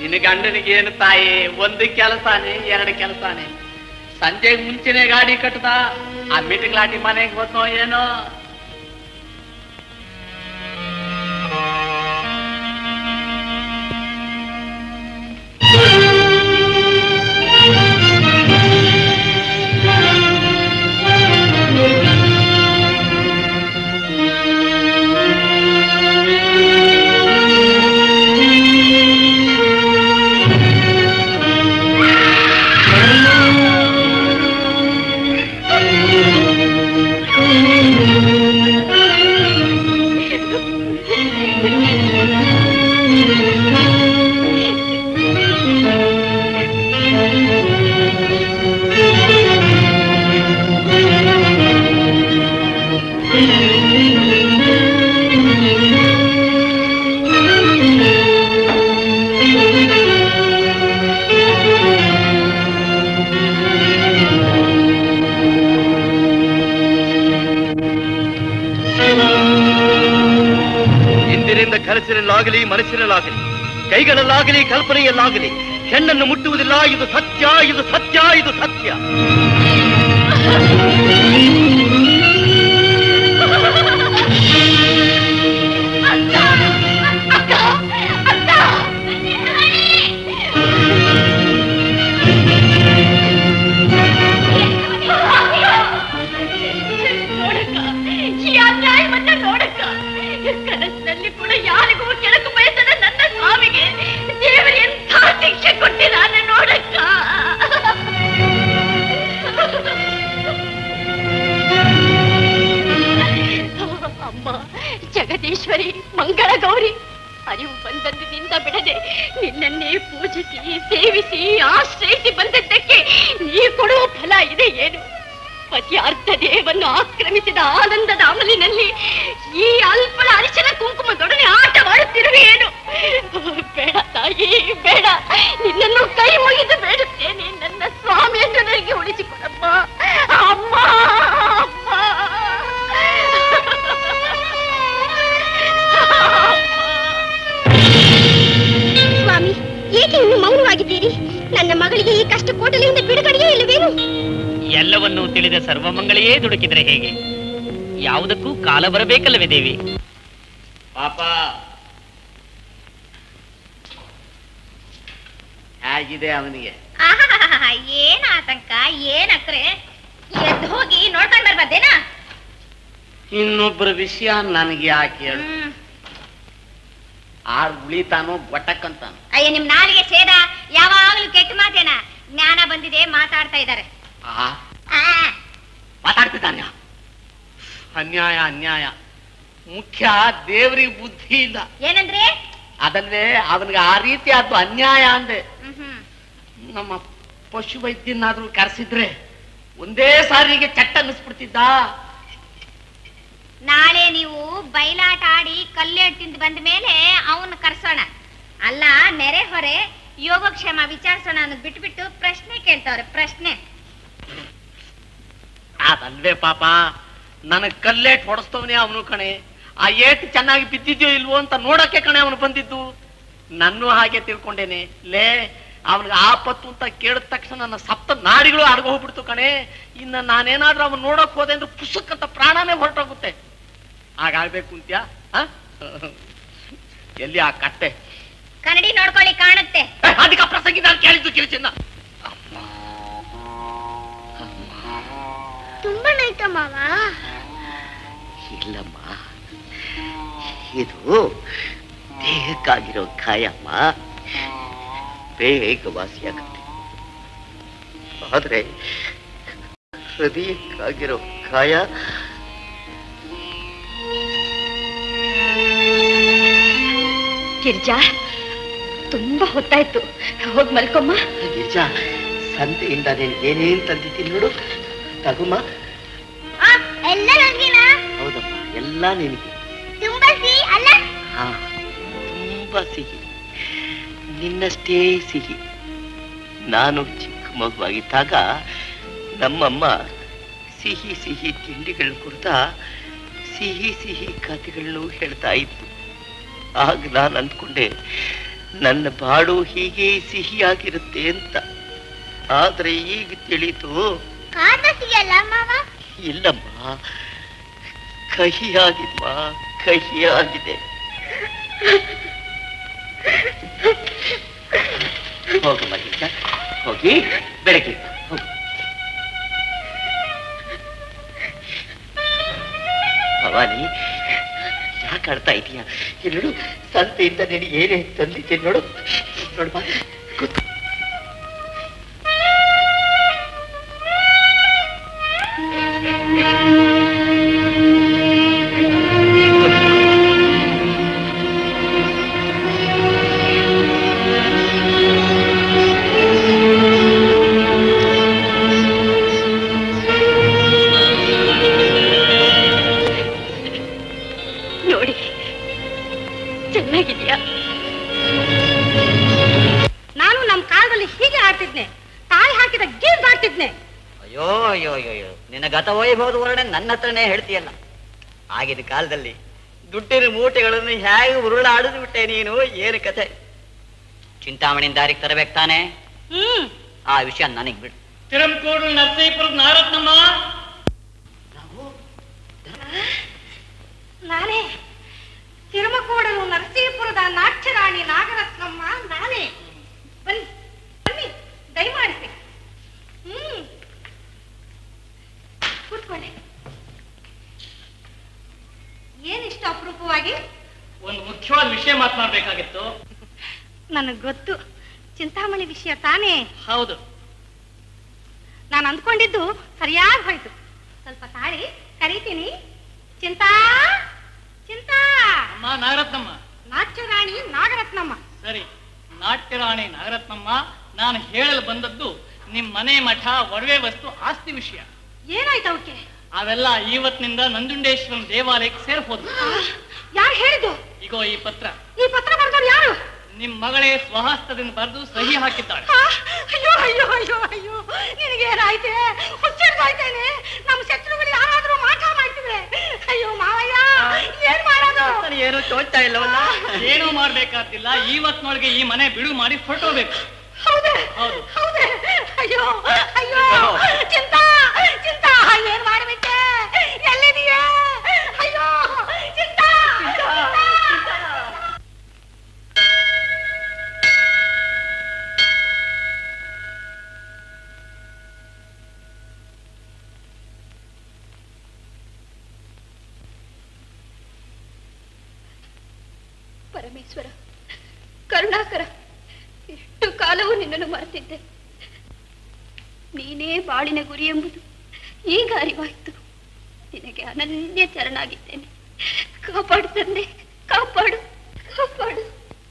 ನಿನ್ನ ಗಂಡನಿಗೆ ಏನು ತಾಯಿ ಒಂದು ಕೆಲಸನೇ ಎರಡು ಕೆಲಸನೇ ಸಂಜೆಗೆ ಮುಂಚೆನೆ ಗಾಡಿ ಕಟ್ಟದ ಆ ಮೀಟಿಂಗ್ ಲಾಟಿ ಮನೆಗೆ ಹೋದ್ನೋ ಏನೋ ಇಂದಿನಿಂದ ಕನಸಿನಲ್ಲಾಗಲಿ ಮನಸ್ಸಿನಲ್ಲಾಗಲಿ ಕೈಗಳಲ್ಲಾಗಲಿ ಕಲ್ಪನೆಯಲ್ಲಾಗಲಿ ಹೆಣ್ಣನ್ನು ಮುಟ್ಟುವುದಿಲ್ಲ ಇದು ಸತ್ಯ ಇದು ಸತ್ಯ ಇದು ಸತ್ಯ ನೋಡಕ್ಕ ಈ ಅನ್ಯಾಯವನ್ನ ನೋಡಕ್ಕ ಕನಸಿನಲ್ಲಿ ಕೂಡ ಯಾರಿಗೂ ಕೆಳಕು ಬಯಸದ ನನ್ನ ಸ್ವಾಮಿಗೆ ದೇವರು ಎಂಥ ಶಿಕ್ಷೆ ಕೊಟ್ಟಿದ್ದಾನ ನೋಡಕ್ಕ ಅಮ್ಮ ಜಗದೀಶ್ವರಿ ಮಂಗಳ ಗೌರಿ ಅರಿವು ಬಂದಂದಿನಿಂದ ಬಿಡದೆ ನಿನ್ನನ್ನೇ ಪೂಜಿಸಿ ಸೇವಿಸಿ ಆಶ್ರಯಿಸಿ ಬಂದದ್ದಕ್ಕೆ ನೀ ಕೊಡುವ ಫಲ ಇದೆ ಏನು ಪತಿಯಾರ್ಥ ದೇವನ್ನು ಆಕ್ರಮಿಸಿದ ಆನಂದದ ಅಮಲಿನಲ್ಲಿ ಈ ಅಲ್ಪಳ ಅರಿಶಿನ ಕುಂಕುಮದೊಡನೆ ಆಟವಾಡುತ್ತಿರುವೆ ಏನು ಬೇಡ ತಾಯಿ ಬೇಡ ನಿನ್ನನ್ನು ಕೈ ಮುಗಿದು ಬೇಡುತ್ತೇನೆ ನನ್ನ ಸ್ವಾಮಿಯನ್ನು ನನಗೆ ಉಳಿಸಿಕೊಡಮ್ಮ ಅಮ್ಮ ಅಮ್ಮ ಸ್ವಾಮಿ ಏಕೆ ಇನ್ನು ಮೌನವಾಗಿದ್ದೀರಿ ನನ್ನ ಮಗಳಿಗೆ ಈ ಕಷ್ಟ ಕೋಟಲೆಯಿಂದ ಬಿಡುಗಡೆಯೇ ಇಲ್ಲವೇನು ಎಲ್ಲವನ್ನೂ ತಿಳಿದ ಸರ್ವಮಂಗಳೆಯೇ ದುಡುಕಿದ್ರೆ ಹೇಗೆ ಯಾವುದಕ್ಕೂ ಕಾಲ ಬರಬೇಕಲ್ಲವೇ ದೇವಿ ಪಾಪ ಹೇಗಿದೆ ಅವನಿಗೆ ಆಹಾಹಾಹಾ, ಏನ್ ಆತಂಕ ಏನ್ ಅಕ್ರೆ ಎದ್ದು ಹೋಗಿ ನೋಡ್ಕೊಂಡ್ ಬರ್ಬಾರ್ದೇನಾ ಇನ್ನೊಬ್ಬರ ವಿಷಯ ನನಗೆ ಯಾಕೆ ಹೇಳು ಆಳ್ ಉಳಿತಾನೋ ಗೊಟ್ಟಕ್ಕಂತಾನೋ ಅಯ್ಯ ನಿಮ್ ನಾಲಿಗೆ ಸೇದ ಯಾವಾಗ್ಲೂ ಕೆಟ್ಟ ಮಾತೇನ ಜ್ಞಾನ ಬಂದಿದೆ ಮಾತಾಡ್ತಾ ಇದ್ದಾರೆ ಆ ಮಾತಾಡ್ತಿದ್ದಾನೆ ಅನ್ಯಾಯ ಅನ್ಯಾಯ ಮುಖ್ಯ ದೇವ್ರಿಗೆ ಬುದ್ಧಿ ಇಲ್ಲ ಏನಂದ್ರೆ ಅದಲ್ವೇ ಅವನಿಗೆ ಆ ರೀತಿ ಅದು ಅನ್ಯಾಯ ಅಂದೆ ನಮ್ಮ ಪಶು ವೈದ್ಯನಾದ್ರೂ ಕರೆಸಿದ್ರೆ ಒಂದೇ ಸಾರಿಗೆ ಚಟ್ಟ ಅನ್ನಿಸ್ಬಿಡ್ತಿದ್ದ ನಾಳೆ ನೀವು ಬಯಲಾಟ ಆಡಿ ಕಲ್ಲೇಟ್ ತಿಂದು ಬಂದ ಮೇಲೆ ಅವನ್ನ ಕರ್ಸೋಣ ಅಲ್ಲ ನೆರೆ ಹೊರೆ ಯೋಗಕ್ಷೇಮ ವಿಚಾರಿಸೋಣ ಅನ್ನೋದು ಬಿಟ್ಬಿಟ್ಟು ಪ್ರಶ್ನೆ ಕೇಳ್ತಾವ್ರೆ ಪ್ರಶ್ನೆ ಅದಲ್ವೇ ಪಾಪ ನನಗ್ ಕಲ್ಲೇಟ್ ಹೊಡೆಸ್ತವನೇ ಅವನು ಕಣೆ ಆ ಏಟ್ ಚೆನ್ನಾಗಿ ಬಿದ್ದಿದ್ಯೋ ಇಲ್ವೋ ಅಂತ ನೋಡಕ್ಕೆ ಕಣೆ ಅವನು ಬಂದಿದ್ದು ನನ್ನೂ ಹಾಗೆ ತಿಳ್ಕೊಂಡೇನೆ ಲೇ ಅವನಿಗೆ ಆಪತ್ತು ಅಂತ ಕೇಳಿದ ತಕ್ಷಣ ನನ್ನ ಸಪ್ತ ನಾಡಿಗಳು ಅಡಗ ಹೋಗ್ಬಿಡ್ತು ಕಣೆ ಇನ್ನ ನಾನೇನಾದ್ರೂ ಅವನ್ ನೋಡಕ್ ಹೋದೆ ಅಂದ್ರೆ ಪುಸ್ತಕ ಅಂತ ಪ್ರಾಣನೇ ಹೊರಟೋಗುತ್ತೆ ಹಾಗಾಗ್ಬೇಕು ಅಂತ್ಯಾ ಆ? ಎಲ್ಲಿ ಆ ಕಟ್ಟೆ ಕನ್ನಡಿ ನೋಡ್ಕೊಳ್ಳಿ ಕಾಣುತ್ತೆ ಏ, ಅದಕ್ಕೆ ಆ ಪ್ರಸಂಗಿ ನಾನು ಕೇಳಿದ್ದು ಕಿರಿಚಿನ್ನ ತುಂಬಾ ನೈತ ಮಾವ ಇಲ್ಲಮ್ಮ ಇದು ದೇಹಕ್ಕಾಗಿರೋ ಗಾಯಮ್ಮ ಬೇಗ ವಾಸಿಯಾಗುತ್ತೆ ಆದ್ರೆ ಹೃದಯಕ್ಕಾಗಿರೋ ಗಾಯ ಗಿರ್ಜಾ ತುಂಬಾ ಹೊತ್ತಾಯ್ತು ಹೋಗ್ ಮಲ್ಕೊಮ್ಮ ನಿಜ ಸಂತೆಯಿಂದ ನೀನು ಏನೇನ್ ತಂದಿದ್ದೀನಿ ನೋಡು ತಗುಮ್ಮ ಎಲ್ಲ ನನ್ಗೇನಾ ಹೌದಮ್ಮ ಎಲ್ಲ ನಿನಗೆ ತುಂಬಾ ಸಿಹಿ ಅಲ್ಲ ಹಾ ತುಂಬಾ ಸಿಹಿ ನಿನ್ನಷ್ಟೇ ಸಿಹಿ ನಾನು ಚಿಕ್ಕ ಮಗುವಾಗಿದ್ದಾಗ ನಮ್ಮಮ್ಮ ಸಿಹಿ ಸಿಹಿ ತಿಂಡಿಗಳನ್ನ ಕೊಡ್ತಾ ಸಿಹಿ ಸಿಹಿ ಕಥೆಗಳನ್ನು ಹೇಳ್ತಾ ಇತ್ತು ಆಗ ನಾನು ಅಂದ್ಕೊಂಡೆ ನನ್ನ ಬಾಡು ಹೀಗೆ ಸಿಹಿಯಾಗಿರುತ್ತೆ ಅಂತ ಆದ್ರೆ ಈಗ ತಿಳಿತು ಕಾದ ಸಿಗಲ್ಲ ಮಾವ ಇಲ್ಲಮ್ಮ ಕಹಿಯಾಗಿಮ್ಮ ಕಹಿಯಾಗಿದೆ ಹೋಗು ಮಹೇಶ ಹೋಗಿ ಬೆಳಗ್ಗೆ ಹೋಗು ಭವಾನಿ ಯಾಕೆ ಆಡ್ತಾ ಇದೀಯಾ ಇಲ್ಲಿ ನೋಡು ಸಂತೆಯಿಂದ ನಿನಗೆ ಏನೇ ತಂದಿದ್ದೆ ನೋಡು ನೋಡು ಬಾ ಕೂತ್ಕೊ. ನೋಡಿ ಚೆನ್ನಾಗಿದ್ಯಾ ನಾನು ನಮ್ಮ ಕಾಲದಲ್ಲಿ ಹೀಗೆ ಆಡ್ತಿದ್ನೆ ತಾಯಿ ಹಾಕಿದ ಗೀದ್ ಆಡ್ತಿದ್ನೆ ಅಯ್ಯೋ ಅಯ್ಯೋ ಅಯ್ಯೋ ಅಯ್ಯೋ ನಿನ್ನ ಗತ ವೈಭವದ ವರ್ಣನೆ ನನ್ನ ಹತ್ರನೇ ಹೇಳ್ತೀಯಲ್ಲ ಆಗಿನ ಕಾಲದಲ್ಲಿ ದುಡ್ಡಿನ ಮೂಟೆಗಳನ್ನು ಹೇಗೆ ಉರುಳಾಡಿದು ಬಿಟ್ಟೆ ನೀನು ಏನು ಕಥೆ ಚಿಂತಾಮಣಿನ ದಾರಿಗೆ ತರಬೇಕು ತಾನೆ ಹ್ಮ್ ಆ ವಿಷಯ ನನಗೆ ಬಿಡು ತಿರಂಕೋಡು ನರಸೀಪುರದ ನಾರತ್ನಮ್ಮ ನಾನೇ ತಿರುಮಕೂಡಲು ನರಸೀಪುರದ ನಾಟ್ಯರಾಣಿ ನಾಗರತ್ನಮ್ಮ ನಾನೇ ಬನ್ನಿ ಬನ್ನಿ ದಯಮಾಡಿಸಿ ಹ್ಮ್ ಕೂತ್ಕೊಳ್ಳಿ ಏನಿಷ್ಟು ಅಪರೂಪವಾಗಿ ಒಂದು ಮುಖ್ಯವಾದ ವಿಷಯ ಮಾತನಾಡ್ಬೇಕಾಗಿತ್ತು ನನಗ್ ಗೊತ್ತು ಚಿಂತಾಮಣಿ ವಿಷಯ ತಾನೇ ಹೌದು ನಾನು ಅಂದ್ಕೊಂಡಿದ್ದು ಸರಿಯಾಗಿ ಹೋಯ್ತು ಸ್ವಲ್ಪ ತಾಳಿ ಕರೀತೀನಿ ಚಿಂತಾ ಚಿಂತಾ ಅಮ್ಮ ನಾಗರತ್ನಮ್ಮ ನಾಟ್ಯರಾಣಿ ನಾಗರತ್ನಮ್ಮ ಸರಿ ನಾಟ್ಯರಾಣಿ ನಾಗರತ್ನಮ್ಮ ನಾನು ಹೇಳಲು ಬಂದದ್ದು ನಿಮ್ ಮನೆ ಮಠ ಒಡವೆ ವಸ್ತು ಆಸ್ತಿ ವಿಷಯ ಏನಾಯ್ತು ಅವಕ್ಕೆ ಅವೆಲ್ಲ ಇವತ್ತಿನಿಂದ ನಂಜುಂಡೇಶ್ವರನ ದೇವಾಲಯಕ್ಕೆ ಸೇರ್ಬೋದು ಯಾರು ಹೇಳಿದ್ದು ಈಗೋ ಈ ಪತ್ರ ಈ ಪತ್ರ ಬರ್ದವ್ರು ಯಾರು ನಿಮ್ ಮಗಳೇ ಸ್ವಹಸ್ತದಿಂದ ಬರೆದು ಸಹಿ ಹಾಕಿದ್ದಾಳೆ ಆ, ಅಯ್ಯೋ ಅಯ್ಯೋ ಅಯ್ಯೋ ಅಯ್ಯೋ ನಿನಗೇನಾಯ್ತೆ ಹುಚ್ಚಿಡ್ದಾಯ್ತೇನೆ ನಮ್ಮ ಶತ್ರುಗಳು ಯಾರಾದ್ರೂ ಮಾಟ ಮಾಡ್ತಿದ್ರೆ ಅಯ್ಯೋ ಮಾವಯ್ಯ ಏನ್ ಮಾಡೋದು ಏನು ತೋಚ್ತಾ ಇಲ್ಲವಲ್ಲ ಏನೂ ಮಾಡ್ಬೇಕಾದಿಲ್ಲ ಇವತ್ನೊಳಗೆ ಈ ಮನೆ ಬಿಡು ಮಾಡಿ ಹೊರಟೋಗ್ಬೇಕು ಹೌದೇ ಹೌದು ಹೌದೇ ಅಯ್ಯೋ ಅಯ್ಯೋ ಚಿಂತಾ ಚಿಂತಾ ಏನ್ ಮಾಡ್ಬಿಟ್ಟೆ ಎಲ್ಲಿದೀಯಾ ಅಯ್ಯೋ ಚಿಂತಾ ಪರಮೇಶ್ವರ ಕರುಣಾಕರ ಎಷ್ಟು ಕಾಲವೂ ನಿನ್ನನ್ನು ಮರೆತಿದ್ದೆ ನೀನೇ ಬಾಳಿನ ಗುರಿ ಎಂಬುದು ಈಗ ಅರಿವಾಯಿತು ನಿನಗೆ ಅನನ್ಯ ಚರಣಾಗಿದ್ದೇನೆ ಕಾಪಾಡು ತಂದೆ ಕಾಪಾಡು ಕಾಪಾಡು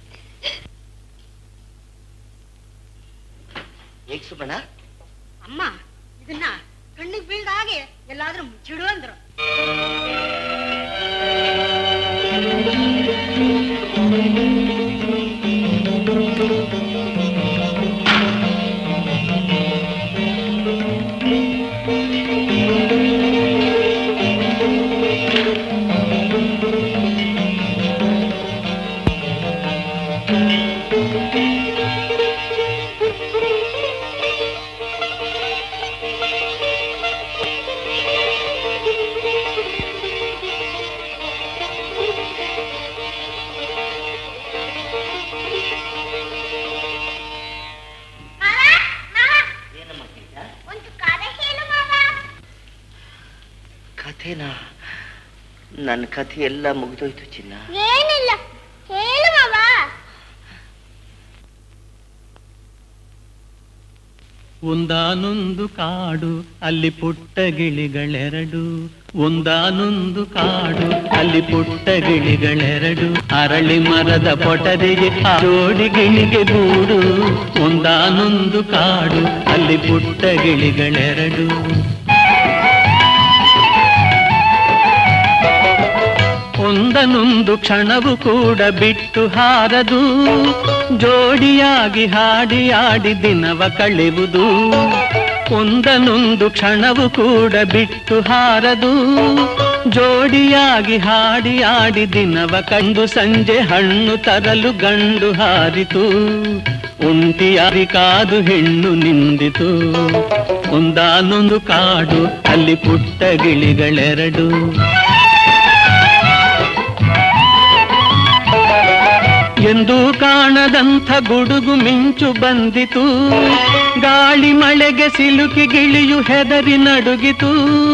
ಏಕ್ ಸುಬ್ಬಣ್ಣ ಅಮ್ಮ ಇದನ್ನ ಕಣ್ಣಿಗೆ ಬೀಳ್ದ ಹಾಗೆ ಎಲ್ಲಾದ್ರೂ ಮುಚ್ಚಿಡು ಅಂದ್ರು ಒಂದು ಕಥೆ ಹೇಳು ಮಾವ ಕಥೆನಾ ನನ್ನ ಕಥೆ ಎಲ್ಲ ಮುಗಿದೋಯ್ತು ಚಿನ್ನ ಏನಿಲ್ಲ ಹೇಳು ಮಾವ ಒಂದಾನೊಂದು ಕಾಡು ಅಲ್ಲಿ ಪುಟ್ಟ ಗಿಳಿಗಳೆರಡು ಒಂದಾನೊಂದು ಕಾಡು ಅಲ್ಲಿ ಪುಟ್ಟ ಗಿಳಿಗಳೆರಡು ಅರಳಿ ಮರದ ಪೊಟರಿಗೆ ಆ ಜೋಡಿ ಗಿಳಿಗೆ ಗೂಡು ಒಂದಾನೊಂದು ಕಾಡು ಅಲ್ಲಿ ಪುಟ್ಟ ಗಿಳಿಗಳೆರಡು ಒಂದನೊಂದು ಕ್ಷಣವು ಕೂಡ ಬಿಟ್ಟು ಹಾರದು ಜೋಡಿಯಾಗಿ ಹಾಡಿ ಆಡಿ ದಿನವ ಕಳೆಯುವುದು ಒಂದನೊಂದು ಕ್ಷಣವು ಕೂಡ ಬಿಟ್ಟು ಹಾರದು ಜೋಡಿಯಾಗಿ ಹಾಡಿ ಆಡಿ ದಿನವ ಕಂಡು ಸಂಜೆ ಹಣ್ಣು ತರಲು ಗಂಡು ಹಾರಿತು ಒಂಟಿಯಾಗಿ ಕಾದು ಹೆಣ್ಣು ನಿಂದಿತು ಒಂದಾನೊಂದು ಕಾಡು ಅಲ್ಲಿ ಪುಟ್ಟ ಗಿಳಿಗಳೆರಡು ಎಂದು ಕಾಣದಂಥ ಗುಡುಗು ಮಿಂಚು ಬಂದಿತು ಗಾಳಿ ಮಳೆಗೆ ಸಿಲುಕಿ ಗಿಳಿಯು ಹೆದರಿ ನಡುಗಿತು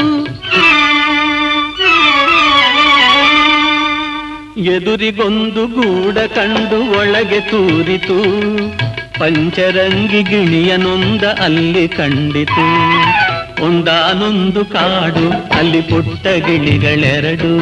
ಎದುರಿಗೊಂದು ಗೂಡ ಕಂಡು ಒಳಗೆ ತೂರಿತು ಪಂಚರಂಗಿ ಗಿಣಿಯ ನೊಂದ ಅಲ್ಲಿ ಕಂಡಿತು ಒಂದಾನೊಂದು ಕಾಡು ಅಲ್ಲಿ ಪುಟ್ಟ ಗಿಳಿಗಳೆರಡು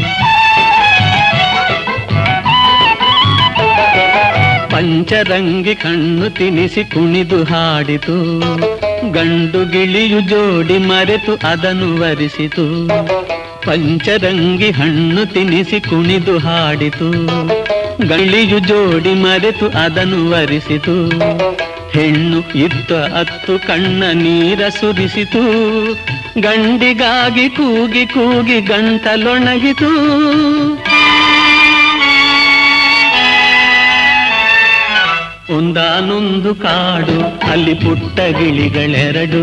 ಪಂಚರಂಗಿ ಕಣ್ಣು ತಿನಿಸಿ ಕುಣಿದು ಹಾಡಿತು ಗಂಡು ಗಿಳಿಯು ಜೋಡಿ ಮರೆತು ಅದನ್ನು ವರಿಸಿತು ಪಂಚರಂಗಿ ಹಣ್ಣು ತಿನಿಸಿ ಕುಣಿದು ಹಾಡಿತು ಗಳಿಯು ಜೋಡಿ ಮರೆತು ಅದನ್ನು ವರಿಸಿತು ಹೆಣ್ಣು ಇದ್ದ ಅತ್ತು ಕಣ್ಣ ನೀರ ಸುರಿಸಿತು ಗಂಡಿಗಾಗಿ ಕೂಗಿ ಕೂಗಿ ಗಂಟಲೊಣಗಿತು ಒಂದಾನೊಂದು ಕಾಡು ಅಲ್ಲಿ ಪುಟ್ಟ ಗಿಳಿಗಳೆರಡು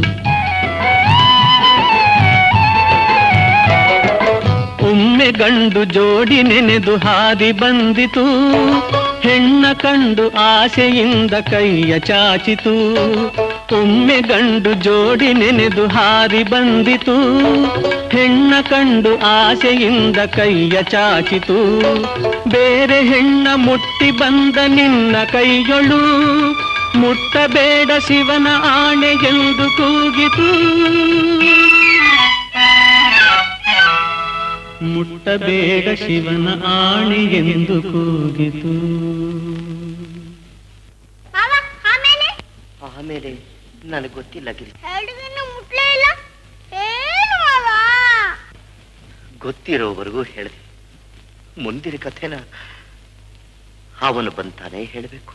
ಒಮ್ಮೆ ಗಂಡು ಜೋಡಿ ನೆನೆದು ಹಾರಿ ಬಂದಿತು ಹೆಣ್ಣ ಕಂಡು ಆಸೆಯಿಂದ ಕೈಯ ಚಾಚಿತು ಒಮ್ಮೆ ಗಂಡು ಜೋಡಿ ನೆನೆದು ಹಾರಿ ಬಂದಿತು ಹೆಣ್ಣ ಕಂಡು ಆಸೆಯಿಂದ ಕೈಯ ಚಾಚಿತು ಬೇರೆ ಹೆಣ್ಣ ಮುಟ್ಟಿ ಬಂದ ನಿನ್ನ ಕೈಯೊಳು ಮುಟ್ಟಬೇಡ ಶಿವನ ಆಣೆ ಎಂದು ಕೂಗಿತು ಮುಟ್ಟಬೇಡ ಶಿವನ ಆಣೆ ಎಂದು ಕೂಗಿತು ಮಾವ ಆಮೇಲೆ ಆಮೇಲೆ ನನಗೆ ಗೊತ್ತಿಲ್ಲ ಗಿರಿ ಹೇಳಿದ್ರು ಮುಟ್ಲೇ ಇಲ್ಲ ಏನು ಮಾವ ಗೊತ್ತಿರೋವರೆಗೂ ಹೇಳಿದೆ ಮುಂದಿನ ಕಥೆನ ಅವನು ಬಂತಾನೆ ಹೇಳಬೇಕು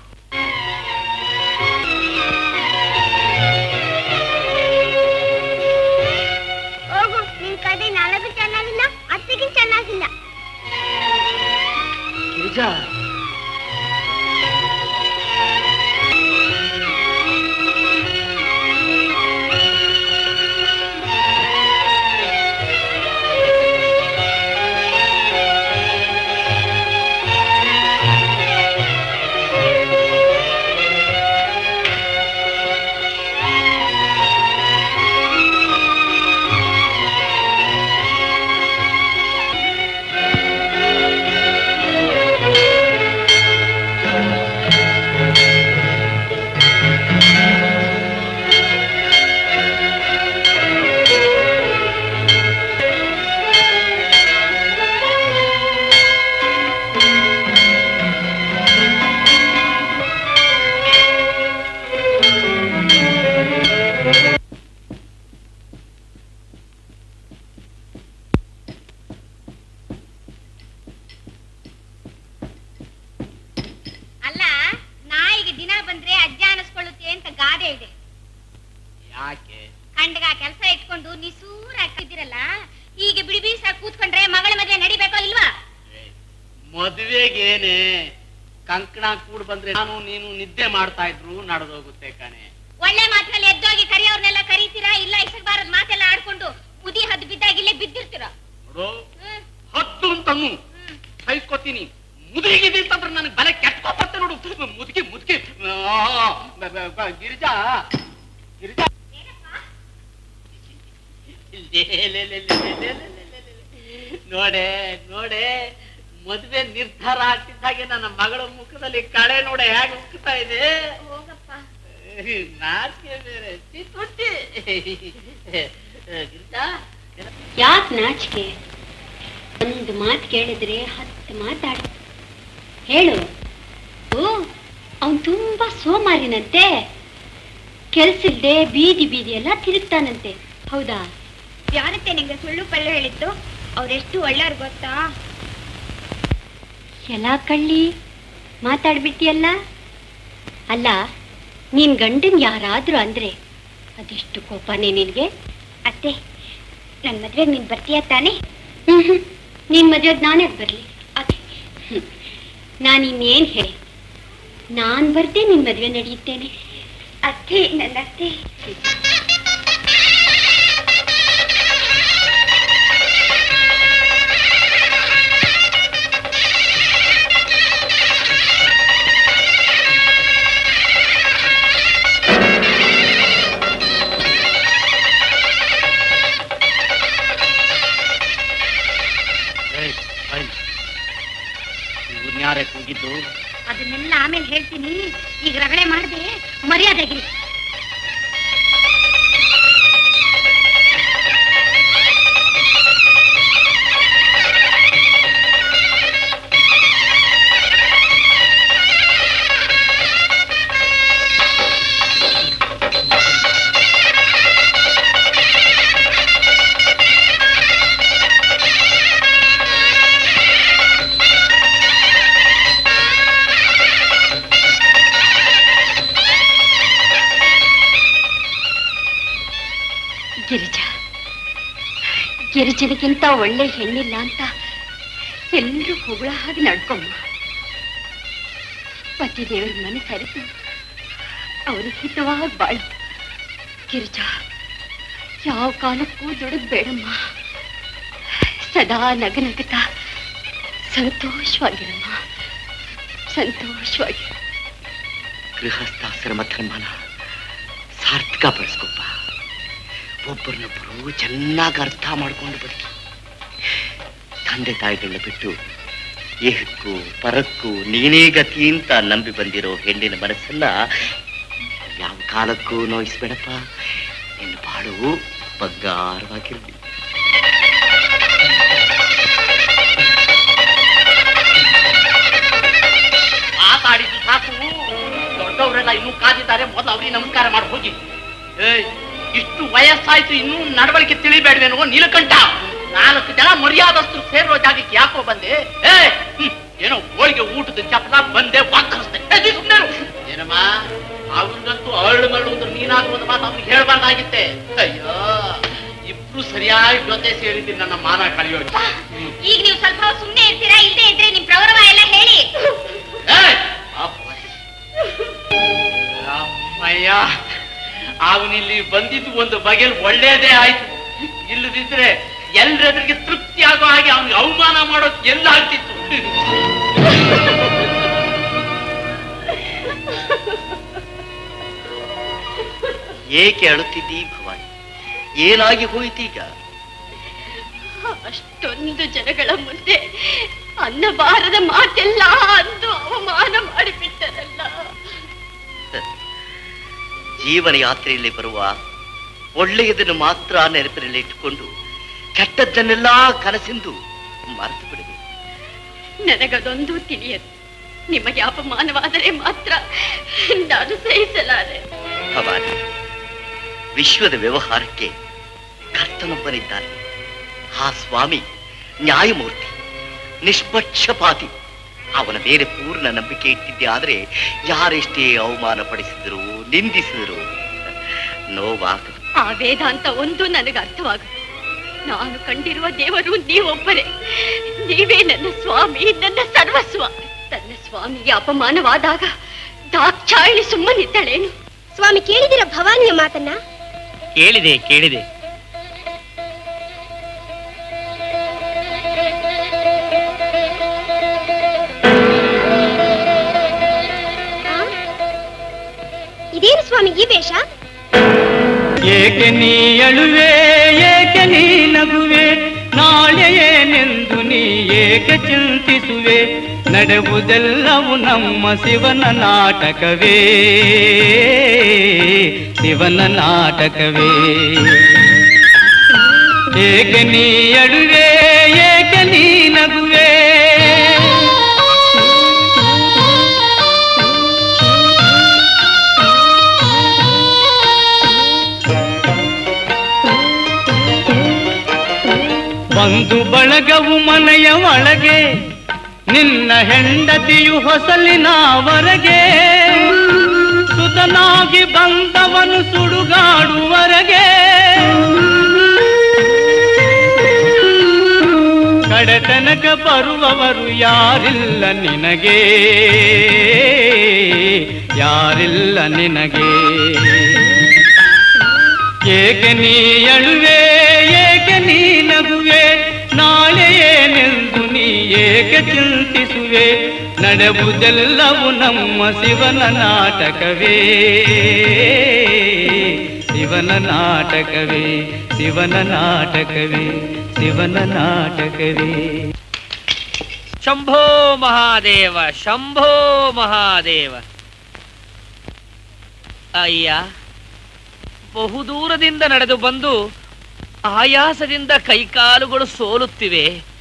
ಹೋಗು ನಿನ್ ಕಡೆ ನನಗೂ ಚೆನ್ನಾಗಿಲ್ಲ ಅತ್ತಿಗೂ ಚೆನ್ನಾಗಿಲ್ಲ ಗಿರಿಜಾ ಅಲ್ಲ ನಾಯಿಗೆ ದಿನ ಬಂದ್ರೆ ಅಜ್ಜ ಅನಿಸ್ಕೊಳ್ಳುತ್ತೆ ಅಂತ ಗಾದೆ ಇದೆ ಯಾಕೆ ಕಂಡಗ ಕೆಲಸ ಇಟ್ಕೊಂಡು ನಿಸೂರ್ ಆಗ್ತಿದ್ದೀರಲ್ಲ ಈಗ ಬಿಡಿ ಬೀಸ ಕೂತ್ಕೊಂಡ್ರೆ ಮಗಳ ಮದ್ವೆ ನಡಿಬೇಕೋ ಇಲ್ವಾ ಮದುವೆಗೇನೆ ಕಂಕಣ ಕೂಡ್ ಬಂದ್ರೆ ನಾನು ನೀನು ನಿದ್ದೆ ಮಾಡ್ತಾ ಇದ್ರು ನಡೆದೋಗುತ್ತೆ ಕಣೆ ಒಳ್ಳೆ ಮಾತಿನಲ್ಲಿ ಎದ್ದೋಗಿ ಕರಿಯವ್ರನ್ನೆಲ್ಲ ಕರೀತೀರಾ ಇಲ್ಲ ಇಸಕ್ಬಾರದ್ ಮಾತೆಲ್ಲ ಆಡ್ಕೊಂಡು ಮುದಿ ಹದ್ದು ಬಿದ್ದಾಗ ಇಲ್ಲೇ ಬಿದ್ದಿರ್ತೀರಾ ನೋಡು ಹದ್ದು ಅಂತನು ಸಹಿಸ್ಕೊತೀನಿ ಮುದುಗಿದಿ ಅಂತಂದ್ರೆ ನನಗೆ ಬಲೆ ಕೆಟ್ಕೋಬತ್ತೆ ನೋಡು ಮುದುಕಿ ಮುದುಕಿ ಆ, ಬ- ಬ- ಬ- ಗಿರಿಜಾ ಗಿರಿಜಾ ಲೇ, ಲೇ, ಲೇ, ಲೇ, ಲೇ, ಲೇ, ಲೇ, ಲೇ, ಲೇ, ಲೇ. ನೋಡೆ ನೋಡೆ ಮದ್ವೆ ನಿರ್ಧಾರ ಆಗ್ತಿದ್ದಾಗೆ ನನ್ನ ಮಗಳ ಮುಖದಲ್ಲಿ ಕಳೆ ನೋಡೆ ಹೇಗೆ ಉಕ್ತಾ ಇದೆ ನಾಚಿಕೆ ಬೇರೆ ಛೀ, ತುಟ್ಟಿ. ಗಿರಿಜಾ ಯಾಕೆ ನಾಚಿಕೆ ಒಂದು ಮಾತು ಕೇಳಿದ್ರೆ ಹತ್ತು ಮಾತಾಡ ಹೇಳು ಓ ಅವನು ತುಂಬಾ ಸೋಮಾರಿನಂತೆ ಕೆಲ್ಸಿಲ್ದೆ ಬೀದಿ ಬೀದಿ ಎಲ್ಲ ತಿರುಗ್ತಾನಂತೆ ಹೌದಾ ಯಾರತ್ತೆ ನಿಂಗೆ ಸುಳ್ಳು ಪಳ್ಳು ಹೇಳಿತ್ತು ಅವ್ರೆಷ್ಟು ಒಳ್ಳೆಯವ್ರು ಗೊತ್ತಾ ಎಲ್ಲ ಕಳ್ಳಿ ಮಾತಾಡ್ಬಿಟ್ಟಿಯಲ್ಲ ಅಲ್ಲ ನೀನ್ ಗಂಡನ್ ಯಾರಾದ್ರೂ ಅಂದ್ರೆ ಅದೆಷ್ಟು ಕೋಪನೇ ನಿನ್ಗೆ ಅತ್ತೆ ನನ್ ಮದ್ವೆಗೆ ನೀನ್ ಬರ್ತೀಯ ತಾನೆ ನಿನ್ ಮದ್ವೆಗ್ ನಾನೇ ಬರ್ಲಿ ನಾನು ಇನ್ನೇನ್ ಹೇಳಿ ನಾನ್ ಬರ್ದೆ ನಿನ್ ಮದ್ವೆ ನಡೆಯುತ್ತೇನೆ ಅತ್ತೆ ನನ್ನ ಅತ್ತೆ ಇವ್ರನ್ಯಾರೇ ಕೂಗಿದ್ದು ಅದನ್ನೆಲ್ಲ ಆಮೇಲೆ ಹೇಳ್ತೀನಿ ಈಗ ರಗಳೆ ಮಾಡದೆ ಮರ್ಯಾದೆಗಿರಿ ಗಿರಿಜಾ ಗಿರಿಜನಿಗಿಂತ ಒಳ್ಳೆ ಹೆಣ್ಣಿಲ್ಲ ಅಂತ ಎಲ್ಲರೂ ಹೊಗಳ ಹಾಗೆ ನಡ್ಕೊಮ್ಮ ಪತಿ ದೇವರ ಮನೆ ಕರೆದು ಅವರು ಹಿತವಾಗಿ ಬಾಳು ಗಿರಿಜಾ ಯಾವ ಕಾಲಕ್ಕೂ ದುಡಿದ್ ಬೇಡಮ್ಮ ಸದಾ ನಗನಗತ ಸಂತೋಷವಾಗಿರಮ್ಮ ಸಂತೋಷವಾಗಿ ಗೃಹಸ್ಥಾಶ್ರಮ ಧರ್ಮನ ಸಾರ್ಥಕ ಪಡಿಸ್ಕೊಪ್ಪ ಒಬ್ಬರನ್ನೊಬ್ಬರು ಚೆನ್ನಾಗಿ ಅರ್ಥ ಮಾಡ್ಕೊಂಡು ಬದುಕಿ ತಂದೆ ತಾಯಿಗಳನ್ನ ಬಿಟ್ಟು ಏಹಕ್ಕೂ ಪರಕ್ಕೂ ನೀನೇ ಗತಿ ಅಂತ ನಂಬಿ ಬಂದಿರೋ ಹೆಣ್ಣಿನ ಮನಸ್ಸನ್ನ ಯಾವ ಕಾಲಕ್ಕೂ ನೋಯಿಸ್ಬೇಡಪ್ಪ ನಿನ್ನ ಬಾಳು ಬಂಗಾರವಾಗಿರ್ಲಿ ಮಾತಾಡಿದ್ದು ಸಾಕು ದೊಡ್ಡವರೆಲ್ಲ ಇನ್ನೂ ಕಾದಿದ್ದಾರೆ ಮೊದಲು ಅವ್ರಿಗೆ ನಮಸ್ಕಾರ ಮಾಡಿ ಹೋಗಿ ಏಯ್ ಇಷ್ಟು ವಯಸ್ಸಾಯ್ತು ಇನ್ನೂ ನಡವಳಿಕೆ ತಿಳಿಬೇಡ್ವೇನೋ ನೀಲಕಂಠ ನಾಲ್ಕು ಜನ ಮರ್ಯಾದಸ್ತರು ಸೇರೋ ಜಾಗಕ್ಕೆ ಯಾಕೋ ಬಂದೆ ಏ ಹ್ಮ್, ಏನೋ ಹೋಳಿಗೆ ಊಟದ ಚಪ್ಪಲ ಬಂದೆ ವಾಕರಿಸ್ದೆ ಏ, ನೀ ಸುಮ್ನೆ ಇರು. ಏನಮ್ಮ ಅವ್ರಿಗಂತೂ ಅರಳು ಮರಳು ಅಂದ್ರೆ ನೀನಾದ್ರು ಒಂದು ಮಾತು ಅವ್ನಿಗೆ ಹೇಳ್ಬಾರ್ದಾಗಿತ್ತೆ ಅಯ್ಯೋ ಇಬ್ರು ಸರಿಯಾಗಿ ಜೊತೆ ಸೇರಿದ್ದೀನಿ ನನ್ನ ಮಾನ ಕಳಿಯೋ ಈಗ ನೀವು ಸ್ವಲ್ಪ ಹೊತ್ತು ಸುಮ್ನೆ ಇರ್ತೀರಾ ಇಲ್ಲದೆ ಇದ್ರೆ ನಿಮ್ ಪ್ರೌರವ ಎಲ್ಲ ಹೇಳಿ ಅಮ್ಮಯ್ಯ ಅವನಿಲ್ಲಿ ಬಂದಿದ್ದು ಒಂದು ಬಗೆಯಲ್ಲಿ ಒಳ್ಳೇದೇ ಆಯ್ತು ಇಲ್ಲದಿದ್ರೆ ಎಲ್ರೆದ್ರಿಗೆ ತೃಪ್ತಿ ಆಗೋ ಹಾಗೆ ಅವನಿಗೆ ಅವಮಾನ ಮಾಡೋದು ಎಲ್ಲ ಆಗ್ತಿತ್ತು ಏಕೆ ಅಳುತ್ತಿದ್ದೀ ಭವಾನಿ ಏನಾಗಿ ಹೋಯ್ತೀಗ ಅಷ್ಟೊಂದು ಜನಗಳ ಮುಂದೆ ಅನ್ನಬಾರದ ಮಾತೆಲ್ಲ ಅಂದು ಅವಮಾನ ಮಾಡಿಬಿಟ್ಟರಲ್ಲ ಜೀವನ ಯಾತ್ರೆಯಲ್ಲಿ ಬರುವ ಒಳ್ಳೆಯದನ್ನು ಮಾತ್ರ ನೆನಪಿನಲ್ಲಿ ಇಟ್ಟುಕೊಂಡು ಕೆಟ್ಟದ್ದನ್ನೆಲ್ಲ ಕನಸಿಂದು ಮರೆತು ಬಿಡಬೇಕು ನನಗದೊಂದು ತಿಳಿಯದು ನಿಮಗೆ ಅಪಮಾನವಾದರೆ ಮಾತ್ರ ನಾನು ಸಹಿಸಲಾರೆ ಭವಾನಿ ವಿಶ್ವದ ವ್ಯವಹಾರಕ್ಕೆ ಕರ್ತನೊಬ್ಬನಿದ್ದಾನೆ ಆ ಸ್ವಾಮಿ ನ್ಯಾಯಮೂರ್ತಿ ನಿಷ್ಪಕ್ಷಪಾತಿ ಅವನ ಮೇಲೆ ಪೂರ್ಣ ನಂಬಿಕೆ ಇಟ್ಟಿದ್ದೆ ಆದರೆ ಯಾರೆಷ್ಟೇ ಅವಮಾನ ಪಡಿಸಿದರು ನಿಂದಿಸಿದರು ನೋವಾಗದು ಆ ವೇದಾಂತ ಒಂದು ನನಗೆ ಅರ್ಥವಾಗದು ನಾನು ಕಂಡಿರುವ ದೇವರು ನೀವೊಬ್ಬರೇ ನೀವೇ ನನ್ನ ಸ್ವಾಮಿ ನನ್ನ ಸರ್ವಸ್ವ ತನ್ನ ಸ್ವಾಮಿಗೆ ಅಪಮಾನವಾದಾಗ ದಾಕ್ಷಾಯಿಣಿ ಸುಮ್ಮನಿದ್ದಳೇನು ಸ್ವಾಮಿ ಕೇಳಿದಿರ ಭವಾನಿಯ ಮಾತನ್ನ ಕೇಳಿದೆ ಕೇಳಿದೆ ಇದೇನು ಸ್ವಾಮಿ ಈ ವೇಷ ಏಕೆ ನೀ ಅಳುವೆ ಏಕೆ ನೀ ನಗುವೆ ನಾಳೆ ಏನೆಂದು ನೀ ಏಕೆ ಚಿಂತಿಸುವೆ ನಡೆವುದೆಲ್ಲವು ನಮ್ಮ ಶಿವನ ನಾಟಕವೇ ಶಿವನ ನಾಟಕವೇ ಏಕೆ ನೀ ಅಳುವೆ ಏಕೆ ನೀ ನಗುವೆ ಬಂಧು ಬಳಗವು ಮನೆಯ ಒಳಗೆ ನಿನ್ನ ಹೆಂಡತಿಯು ಹೊಸಲಿನವರೆಗೆ ಸುತನಾಗಿ ಬಂದವನು ಸುಡುಗಾಡುವರೆಗೆ ಕಡೆತನಕ ಬರುವವರು ಯಾರಿಲ್ಲ ನಿನಗೆ ಯಾರಿಲ್ಲ ನಿನಗೆ ಏಕೆ ನೀ ಅಳುವೆ ಏಕೆ ನೀ ನಗುವೆ ನಾಳೆ ಏನೆಂದು ನೀ ಏಕೆ ಚಿಂತಿಸುವೆ ನಡೆಬುದೆಲ್ಲವು ನಮ್ಮ ಶಿವನ ನಾಟಕವೇ ಶಿವನ ನಾಟಕವೇ ಶಿವನ ನಾಟಕವೇ ಶಿವನ ನಾಟಕವೇ ಶಂಭೋ ಮಹಾದೇವ ಶಂಭೋ ಮಹಾದೇವ ಅಯ್ಯ ಬಹುದೂರದಿಂದ ನಡೆದು ಬಂದು ಆಯಾಸದಿಂದ ಕೈಕಾಲುಗಳು ಸೋಲುತ್ತಿವೆ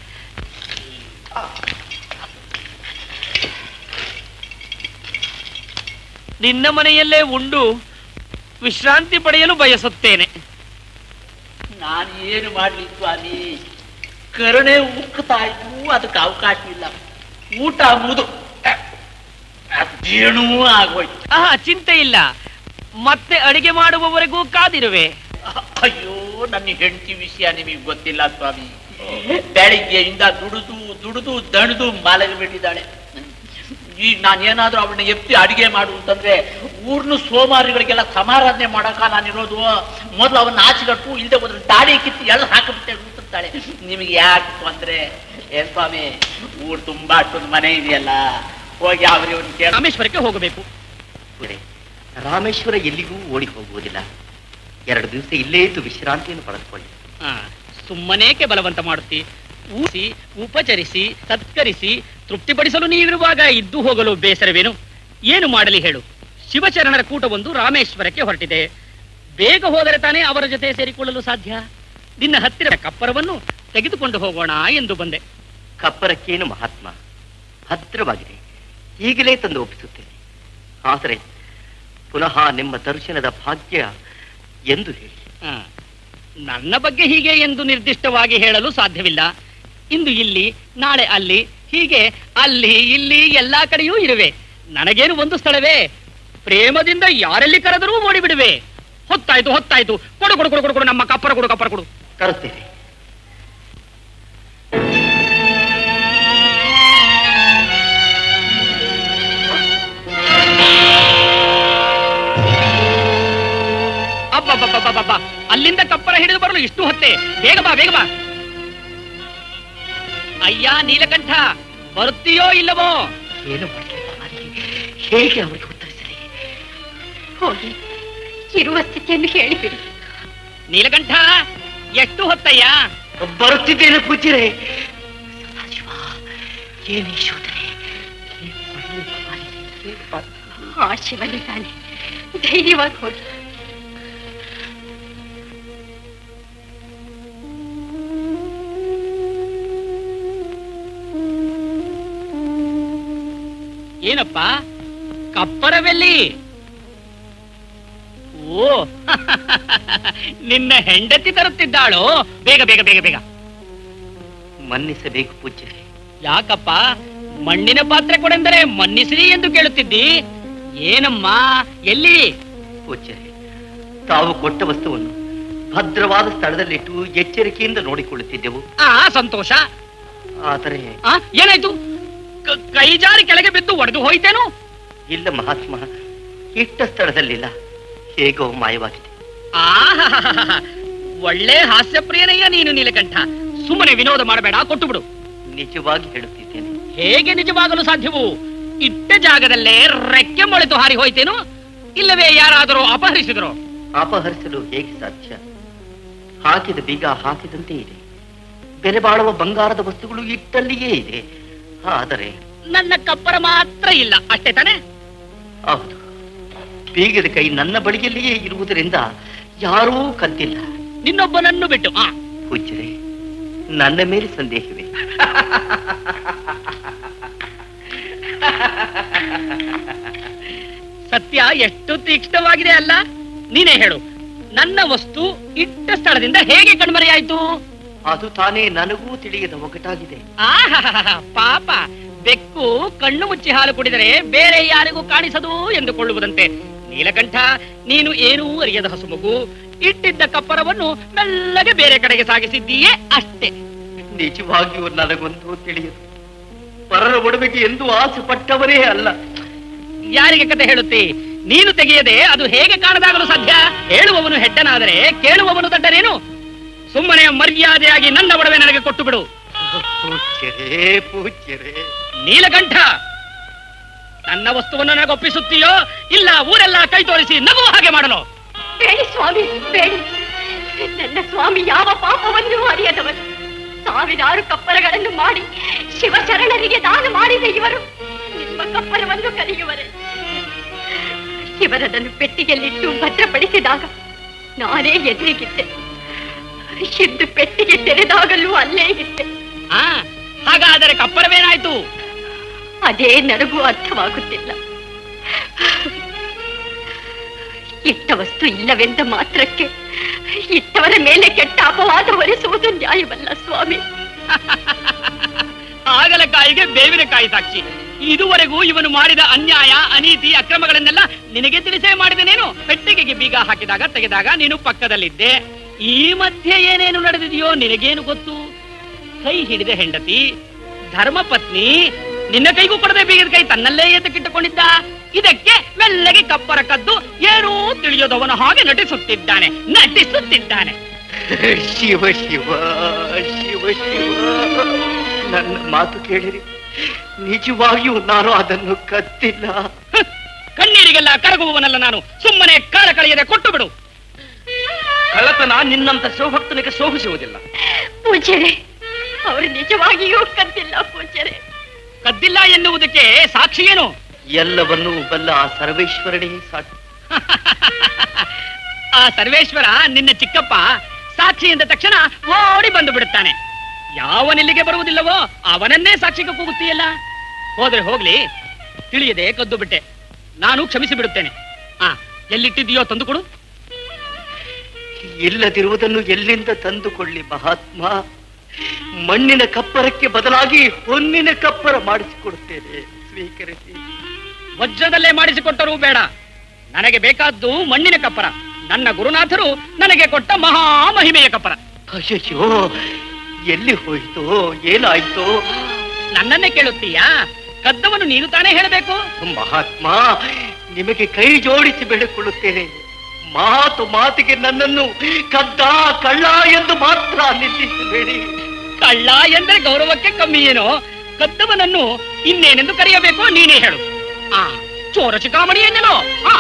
ನಿನ್ನ ಮನೆಯಲ್ಲೇ ಉಂಡು ವಿಶ್ರಾಂತಿ ಪಡೆಯಲು ಬಯಸುತ್ತೇನೆ ನಾನು ಏನು ಮಾಡ್ಲಿ ಸ್ವಾಮಿ ಕರುಣೆ ಉಕ್ಕುತ್ತಾ ಇದ್ದು ಅದಕ್ಕೆ ಅವಕಾಶ ಇಲ್ಲ ಊಟ ಮುದು ಜೀರ್ಣವೂ ಆಗೋಯ್ತು ಆಹಾ ಚಿಂತೆ ಇಲ್ಲ ಮತ್ತೆ ಅಡಿಗೆ ಮಾಡುವವರೆಗೂ ಕಾದಿರುವೆ ಅಯ್ಯೋ ನನ್ನ ಹೆಂಡತಿ ವಿಷಯ ನಿಮಗೆ ಗೊತ್ತಿಲ್ಲ ಸ್ವಾಮಿ ಬೆಳಿಗ್ಗೆಯಿಂದ ದುಡಿದು ದುಡಿದು ದಣಿದು ಮಲಗಿಬಿಟ್ಟಿದ್ದಾಳೆ ಈಗ ನಾನೇನಾದ್ರೂ ಅವಳನ್ನ ಎತ್ತಿ ಅಡಿಗೆ ಮಾಡು ಅಂತಂದ್ರೆ ಊರ್ನ ಸೋಮಾರಿಗಳಿಗೆಲ್ಲ ಸಮಾರಾಧನೆ ಮಾಡಕ ನಾನಿರೋದು ಮೊದಲು ಅವನ್ನ ಆಚೆಗಟ್ಟು ಇಲ್ಲದೆ ಹೋದ್ರೆ ದಾಡಿ ಕಿತ್ತು ಎಳ್ದು ಹಾಕಿಬಿಟ್ಟೆ ಕೂತಿರ್ತಾಳೆ ನಿಮಗೆ ಯಾಕೆ ತೊಂದ್ರೆ ಏನ್ ಸ್ವಾಮಿ ಊರ್ ತುಂಬಾ ಅಷ್ಟೊಂದು ಮನೆ ಇದೆಯಲ್ಲ ಹೋಗಿ ಅವ್ರಿ ಅವ್ರನ್ನ ಕೇಳ ರಾಮೇಶ್ವರಕ್ಕೆ ಹೋಗಬೇಕು ರಾಮೇಶ್ವರ ಎಲ್ಲಿಗೂ ಓಡಿ ಹೋಗುವುದಿಲ್ಲ ಎರಡು ದಿವಸ ಇಲ್ಲೇ ಇದ್ದು ವಿಶ್ರಾಂತಿಯನ್ನು ಪಡೆದುಕೊಳ್ಳಿ ಆ, ಸುಮ್ಮನೇಕೆ ಬಲವಂತ ಮಾಡುತ್ತಿ ಊಸಿ ಉಪಚರಿಸಿ ಸತ್ಕರಿಸಿ ತೃಪ್ತಿಪಡಿಸಲು ನೀವಿರುವಾಗ ಇದ್ದು ಹೋಗಲು ಬೇಸರವೇನು ಏನು ಮಾಡಲಿ ಹೇಳು ಶಿವಚರಣರ ಕೂಟವೊಂದು ರಾಮೇಶ್ವರಕ್ಕೆ ಹೊರಟಿದೆ ಬೇಗ ಹೋದರೆ ತಾನೇ ಅವರ ಜೊತೆ ಸೇರಿಕೊಳ್ಳಲು ಸಾಧ್ಯ ನಿನ್ನ ಹತ್ತಿರ ಕಪ್ಪರವನ್ನು ತೆಗೆದುಕೊಂಡು ಹೋಗೋಣ ಎಂದು ಬಂದೆ ಕಪ್ಪರಕ್ಕೇನು ಮಹಾತ್ಮ ಭದ್ರವಾಗಿದೆ ಈಗಲೇ ತಂದು ಒಪ್ಪಿಸುತ್ತೇನೆ ಆದರೆ ಪುನಃ ನಿಮ್ಮ ದರ್ಶನದ ಭಾಗ್ಯ ಎಂದು ಹೇಳಿ ಆ, ನನ್ನ ಬಗ್ಗೆ ಹೀಗೆ ಎಂದು ನಿರ್ದಿಷ್ಟವಾಗಿ ಹೇಳಲು ಸಾಧ್ಯವಿಲ್ಲ ಇಂದು ಇಲ್ಲಿ ನಾಳೆ ಅಲ್ಲಿ ಹೀಗೆ ಅಲ್ಲಿ ಇಲ್ಲಿ ಎಲ್ಲಾ ಕಡೆಯೂ ಇರುವೆ ನನಗೇನು ಒಂದು ಸ್ಥಳವೇ ಪ್ರೇಮದಿಂದ ಯಾರೆಲ್ಲಿ ಕರೆದರೂ ಓಡಿಬಿಡುವೆ ಹೊತ್ತಾಯ್ತು ಹೊತ್ತಾಯ್ತು ಕೊಡು ಕೊಡು ಕೊಡು ಕೊಡು ಕೊಡು ನಮ್ಮ ಕಪ್ಪರ ಕೊಡು ಕಪ್ಪರ ಕೊಡು ತರುತ್ತೇನೆ ಅಬ್ಬಬ್ಬಬ್ಬಬ್ಬಬ್ಬ ಅಲ್ಲಿಂದ ಕಪ್ಪರ ಹಿಡಿದು ಬರಲು ಇಷ್ಟು ಹೊತ್ತೆ ಬೇಗ ಬಾ ಬೇಗ ಬಾ ಅಯ್ಯ ನೀಲಕಂಠ ಬರುತ್ತೀಯೋ ಇಲ್ಲವೋ ಏನು ಮಾಡಲಿ ಹೇಗೆ ಅವರಿಗೆ ಉತ್ತರಿಸಲಿ ಹೋಗಿ ಇರುವ ಸ್ಥಿತಿಯನ್ನು ಹೇಳಿಬಿಡಿ ನೀಲಕಂಠ ಎಷ್ಟು ಹೊತ್ತಯ್ಯ ಬರುತ್ತಿದ್ದೇನೆ ಪೂಜ್ಯರೇ ಸದಾಶಿವ ಏನೇ ಶೋಧನೆ ಆ ಶಿವನಿದ್ದಾನೆ ಧೈರ್ಯವಾಗಿ ಹೋಗಿ ಏನಪ್ಪ ಕಪ್ಪರವೆಲ್ಲಿ ಓ ನಿನ್ನ ಹೆಂಡತಿ ತರುತ್ತಿದ್ದಾಳೋ ಬೇಗ ಬೇಗ ಬೇಗ ಬೇಗ ಮನ್ನಿಸಬೇಕು ಪೂಜ್ಯರೇ ಯಾಕಪ್ಪ ಮಣ್ಣಿನ ಪಾತ್ರೆ ಕೊಡೆಂದರೆ ಮನ್ನಿಸಿರಿ ಎಂದು ಕೇಳುತ್ತಿದ್ದಿ ಏನಮ್ಮ ಎಲ್ಲಿ ಪೂಜ್ಯರೇ ತಾವು ಕೊಟ್ಟ ವಸ್ತುವನ್ನು ಭದ್ರವಾದ ಸ್ಥಳದಲ್ಲಿಟ್ಟು ಎಚ್ಚರಿಕೆಯಿಂದ ನೋಡಿಕೊಳ್ಳುತ್ತಿದ್ದೆವು ಆ ಸಂತೋಷ ಆದರೆ ಆ ಏನಾಯ್ತು ಕ- ಕೈ ಜಾರಿ ಕೆಳಗೆ ಬಿದ್ದು ಒಡೆದು ಹೋಯ್ತೇನು ಇಲ್ಲ ಮಹಾತ್ಮ ಇಟ್ಟ ಸ್ಥಳದಲ್ಲಿಲ್ಲ ಹೇಗೋ ಮಾಯವಾಗಿದೆ ಆಹಾಹಾಹಾಹಾ. ಒಳ್ಳೆ ಹಾಸ್ಯಪ್ರಿಯನಯ್ಯ ನೀನು ನೀಲಕಂಠ ಸುಮ್ಮನೆ ವಿನೋದ ಮಾಡಬೇಡ ಕೊಟ್ಟು ಬಿಡು ನಿಜವಾಗಿ ಹೇಳುತ್ತಿದ್ದೇನೆ ಹೇಗೆ ನಿಜವಾಗಲು ಸಾಧ್ಯವು ಇಟ್ಟ ಜಾಗದಲ್ಲೇ ರೆಕ್ಕೆ ಮೊಳೆತು ಹಾರಿ ಹೋಯ್ತೇನು ಇಲ್ಲವೇ ಯಾರಾದರೂ ಅಪಹರಿಸಿದ್ರು ಅಪಹರಿಸಲು ಹೇಗೆ ಸಾಧ್ಯ ಹಾಕಿದ ಬೀಗ ಹಾಕಿದಂತೆ ಇದೆ ಬೆಲೆ ಬಾಳುವ ಬಂಗಾರದ ವಸ್ತುಗಳು ಇಟ್ಟಲ್ಲಿಯೇ ಇದೆ ಆದರೆ ನನ್ನ ಕಪ್ಪರ ಮಾತ್ರ ಇಲ್ಲ ಅಷ್ಟೇ ತಾನೆ ಹೌದು ಬೀಗದ ಕೈ ನನ್ನ ಬಳಿಯಲ್ಲಿಯೇ ಇರುವುದರಿಂದ ಯಾರೂ ಕದ್ದಿಲ್ಲ ನಿನ್ನೊಬ್ಬನನ್ನು ಬಿಟ್ಟು ಆ ಪೂಜ್ಯರೇ ನನ್ನ ಮೇಲೆ ಸಂದೇಹವೇ ಸತ್ಯ ಎಷ್ಟು ತೀಕ್ಷ್ಣವಾಗಿದೆ ಅಲ್ಲ ನೀನೇ ಹೇಳು ನನ್ನ ವಸ್ತು ಇಟ್ಟ ಸ್ಥಳದಿಂದ ಹೇಗೆ ಕಣ್ಮರೆಯಾಯ್ತು ಅದು ತಾನೇ ನನಗೂ ತಿಳಿಯದ ಒಗಟಾಗಿದೆ ಆಹಾಹಾಹಾ, ಪಾಪ ಬೆಕ್ಕು ಕಣ್ಣು ಮುಚ್ಚಿ ಹಾಲು ಕುಡಿದರೆ ಬೇರೆ ಯಾರಿಗೂ ಕಾಣಿಸದು ಎಂದುಕೊಳ್ಳುವುದಂತೆ ನೀಲಕಂಠ ನೀನು ಏನೂ ಅರಿಯದ ಹಸುಮಗು ಇಟ್ಟಿದ್ದ ಕಪ್ಪರವನ್ನು ಮೆಲ್ಲಗೆ ಬೇರೆ ಕಡೆಗೆ ಸಾಗಿಸಿದ್ದೀಯೇ ಅಷ್ಟೇ ನಿಜವಾಗಿಯೂ ನನಗೊಂದು ತಿಳಿಯದು ಪರರ ಒಡವೆಗೆ ಎಂದು ಆಸೆ ಪಟ್ಟವರೇ ಅಲ್ಲ ಯಾರಿಗೆ ಕತೆ ಹೇಳುತ್ತಿ ನೀನು ತೆಗೆಯದೆ ಅದು ಹೇಗೆ ಕಾಣದಾಗಲು ಸಾಧ್ಯ ಹೇಳುವವನು ಹೆಡ್ಡನಾದರೆ ಕೇಳುವವನು ದಡ್ಡನೇನು ಸುಮ್ಮನೆ ಮರ್ಯಾದೆಯಾಗಿ ನನ್ನ ಒಡವೆ ನನಗೆ ಕೊಟ್ಟು ಬಿಡು ಪೂಜ್ಯರೇ ಪೂಜ್ಯರೇ ನೀಲಕಂಠ ನನ್ನ ವಸ್ತುವನ್ನು ನನಗೆ ಒಪ್ಪಿಸುತ್ತೀಯೋ ಇಲ್ಲ ಊರೆಲ್ಲ ಕೈ ತೋರಿಸಿ ನಗುವ ಹಾಗೆ ಮಾಡಲು ಬೇಡಿ ಸ್ವಾಮಿ ಬೇಡಿ ನನ್ನ ಸ್ವಾಮಿ ಯಾವ ಪಾಪವನ್ನು ಅರಿಯದವನು ಸಾವಿರಾರು ಕಪ್ಪರಗಳನ್ನು ಮಾಡಿ ಶಿವಶರಣರಿಗೆ ದಾನ ಮಾಡಿದ ಇವರು ನಿಮ್ಮ ಕಪ್ಪರವನ್ನು ಕಲಿಯುವರೆ ಶಿವರದನ್ನು ಪೆಟ್ಟಿಗೆಯಲ್ಲಿಟ್ಟು ಭದ್ರಪಡಿಸಿದಾಗ ನಾನೇ ಎದುರಿಗಿದ್ದೆ ಇದ್ದು ಪೆಟ್ಟಿಗೆ ತೆರೆದಾಗಲೂ ಅಲ್ಲೇ ಇದ್ದೆ ಆ ಹಾಗಾದರೆ ಕಪ್ಪರವೇನಾಯ್ತು ಅದೇ ನನಗೂ ಅರ್ಥವಾಗುತ್ತಿಲ್ಲ ಇಟ್ಟ ವಸ್ತು ಇಲ್ಲವೆಂದ ಮಾತ್ರಕ್ಕೆ ಇಟ್ಟವರ ಮೇಲೆ ಕೆಟ್ಟ ಅಪವಾದ ಹೊರಿಸುವುದು ನ್ಯಾಯವಲ್ಲ ಸ್ವಾಮಿ ಹಾಗಲಕಾಯಿಗೆ ಬೇವಿನಕಾಯಿ ಸಾಕ್ಷಿ ಇದುವರೆಗೂ ಇವನು ಮಾಡಿದ ಅನ್ಯಾಯ ಅನೀತಿ ಅಕ್ರಮಗಳನ್ನೆಲ್ಲ ನಿನಗೆ ತಿಳಿಸೇ ಮಾಡಿದನೇನು ಪೆಟ್ಟಿಗೆಗೆ ಬೀಗ ಹಾಕಿದಾಗ ತೆಗೆದಾಗ ನೀನು ಪಕ್ಕದಲ್ಲಿದ್ದೆ ಈ ಮಧ್ಯೆ ಏನೇನು ನಡೆದಿದೆಯೋ ನಿನಗೇನು ಗೊತ್ತು ಕೈ ಹಿಡಿದ ಹೆಂಡತಿ ಧರ್ಮಪತ್ನಿ ನಿನ್ನ ಕೈಗೂ ಕೊಡದೆ ಬೀಗದ ಕೈ ತನ್ನಲ್ಲೇ ಎತ್ತಕ್ಕಿಟ್ಟುಕೊಂಡಿದ್ದ ಇದಕ್ಕೆ ಮೆಲ್ಲಗೆ ಕಪ್ಪರ ಕದ್ದು ಏನೂ ತಿಳಿಯೋದವನ ಹಾಗೆ ನಟಿಸುತ್ತಿದ್ದಾನೆ ನಟಿಸುತ್ತಿದ್ದಾನೆ ಶಿವ ಶಿವ ಶಿವ ಶಿವ ನನ್ನ ಮಾತು ಕೇಳಿರಿ ನಿಜವಾಗಿಯೂ ನಾನು ಅದನ್ನು ಕತ್ತಿಲ್ಲ ಕಣ್ಣೀರಿಗೆಲ್ಲ ಕರಗುವವನಲ್ಲ ನಾನು ಸುಮ್ಮನೆ ಕಾಲ ಕಳೆಯದೆ ಕೊಟ್ಟು ಬಿಡು ಕಳ್ಳತನ ನಿನ್ನಂತ ಶಿವಭಕ್ತನಿಗೆ ಶೋಭಿಸುವುದಿಲ್ಲ ಪೂಜ್ಯರೇ ಅವರು ನಿಜವಾಗಿಯೂ ಕದ್ದಿಲ್ಲ ಪೂಜ್ಯರೇ ಕದ್ದಿಲ್ಲ ಎನ್ನುವುದಕ್ಕೆ ಸಾಕ್ಷಿ ಏನು ಎಲ್ಲವನ್ನೂ ಬಲ್ಲ ಆ ಸರ್ವೇಶ್ವರನೇ ಸಾಕು ಆ ಸರ್ವೇಶ್ವರ ನಿನ್ನ ಚಿಕ್ಕಪ್ಪ ಸಾಕ್ಷಿ ಎಂದ ತಕ್ಷಣ ಓಡಿ ಬಂದು ಬಿಡುತ್ತಾನೆ ಯಾವನಿಲ್ಲಿಗೆ ಬರುವುದಿಲ್ಲವೋ ಅವನನ್ನೇ ಸಾಕ್ಷಿಗೆ ಕೂಗುತ್ತೀಯಲ್ಲ ಹೋದ್ರೆ ಹೋಗ್ಲಿ ತಿಳಿಯದೆ ಕದ್ದು ಬಿಟ್ಟೆ ನಾನು ಕ್ಷಮಿಸಿ ಬಿಡುತ್ತೇನೆ ಆ ಎಲ್ಲಿಟ್ಟಿದೆಯೋ ತಂದುಕೊಡು ಇಲ್ಲದಿರುವುದನ್ನು ಎಲ್ಲಿಂದ ತಂದುಕೊಳ್ಳಿ ಮಹಾತ್ಮ ಮಣ್ಣಿನ ಕಪ್ಪರಕ್ಕೆ ಬದಲಾಗಿ ಹೊನ್ನಿನ ಕಪ್ಪರ ಮಾಡಿಸಿಕೊಡುತ್ತೇನೆ ಸ್ವೀಕರಿಸಿ ವಜ್ರದಲ್ಲೇ ಮಾಡಿಸಿಕೊಟ್ಟರೂ ಬೇಡ ನನಗೆ ಬೇಕಾದ್ದು ಮಣ್ಣಿನ ಕಪ್ಪರ ನನ್ನ ಗುರುನಾಥರು ನನಗೆ ಕೊಟ್ಟ ಮಹಾಮಹಿಮೆಯ ಕಪ್ಪರ ಅಯ್ಯೋ ಎಲ್ಲಿ ಹೋಯ್ತು ಏನಾಯ್ತು ನನ್ನನ್ನೇ ಕೇಳುತ್ತೀಯಾ ಕದ್ದವನು ನೀನು ತಾನೇ ಹೇಳಬೇಕು ಮಹಾತ್ಮ ನಿಮಗೆ ಕೈ ಜೋಡಿಸಿ ಬೇಡಿಕೊಳ್ಳುತ್ತೇನೆ ಮಾತು ಮಾತಿಗೆ ನನ್ನನ್ನು ಕದ್ದ ಕಳ್ಳ ಎಂದು ಮಾತ್ರ ನಿಲ್ಲಿಸಬೇಡಿ ಕಳ್ಳ ಎಂದರೆ ಗೌರವಕ್ಕೆ ಕಮ್ಮಿ ಏನೋ ಕದ್ದವನನ್ನು ಇನ್ನೇನೆಂದು ಕರೆಯಬೇಕು ನೀನೇ ಹೇಳು ಆ ಚೋರ ಚಿಕಾಮಣಿ ಎನ್ನಲೋ ಆ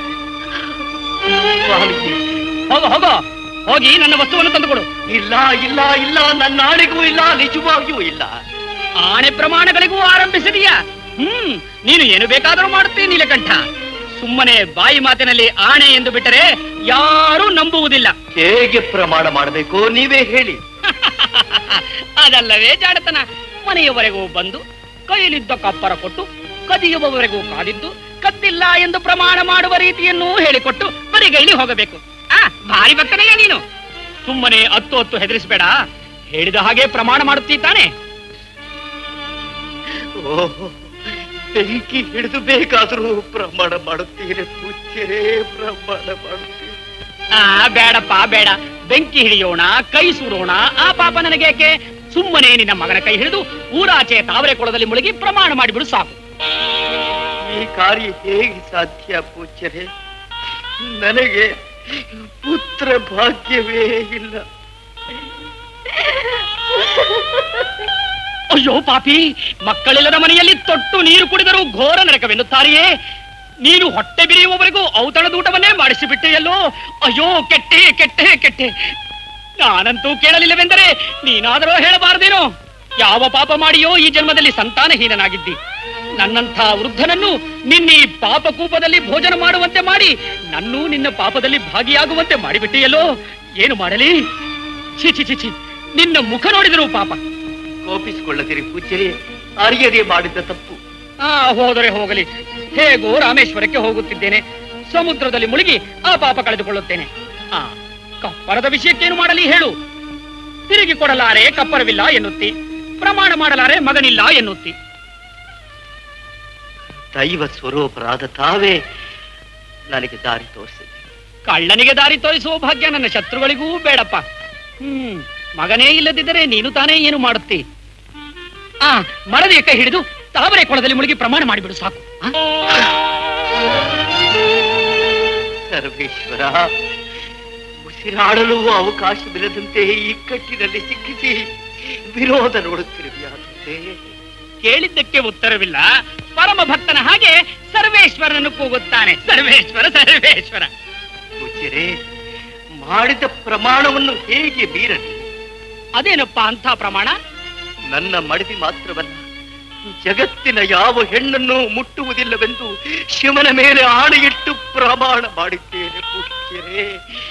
ಸ್ವಾಮೀಜಿ ಹೋಗೋ ಹೋಗೋ ಹೋಗಿ ನನ್ನ ವಸ್ತುವನ್ನು ತಂದುಕೊಡು ಇಲ್ಲ ಇಲ್ಲ ಇಲ್ಲ ನನ್ನ ಆಣೆಗೂ ಇಲ್ಲ ನಿಜವಾಗಿಯೂ ಇಲ್ಲ ಆಣೆ ಪ್ರಮಾಣಗಳಿಗೂ ಆರಂಭಿಸಿದೀಯಾ ಹ್ಮ್ ನೀನು ಏನು ಬೇಕಾದರೂ ಮಾಡುತ್ತೀನಿ ನೀಲಕಂಠ ಸುಮ್ಮನೆ ಬಾಯಿ ಮಾತಿನಲ್ಲಿ ಆಣೆ ಎಂದು ಬಿಟ್ಟರೆ ಯಾರೂ ನಂಬುವುದಿಲ್ಲ ಹೇಗೆ ಪ್ರಮಾಣ ಮಾಡಬೇಕು ನೀವೇ ಹೇಳಿ ಅದಲ್ಲವೇ ಜಾಡತನ ಮನೆಯವರೆಗೂ ಬಂದು ಕೈಲಿದ್ದ ಕಪ್ಪರ ಕೊಟ್ಟು ಕದಿಯುವವರೆಗೂ ಕಾದಿದ್ದು ಕದ್ದಿಲ್ಲ ಎಂದು ಪ್ರಮಾಣ ಮಾಡುವ ರೀತಿಯನ್ನು ಹೇಳಿಕೊಟ್ಟು ಬರಿಗೈಲಿ ಹೋಗಬೇಕು ಆ ಭಾರಿ ಭಕ್ತನೆಯ ನೀನು ಸುಮ್ಮನೆ ಹತ್ತು ಹತ್ತು ಹೆದರಿಸಬೇಡ ಹೇಳಿದ ಹಾಗೆ ಪ್ರಮಾಣ ಮಾಡುತ್ತೀ ತಾನೆ ಓಹೋ ಬೆಂಕಿ ಹಿಡಿದು ಬೇಕಾದರೂ ಪ್ರಮಾಣ ಮಾಡುತ್ತೀರಿ ಪೂಜ್ಯರೇ ಪ್ರಮಾಣ ಮಾಡುತ್ತೀರಿ ಆ ಬೇಡಪ್ಪ ಬೇಡ ಬೆಂಕಿ ಹಿಡಿಯೋಣ ಕೈ ಸುಡೋಣ ಆ ಪಾಪ ನನಗೇಕೆ ಸುಮ್ಮನೆ ನಿನ್ನ ಮಗನ ಕೈ ಹಿಡಿದು ಊರಾಚೆ ತಾವರೆ ಕೊಳದಲ್ಲಿ ಮುಳುಗಿ ಪ್ರಮಾಣ ಮಾಡಿಬಿಡು ಸಾಕು ಈ ಕಾರ್ಯ ಹೇಗೆ ಸಾಧ್ಯ ಪೂಜ್ಯರೇ ನನಗೆ ಪುತ್ರ ಭಾಗ್ಯವೇ ಇಲ್ಲ ಅಯ್ಯೋ ಪಾಪಿ ಮಕ್ಕಳಿಲ್ಲದ ಮನೆಯಲ್ಲಿ ತೊಟ್ಟು ನೀರು ಕುಡಿದರೂ ಘೋರ ನರಕವೆನ್ನುತ್ತಾರೆಯೇ ನೀನು ಹೊಟ್ಟೆ ಬಿರಿಯುವವರೆಗೂ ಔತಣದೂಟವನ್ನೇ ಮಾಡಿಸಿಬಿಟ್ಟೆಯಲ್ಲೋ ಅಯ್ಯೋ ಕೆಟ್ಟೆ ಕೆಟ್ಟೆ ಕೆಟ್ಟೆ ನಾನಂತೂ ಕೇಳಲಿಲ್ಲವೆಂದರೆ ನೀನಾದರೂ ಹೇಳಬಾರದೇನೋ ಯಾವ ಪಾಪ ಮಾಡಿಯೋ ಈ ಜನ್ಮದಲ್ಲಿ ಸಂತಾನಹೀನನಾಗಿದ್ದಿ ನನ್ನಂಥ ವೃದ್ಧನನ್ನು ನಿನ್ನೀ ಪಾಪಕೂಪದಲ್ಲಿ ಭೋಜನ ಮಾಡುವಂತೆ ಮಾಡಿ ನನ್ನೂ ನಿನ್ನ ಪಾಪದಲ್ಲಿ ಭಾಗಿಯಾಗುವಂತೆ ಮಾಡಿಬಿಟ್ಟೆಯಲ್ಲೋ ಏನು ಮಾಡಲಿ ಛಿ ಛಿ ಛಿ ಛಿ ನಿನ್ನ ಮುಖ ನೋಡಿದರು ಪಾಪ ಕೋಪಿಸಿಕೊಳ್ಳದಿರಿ ಪೂಜ್ಯರೇ ಅರಿಯದೆ ಮಾಡಿದ ತಪ್ಪು ಆ ಹೋದರೆ ಹೋಗಲಿ ಹೇಗೋ ರಾಮೇಶ್ವರಕ್ಕೆ ಹೋಗುತ್ತಿದ್ದೇನೆ ಸಮುದ್ರದಲ್ಲಿ ಮುಳುಗಿ ಆ ಪಾಪ ಕಳೆದುಕೊಳ್ಳುತ್ತೇನೆ ಆ ಕಪ್ಪರದ ವಿಷಯಕ್ಕೇನು ಮಾಡಲಿ ಹೇಳು ತಿರುಗಿ ಕೊಡಲಾರೆ ಕಪ್ಪರವಿಲ್ಲ ಎನ್ನುತ್ತಿ ಪ್ರಮಾಣ ಮಾಡಲಾರೆ ಮಗನಿಲ್ಲ ಎನ್ನುತ್ತಿ ದೈವ ಸ್ವರೂಪರಾದ ತಾವೇ ನನಗೆ ದಾರಿ ತೋರಿಸಿದೆ ಕಳ್ಳನಿಗೆ ದಾರಿ ತೋರಿಸುವ ಭಾಗ್ಯ ನನ್ನ ಶತ್ರುಗಳಿಗೂ ಬೇಡಪ್ಪ ಹ್ಮ್ ಮಗನೇ ಇಲ್ಲದಿದ್ದರೆ ನೀನು ತಾನೇ ಏನು ಮಾಡುತ್ತಿ ಆ ಮರದಿಯ ಕೈ ಹಿಡಿದು ತಾವರೆ ಕೊಳದಲ್ಲಿ ಮುಳುಗಿ ಪ್ರಮಾಣ ಮಾಡಿಬಿಡು ಸಾಕು ಆ? ಸರ್ವೇಶ್ವರ ಉಸಿರಾಡಲು ಅವಕಾಶವಿಲ್ಲದಂತೆ ಇಕ್ಕಟ್ಟಿನಲ್ಲಿ ಸಿಕ್ಕಿಸಿ ವಿರೋಧ ನೋಡುತ್ತಿರುವೆಯಾದಂತೆ ಕೇಳಿದ್ದಕ್ಕೆ ಉತ್ತರವಿಲ್ಲ ಪರಮ ಭಕ್ತನ ಹಾಗೆ ಸರ್ವೇಶ್ವರನನ್ನು ಕೂಗುತ್ತಾನೆ ಸರ್ವೇಶ್ವರ ಸರ್ವೇಶ್ವರ ಪೂಜ್ಯರೇ ಮಾಡಿದ ಪ್ರಮಾಣವನ್ನು ಹೇಗೆ ಮೀರಲಿ ಅದೇನಪ್ಪ ಅಂಥ ಪ್ರಮಾಣ ನನ್ನ ಮಡದಿ ಮಾತ್ರವಲ್ಲ ಜಗತ್ತಿನ ಯಾವ ಹೆಣ್ಣನ್ನು ಮುಟ್ಟುವುದಿಲ್ಲವೆಂದು ಶಿವನ ಮೇಲೆ ಆಣೆಯಿಟ್ಟು ಪ್ರಮಾಣ ಮಾಡಿದ್ದೇನೆ ಪೂಜ್ಯರೇ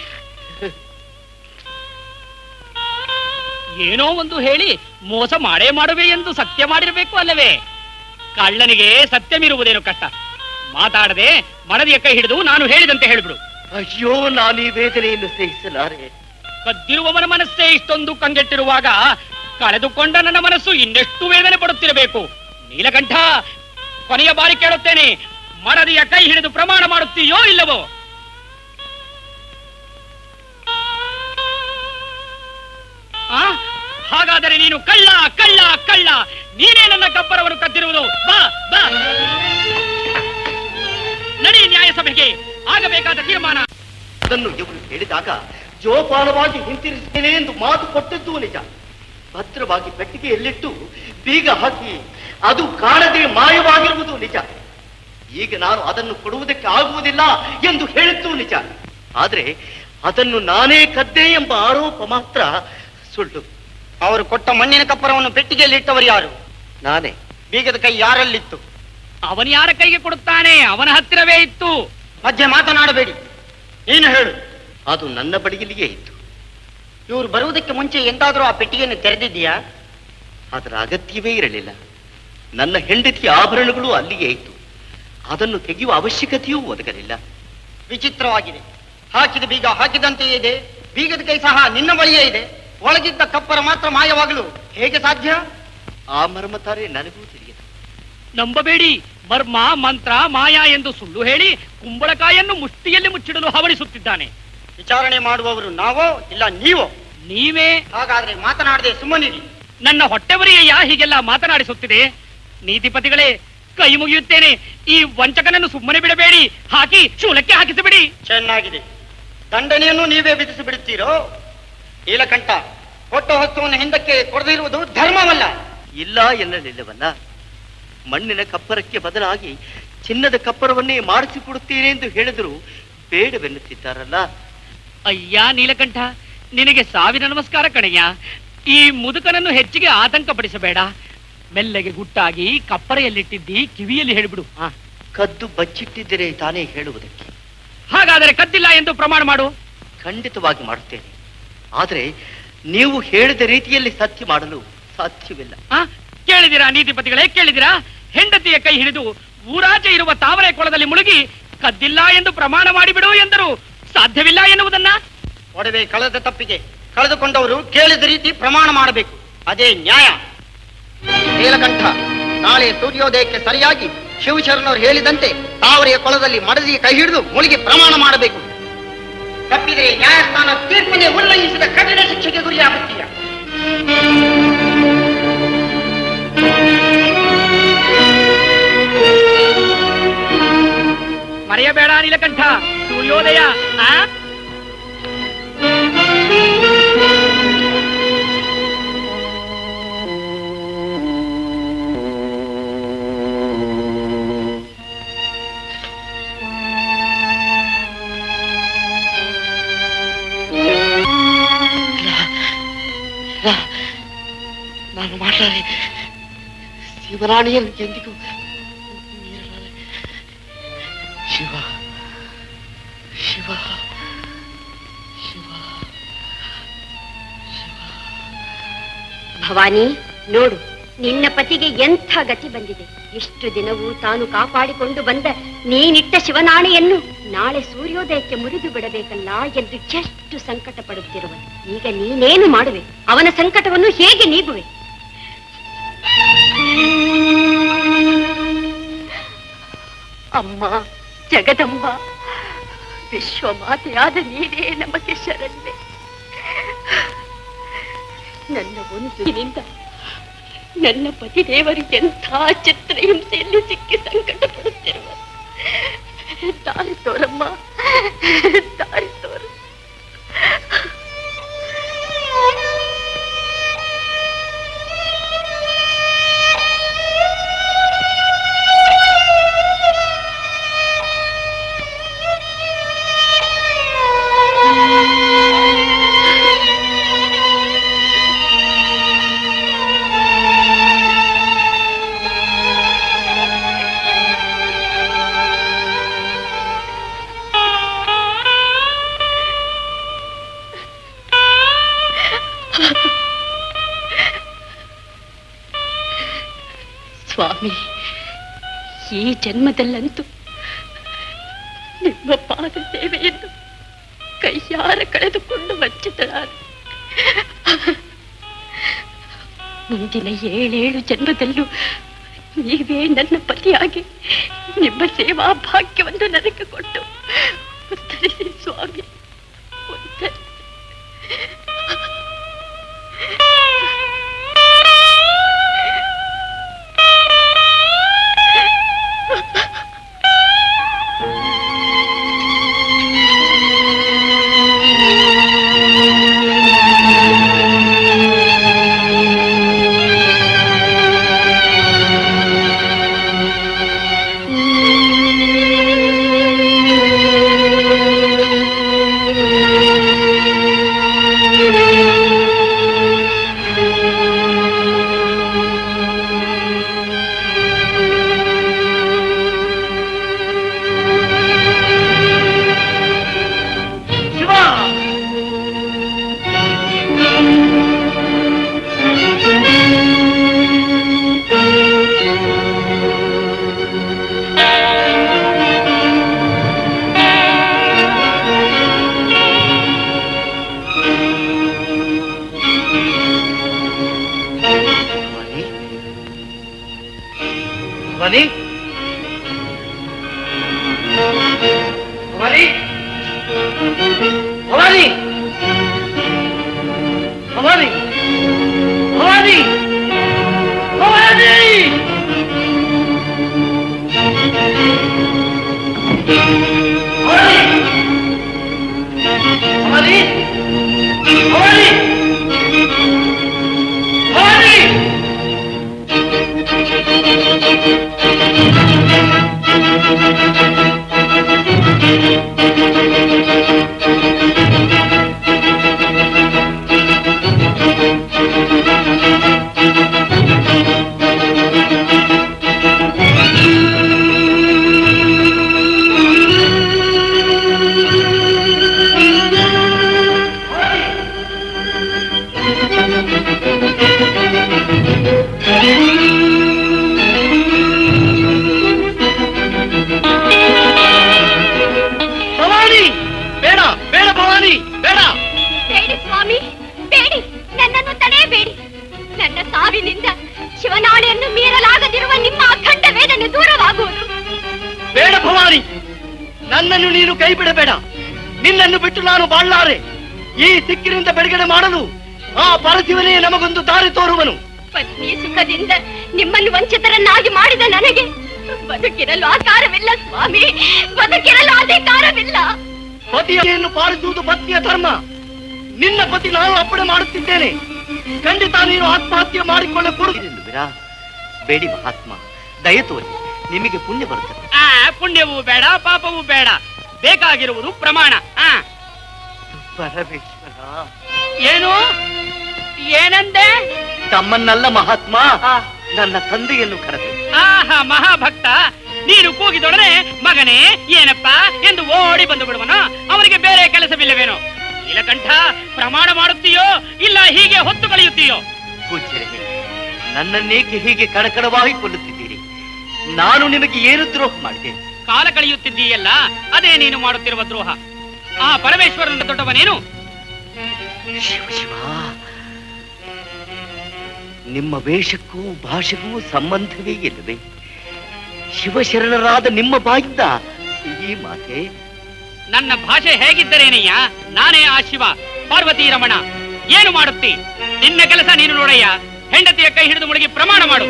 ಏನೋ ಒಂದು ಹೇಳಿ ಮೋಸ ಮಾಡೇ ಮಾಡುವೆ ಎಂದು ಸತ್ಯ ಮಾಡಿರಬೇಕು ಅಲ್ಲವೇ ಕಳ್ಳನಿಗೆ ಸತ್ಯಮಿರುವುದೇನು ಕಷ್ಟ ಮಾತಾಡದೆ ಮಡದಿಯ ಕೈ ಹಿಡಿದು ನಾನು ಹೇಳಿದಂತೆ ಹೇಳ್ಬಿಡು ಅಯ್ಯೋ ನಾನು ಈ ವೇದನೆಯನ್ನು ಸಹಿಸಲಾರೆ ಕದ್ದಿರುವವನ ಮನಸ್ಸೇ ಇಷ್ಟೊಂದು ಕಂಗೆಟ್ಟಿರುವಾಗ ಕಳೆದುಕೊಂಡ ನನ್ನ ಮನಸ್ಸು ಇನ್ನೆಷ್ಟು ವೇದನೆ ಪಡುತ್ತಿರಬೇಕು ನೀಲಕಂಠ ಕೊನೆಯ ಬಾರಿ ಕೇಳುತ್ತೇನೆ ಮಡದಿಯ ಕೈ ಹಿಡಿದು ಪ್ರಮಾಣ ಮಾಡುತ್ತೀಯೋ ಇಲ್ಲವೋ ಆ? ಹಾಗಾದರೆ ನೀನು ಕಳ್ಳ ಕಳ್ಳ ಕಳ್ಳ ನೀನೇ ನನ್ನ ಗಬ್ಬರವನ್ನು ಕದ್ದಿರುವುದು ಬಾ ಬಾ ನಡಿ ನ್ಯಾಯಸಭೆಗೆ ಆಗಬೇಕಾದ ತೀರ್ಮಾನ ಅದನ್ನು ಇವರು ಹೇಳಿದಾಗ ಜೋಪಾನವಾಗಿ ಹಿಂತಿರುಗಿಸ್ತೇನೆ ಎಂದು ಮಾತು ಕೊಟ್ಟದ್ದು ನಿಜ ಭದ್ರವಾಗಿ ಪೆಟ್ಟಿಗೆಯಲ್ಲಿಟ್ಟು ಬೀಗ ಹಾಕಿ ಅದು ಕಾಣದೆ ಮಾಯವಾಗಿರುವುದು ನಿಜ ಈಗ ನಾನು ಅದನ್ನು ಕೊಡುವುದಕ್ಕೆ ಆಗುವುದಿಲ್ಲ ಎಂದು ಹೇಳಿದ್ದು ನಿಜ ಆದ್ರೆ ಅದನ್ನು ನಾನೇ ಕದ್ದೆ ಎಂಬ ಆರೋಪ ಮಾತ್ರ ಸುಳ್ಳು ಅವರು ಕೊಟ್ಟ ಮಣ್ಣಿನ ಕಪ್ಪರವನ್ನು ಪೆಟ್ಟಿಗೆಯಲ್ಲಿ ಇಟ್ಟವರು ಯಾರು ನಾನೇ ಬೀಗದ ಕೈ ಯಾರಲ್ಲಿತ್ತು ಅವನು ಯಾರ ಕೈಗೆ ಕೊಡುತ್ತಾನೆ ಅವನ ಹತ್ತಿರವೇ ಇತ್ತು ಮಧ್ಯೆ ಮಾತನಾಡಬೇಡಿ ಏನು ಹೇಳು ಅದು ನನ್ನ ಬಳಿಯಲ್ಲಿಯೇ ಇತ್ತು ಇವರು ಬರುವುದಕ್ಕೆ ಮುಂಚೆ ಎಂದಾದರೂ ಆ ಪೆಟ್ಟಿಗೆಯನ್ನು ತೆರೆದಿದ್ದೀಯಾ ಅದರ ಅಗತ್ಯವೇ ಇರಲಿಲ್ಲ ನನ್ನ ಹೆಂಡತಿಯ ಆಭರಣಗಳು ಅಲ್ಲಿಯೇ ಇತ್ತು ಅದನ್ನು ತೆಗೆಯುವ ಅವಶ್ಯಕತೆಯೂ ಒದಗಲಿಲ್ಲ ವಿಚಿತ್ರವಾಗಿದೆ ಹಾಕಿದ ಬೀಗ ಹಾಕಿದಂತೆಯೇ ಇದೆ ಬೀಗದ ಕೈ ಸಹ ನಿನ್ನ ಬಳಿಯೇ ಇದೆ ಒಳಗಿದ್ದ ಕಪ್ಪರ ಮಾತ್ರ ಮಾಯವಾಗಲು ಹೇಗೆ ಸಾಧ್ಯ ಆ ಮರ್ಮತಾರೆ ನನಗೂ ತಿಳಿಯದು ನಂಬಬೇಡಿ ಮರ್ಮ ಮಂತ್ರ ಮಾಯಾ ಎಂದು ಸುಳ್ಳು ಹೇಳಿ ಕುಂಬಳಕಾಯನ್ನು ಮುಷ್ಟಿಯಲ್ಲಿ ಮುಚ್ಚಿಡಲು ಹವಣಿಸುತ್ತಿದ್ದಾನೆ ವಿಚಾರಣೆ ಮಾಡುವವರು ನಾವೋ ಇಲ್ಲ ನೀವೋ ನೀವೇ ಹಾಗಾದ್ರೆ ಮಾತನಾಡದೆ ಸುಮ್ಮನಿರಿ ನನ್ನ ಹೊಟ್ಟೆವರಿಯಯ್ಯ ಹೀಗೆಲ್ಲ ಮಾತನಾಡಿಸುತ್ತಿದೆ ನೀತಿಪತಿಗಳೇ ಕೈ ಮುಗಿಯುತ್ತೇನೆ ಈ ವಂಚಕನನ್ನು ಸುಮ್ಮನೆ ಬಿಡಬೇಡಿ ಹಾಕಿ ಶೂಲಕ್ಕೆ ಹಾಕಿಸಿಬಿಡಿ ಚೆನ್ನಾಗಿದೆ ದಂಡನೆಯನ್ನು ನೀವೇ ವಿಧಿಸಿ ಬಿಡುತ್ತೀರೋ ನೀಲಕಂಠ ಕೊಟ್ಟ ವಸ್ತುವನ್ನು ಹಿಂದಕ್ಕೆ ಕೊಡದಿರುವುದು ಧರ್ಮವಲ್ಲ ಇಲ್ಲ ಎನ್ನಲಿಲ್ಲವಲ್ಲ ಮಣ್ಣಿನ ಕಪ್ಪರಕ್ಕೆ ಬದಲಾಗಿ ಚಿನ್ನದ ಕಪ್ಪರವನ್ನೇ ಮಾಡಿಸಿಕೊಡುತ್ತೇನೆ ಎಂದು ಹೇಳಿದರು ಬೇಡವೆನ್ನುತ್ತಿದ್ದಾರಲ್ಲ ಅಯ್ಯ ನೀಲಕಂಠ ನಿನಗೆ ಸಾವಿರ ನಮಸ್ಕಾರ ಕಣಯ್ಯ ಈ ಮುದುಕನನ್ನು ಹೆಚ್ಚಿಗೆ ಆತಂಕ ಪಡಿಸಬೇಡ ಮೆಲ್ಲಗೆ ಗುಟ್ಟಾಗಿ ಕಪ್ಪರೆಯಲ್ಲಿಟ್ಟಿದ್ದಿ ಕಿವಿಯಲ್ಲಿ ಹೇಳಿಬಿಡು ಆ, ಕದ್ದು ಬಚ್ಚಿಟ್ಟಿದ್ದರೆ ತಾನೇ ಹೇಳುವುದಕ್ಕೆ ಹಾಗಾದರೆ ಕದ್ದಿಲ್ಲ ಎಂದು ಪ್ರಮಾಣ ಮಾಡು ಖಂಡಿತವಾಗಿ ಮಾಡುತ್ತೇನೆ ಆದರೆ ನೀವು ಹೇಳಿದ ರೀತಿಯಲ್ಲಿ ಸತ್ಯ ಮಾಡಲು ಸಾಧ್ಯವಿಲ್ಲ ಆ, ಕೇಳಿದಿರಾ ನೀತಿಪತಿಗಳೇ ಕೇಳಿದಿರಾ ಹೆಂಡತಿಯ ಕೈ ಹಿಡಿದು ಊರಾಚೆ ಇರುವ ತಾವರೆ ಕೊಳದಲ್ಲಿ ಮುಳುಗಿ ಕದ್ದಿಲ್ಲ ಎಂದು ಪ್ರಮಾಣ ಮಾಡಿಬಿಡು ಎಂದರು ಸಾಧ್ಯವಿಲ್ಲ ಎನ್ನುವುದನ್ನ ಒಡವೆ ಕಳೆದ ತಪ್ಪಿಗೆ ಕಳೆದುಕೊಂಡವರು ಕೇಳಿದ ರೀತಿ ಪ್ರಮಾಣ ಮಾಡಬೇಕು ಅದೇ ನ್ಯಾಯ ನೀಲಕಂಠ ನಾಳೆ ಸೂರ್ಯೋದಯಕ್ಕೆ ಸರಿಯಾಗಿ ಶಿವಶರಣರು ಹೇಳಿದಂತೆ ತಾವರೆಯ ಕೊಳದಲ್ಲಿ ಮಡದಿ ಕೈ ಹಿಡಿದು ಮುಳುಗಿ ಪ್ರಮಾಣ ಮಾಡಬೇಕು ತಪ್ಪಿದರೆ ನ್ಯಾಯಸ್ಥಾನ ತೀರ್ಪಿನೇ ಉಲ್ಲಂಘಿಸಿದ ಕಠಿಣ ಶಿಕ್ಷೆಗೆ ಗುರಿಯಾಗುತ್ತೀಯ ಮರೆಯಬೇಡ ನೀಲಕಂಠ ಸೂರ್ಯೋದಯ ಆ? ನಾನು ಮಾಡಲಾರೆ ಶಿವರಾಣಿಯನ್ನು ಎಂದಿಗೂ ಮೀರಲಾರೆ. ಶಿವ ಶಿವ ಭವಾನಿ ನೋಡು ನಿನ್ನ ಪತಿಗೆ ಎಂಥ ಗತಿ ಬಂದಿದೆ ಇಷ್ಟು ದಿನವೂ ತಾನು ಕಾಪಾಡಿಕೊಂಡು ಬಂದ ನೀನಿಟ್ಟ ಶಿವನಾಣೆಯನ್ನು ನಾಳೆ ಸೂರ್ಯೋದಯಕ್ಕೆ ಮುರಿದು ಬಿಡಬೇಕಲ್ಲ ಎಂದು ಎಷ್ಟು ಸಂಕಟ ಪಡುತ್ತಿರುವನು ಈಗ ನೀನೇನು ಮಾಡುವೆ ಅವನ ಸಂಕಟವನ್ನು ಹೇಗೆ ನೀಗುವೆ ಅಮ್ಮ ಜಗದಂಬ ವಿಶ್ವಮಾತೆಯಾದ ನೀನೇ ನಮಗೆ ಶರಣ್ಯೆ ನನ್ನ ಒಂದು ದಿನದಿಂದ ನನ್ನ ಪತಿ ದೇವರು ಎಂಥ ಚಿತ್ರಹಿಂಸೆಯಲ್ಲಿ ಸಿಕ್ಕಿ ಸಂಕಟ ಪಡುತ್ತಿರುವ ದಾರಿ ತೋರಮ್ಮ ದಾರಿ ತೋರು ಸ್ವಾಮಿ ಈ ಜನ್ಮದಲ್ಲಂತೂ ನಿಮ್ಮ ಪಾದ ಸೇವೆಯನ್ನು ಕೈಯಾರ ಕಳೆದುಕೊಂಡು ವಂಚಿತಳಾದ ಮುಂದಿನ ಏಳೇಳು ಜನ್ಮದಲ್ಲೂ ನೀವೇ ನನ್ನ ಪತಿಯಾಗಿ ನಿಮ್ಮ ಸೇವಾ ಭಾಗ್ಯವನ್ನು ನನಗೆ ಕೊಟ್ಟು ಉತ್ತರಿಸಿ ಸ್ವಾಮಿ ಉತ್ತರಿಸಿ ಭವಾನಿ ಭವಾನಿ ಭವಾನಿ ಭವಾನಿ ಭವಾನಿ ಭವಾನಿ ಭವಾನಿ ಭವಾನಿ ಭವಾನಿ ಭವಾನಿ ಬೇಡ ಬೇಡ ಭವಾನಿ ಬೇಡ ಬೇಡಿ ಸ್ವಾಮಿ ಬೇಡಿ ನನ್ನನ್ನು ತಡೆಯಬೇಡಿ ನನ್ನ ಸಾವಿನಿಂದ ಶಿವನಾಣೆಯನ್ನು ಮೀರಲಾಗದಿರುವ ನಿಮ್ಮ ಅಖಂಡ ವೇದನೆ ದೂರವಾಗುವುದು ಬೇಡ ಭವಾನಿ ನನ್ನನ್ನು ನೀನು ಕೈ ಬಿಡಬೇಡ ನಿನ್ನನ್ನು ಬಿಟ್ಟು ನಾನು ಬಾಳ್ಲಾರೆ ಈ ಸಿಕ್ಕಿನಿಂದ ಬಿಡುಗಡೆ ಮಾಡಲು ಆ ಪರಶಿವನೇ ನಮಗೊಂದು ದಾರಿ ತೋರುವನು ಪತ್ನಿ ಸುಖದಿಂದ ನಿಮ್ಮನ್ನು ವಂಚಿತರನ್ನಾಗಿ ಮಾಡಿದ ನನಗೆ ಬದುಕಿರಲು ಆಕಾರವಿಲ್ಲ ಸ್ವಾಮಿ ಬದುಕಿರಲು ಅಧಿಕಾರವಿಲ್ಲ ಪತಿಯನ್ನು ಪಾಲಿಸುವುದು ಪತ್ನಿಯ ಧರ್ಮ ನಿನ್ನ ಪತಿ ನಾನು ಅಪ್ಪಣೆ ಮಾಡುತ್ತಿದ್ದೇನೆ ಖಂಡಿತ ನೀನು ಆತ್ಮಹತ್ಯೆ ಮಾಡಿಕೊಳ್ಳ ಕೊಡುತ್ತಿರುವಿರಾ ಬೇಡಿ ಮಹಾತ್ಮ ದಯ ತೋರಿ ನಿಮಗೆ ಪುಣ್ಯ ಬರುತ್ತದೆ ಆ ಪುಣ್ಯವೂ ಬೇಡ ಪಾಪವೂ ಬೇಡ ಬೇಕಾಗಿರುವುದು ಪ್ರಮಾಣ ಆ ಪರಮೇಶ್ವರ ಏನು ಏನಂದೆ ತಮ್ಮನ್ನಲ್ಲ ಮಹಾತ್ಮ ನನ್ನ ತಂದೆಯನ್ನು ಕರೆದು ಆಹಾ ಮಹಾಭಕ್ತ ನೀನು ಕೂಗಿದೊಡನೆ ಮಗನೇ ಏನಪ್ಪ ಎಂದು ಓಡಿ ಬಂದು ಬಿಡುವನು ಅವರಿಗೆ ಬೇರೆ ಕೆಲಸವಿಲ್ಲವೇನೋ ನೀಲಕಂಠ ಪ್ರಮಾಣ ಮಾಡುತ್ತೀಯೋ ಇಲ್ಲ ಹೀಗೆ ಹೊತ್ತು ಕಳೆಯುತ್ತೀಯೋ ಪೂಜ್ಯರೇ ನನ್ನನ್ನೇಕೆ ಹೀಗೆ ಕಡಕಡವಾಗಿ ಕೊಲ್ಲುತ್ತಿದ್ದೀರಿ ನಾನು ನಿಮಗೆ ಏನು ದ್ರೋಹ ಮಾಡಿದೆ ಕಾಲ ಕಳೆಯುತ್ತಿದ್ದೀಯಲ್ಲ ಅದೇ ನೀನು ಮಾಡುತ್ತಿರುವ ದ್ರೋಹ ಆ ಪರಮೇಶ್ವರನ ದೊಡ್ಡವನೇನು ಶಿವ ಶಿವ ನಿಮ್ಮ ವೇಷಕ್ಕೂ ಭಾಷೆಗೂ ಸಂಬಂಧವೇ ಇಲ್ಲವೇ ಶಿವಶರಣರಾದ ನಿಮ್ಮ ಬಾಯಿಂದ ಈ ಮಾತೆ ನನ್ನ ಭಾಷೆ ಹೇಗಿದ್ದರೇನಯ್ಯ ನಾನೇ ಆ ಶಿವ ಪಾರ್ವತಿ ರಮಣ ಏನು ಮಾಡುತ್ತಿ ನಿನ್ನ ಕೆಲಸ ನೀನು ನೋಡಯ್ಯ ಹೆಂಡತಿಯ ಕೈ ಹಿಡಿದು ಮುಳುಗಿ ಪ್ರಮಾಣ ಮಾಡು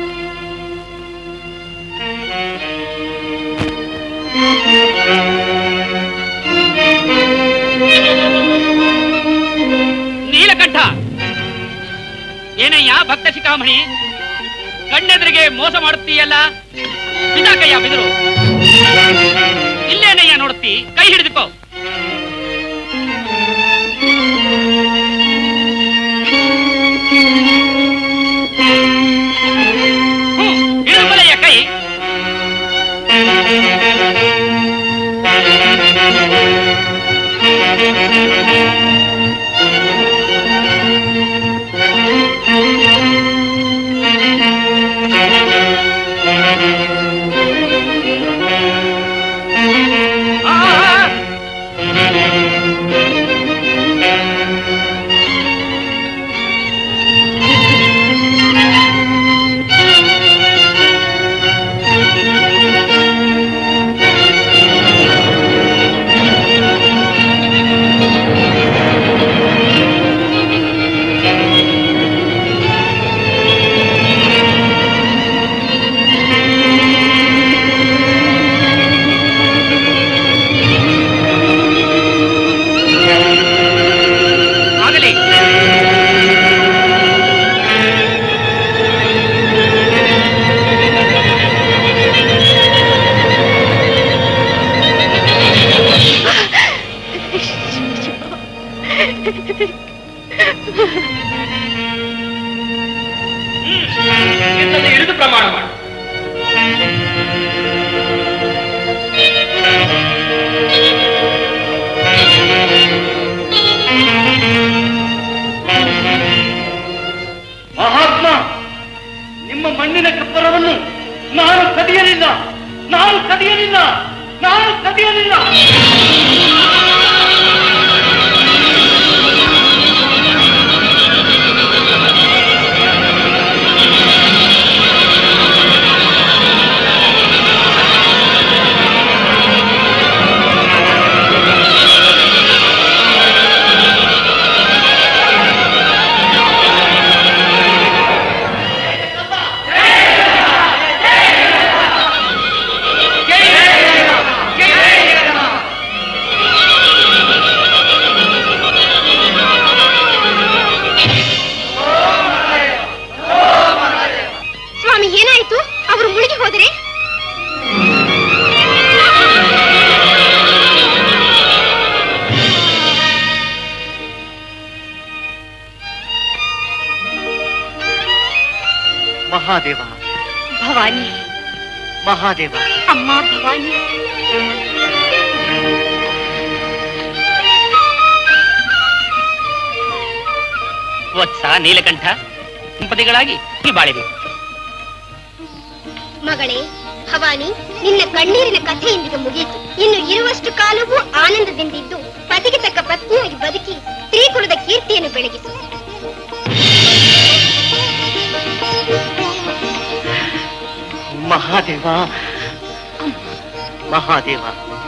ನೀಲಕಂಠ ಏನಯ್ಯ ಭಕ್ತ ಶಿಖಾಮಣಿ ಕಣ್ಣೆದುರಿಗೆ ಮೋಸ ಮಾಡುತ್ತೀಯಲ್ಲ ಬಿದಾಕಯ್ಯ ಬಿದರು ಇಲ್ಲೇನಯ್ಯ ನೋಡುತ್ತಿ ಕೈ ಹಿಡಿದುಕೋ ಹ್ಮ್, ಹಿಡಿದುಕೊಳ್ಳಯ್ಯ ಕೈ ಆಗಲಿ ನಿನ್ನಲ್ಲಿ ಹಿಡಿದು ಪ್ರಮಾಣ ಮಾಡು ಮಹಾತ್ಮ ನಿಮ್ಮ ಮಣ್ಣಿನ ಕಪ್ಪರವನ್ನು ನಾನು ಕದಿಯಲಿಲ್ಲ ನಾನು ಕದಿಯಲಿಲ್ಲ ನಾನು ಕದಿಯಲಿಲ್ಲ ಸ್ವಾಮಿ ಏನಾಯ್ತು ಅವರು ಮುಳುಗಿ ಹೋದರೆ ಮಹಾದೇವ ಭವಾನಿ ಮಹಾದೇವ ಅಮ್ಮ ಭವಾನಿ ವತ್ಸ ನೀಲಕಂಠ ದಂಪತಿಗಳಾಗಿ ಈ ಬಾಳಿಬೇಕು ಮಗಳೇ ಭವಾನಿ ನಿನ್ನ ಕಣ್ಣೀರಿನ ಕಥೆ ಇಂದಿಗೆ ಮುಗಿಯಿತು ಇನ್ನು ಇರುವಷ್ಟು ಕಾಲವೂ ಆನಂದದಿಂದಿದ್ದು ಪತಿಗೆ ತಕ್ಕ ಪತ್ನಿಯಾಗಿ ಬದುಕಿ ಸ್ತ್ರೀಕುಲದ ಕೀರ್ತಿಯನ್ನು ಬೆಳಗಿಸು ಮಹಾದೇವ ಮಹಾದೇವ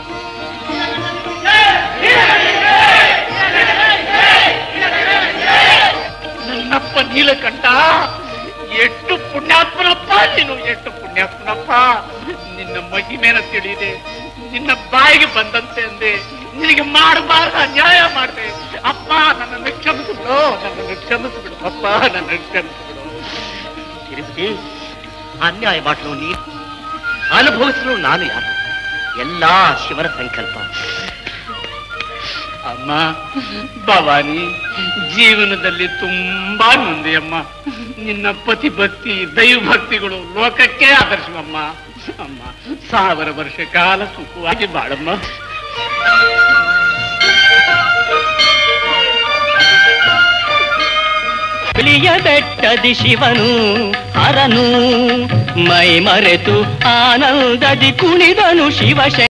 ನನ್ನಪ್ಪ ನೀಲಕಂಠ ಎಷ್ಟು ಪುಣ್ಯಾತ್ಮನಪ್ಪ ನೀನು ಎಷ್ಟು ಪುಣ್ಯಾತ್ಮನಪ್ಪ ನಿನ್ನ ಮಹಿಮೇನ ತಿಳಿದೆ ನಿನ್ನ ಬಾಯಿಗೆ ಬಂದಂತೆ ಅಂದೆ ನಿನಗೆ ಮಾಡಬಾರ್ದ ಅನ್ಯಾಯ ಮಾಡಿದೆ ಅಪ್ಪ ನನ್ನನ್ನು ಕ್ಷಮಿಸ್ಬಿಡು ನನ್ನನ್ನು ಕ್ಷಮಿಸ್ಬಿಡು ಅಪ್ಪ ನನ್ನನ್ನು ಕ್ಷಮಿಸ್ಬಿಡು ತಿರುಪತಿ ಅನ್ಯಾಯ ಮಾಡಲು ನೀನು ಅನುಭವಿಸಲು ನಾನು ಯಾರು ಎಲ್ಲಾ ಶಿವನ ಸಂಕಲ್ಪ ಅಮ್ಮ ಭವಾನಿ ಜೀವನದಲ್ಲಿ ತುಂಬಾ ನೊಂದೆ ಅಮ್ಮ ನಿನ್ನ ಪತಿ ಭಕ್ತಿ ದೈವ ಭಕ್ತಿಗಳು ಲೋಕಕ್ಕೆ ಆದರ್ಶವಮ್ಮ ಅಮ್ಮ ಸಾವಿರ ವರ್ಷ ಕಾಲ ಸುಖವಾಗಿ ಬಾಳಮ್ಮ ಬಿಳಿಯ ಬೆಟ್ಟದಿ ಶಿವನು ಹರನು ಮೈ ಮರೆತು ಆನಂದದಿ ಕುಣಿದನು ಶಿವ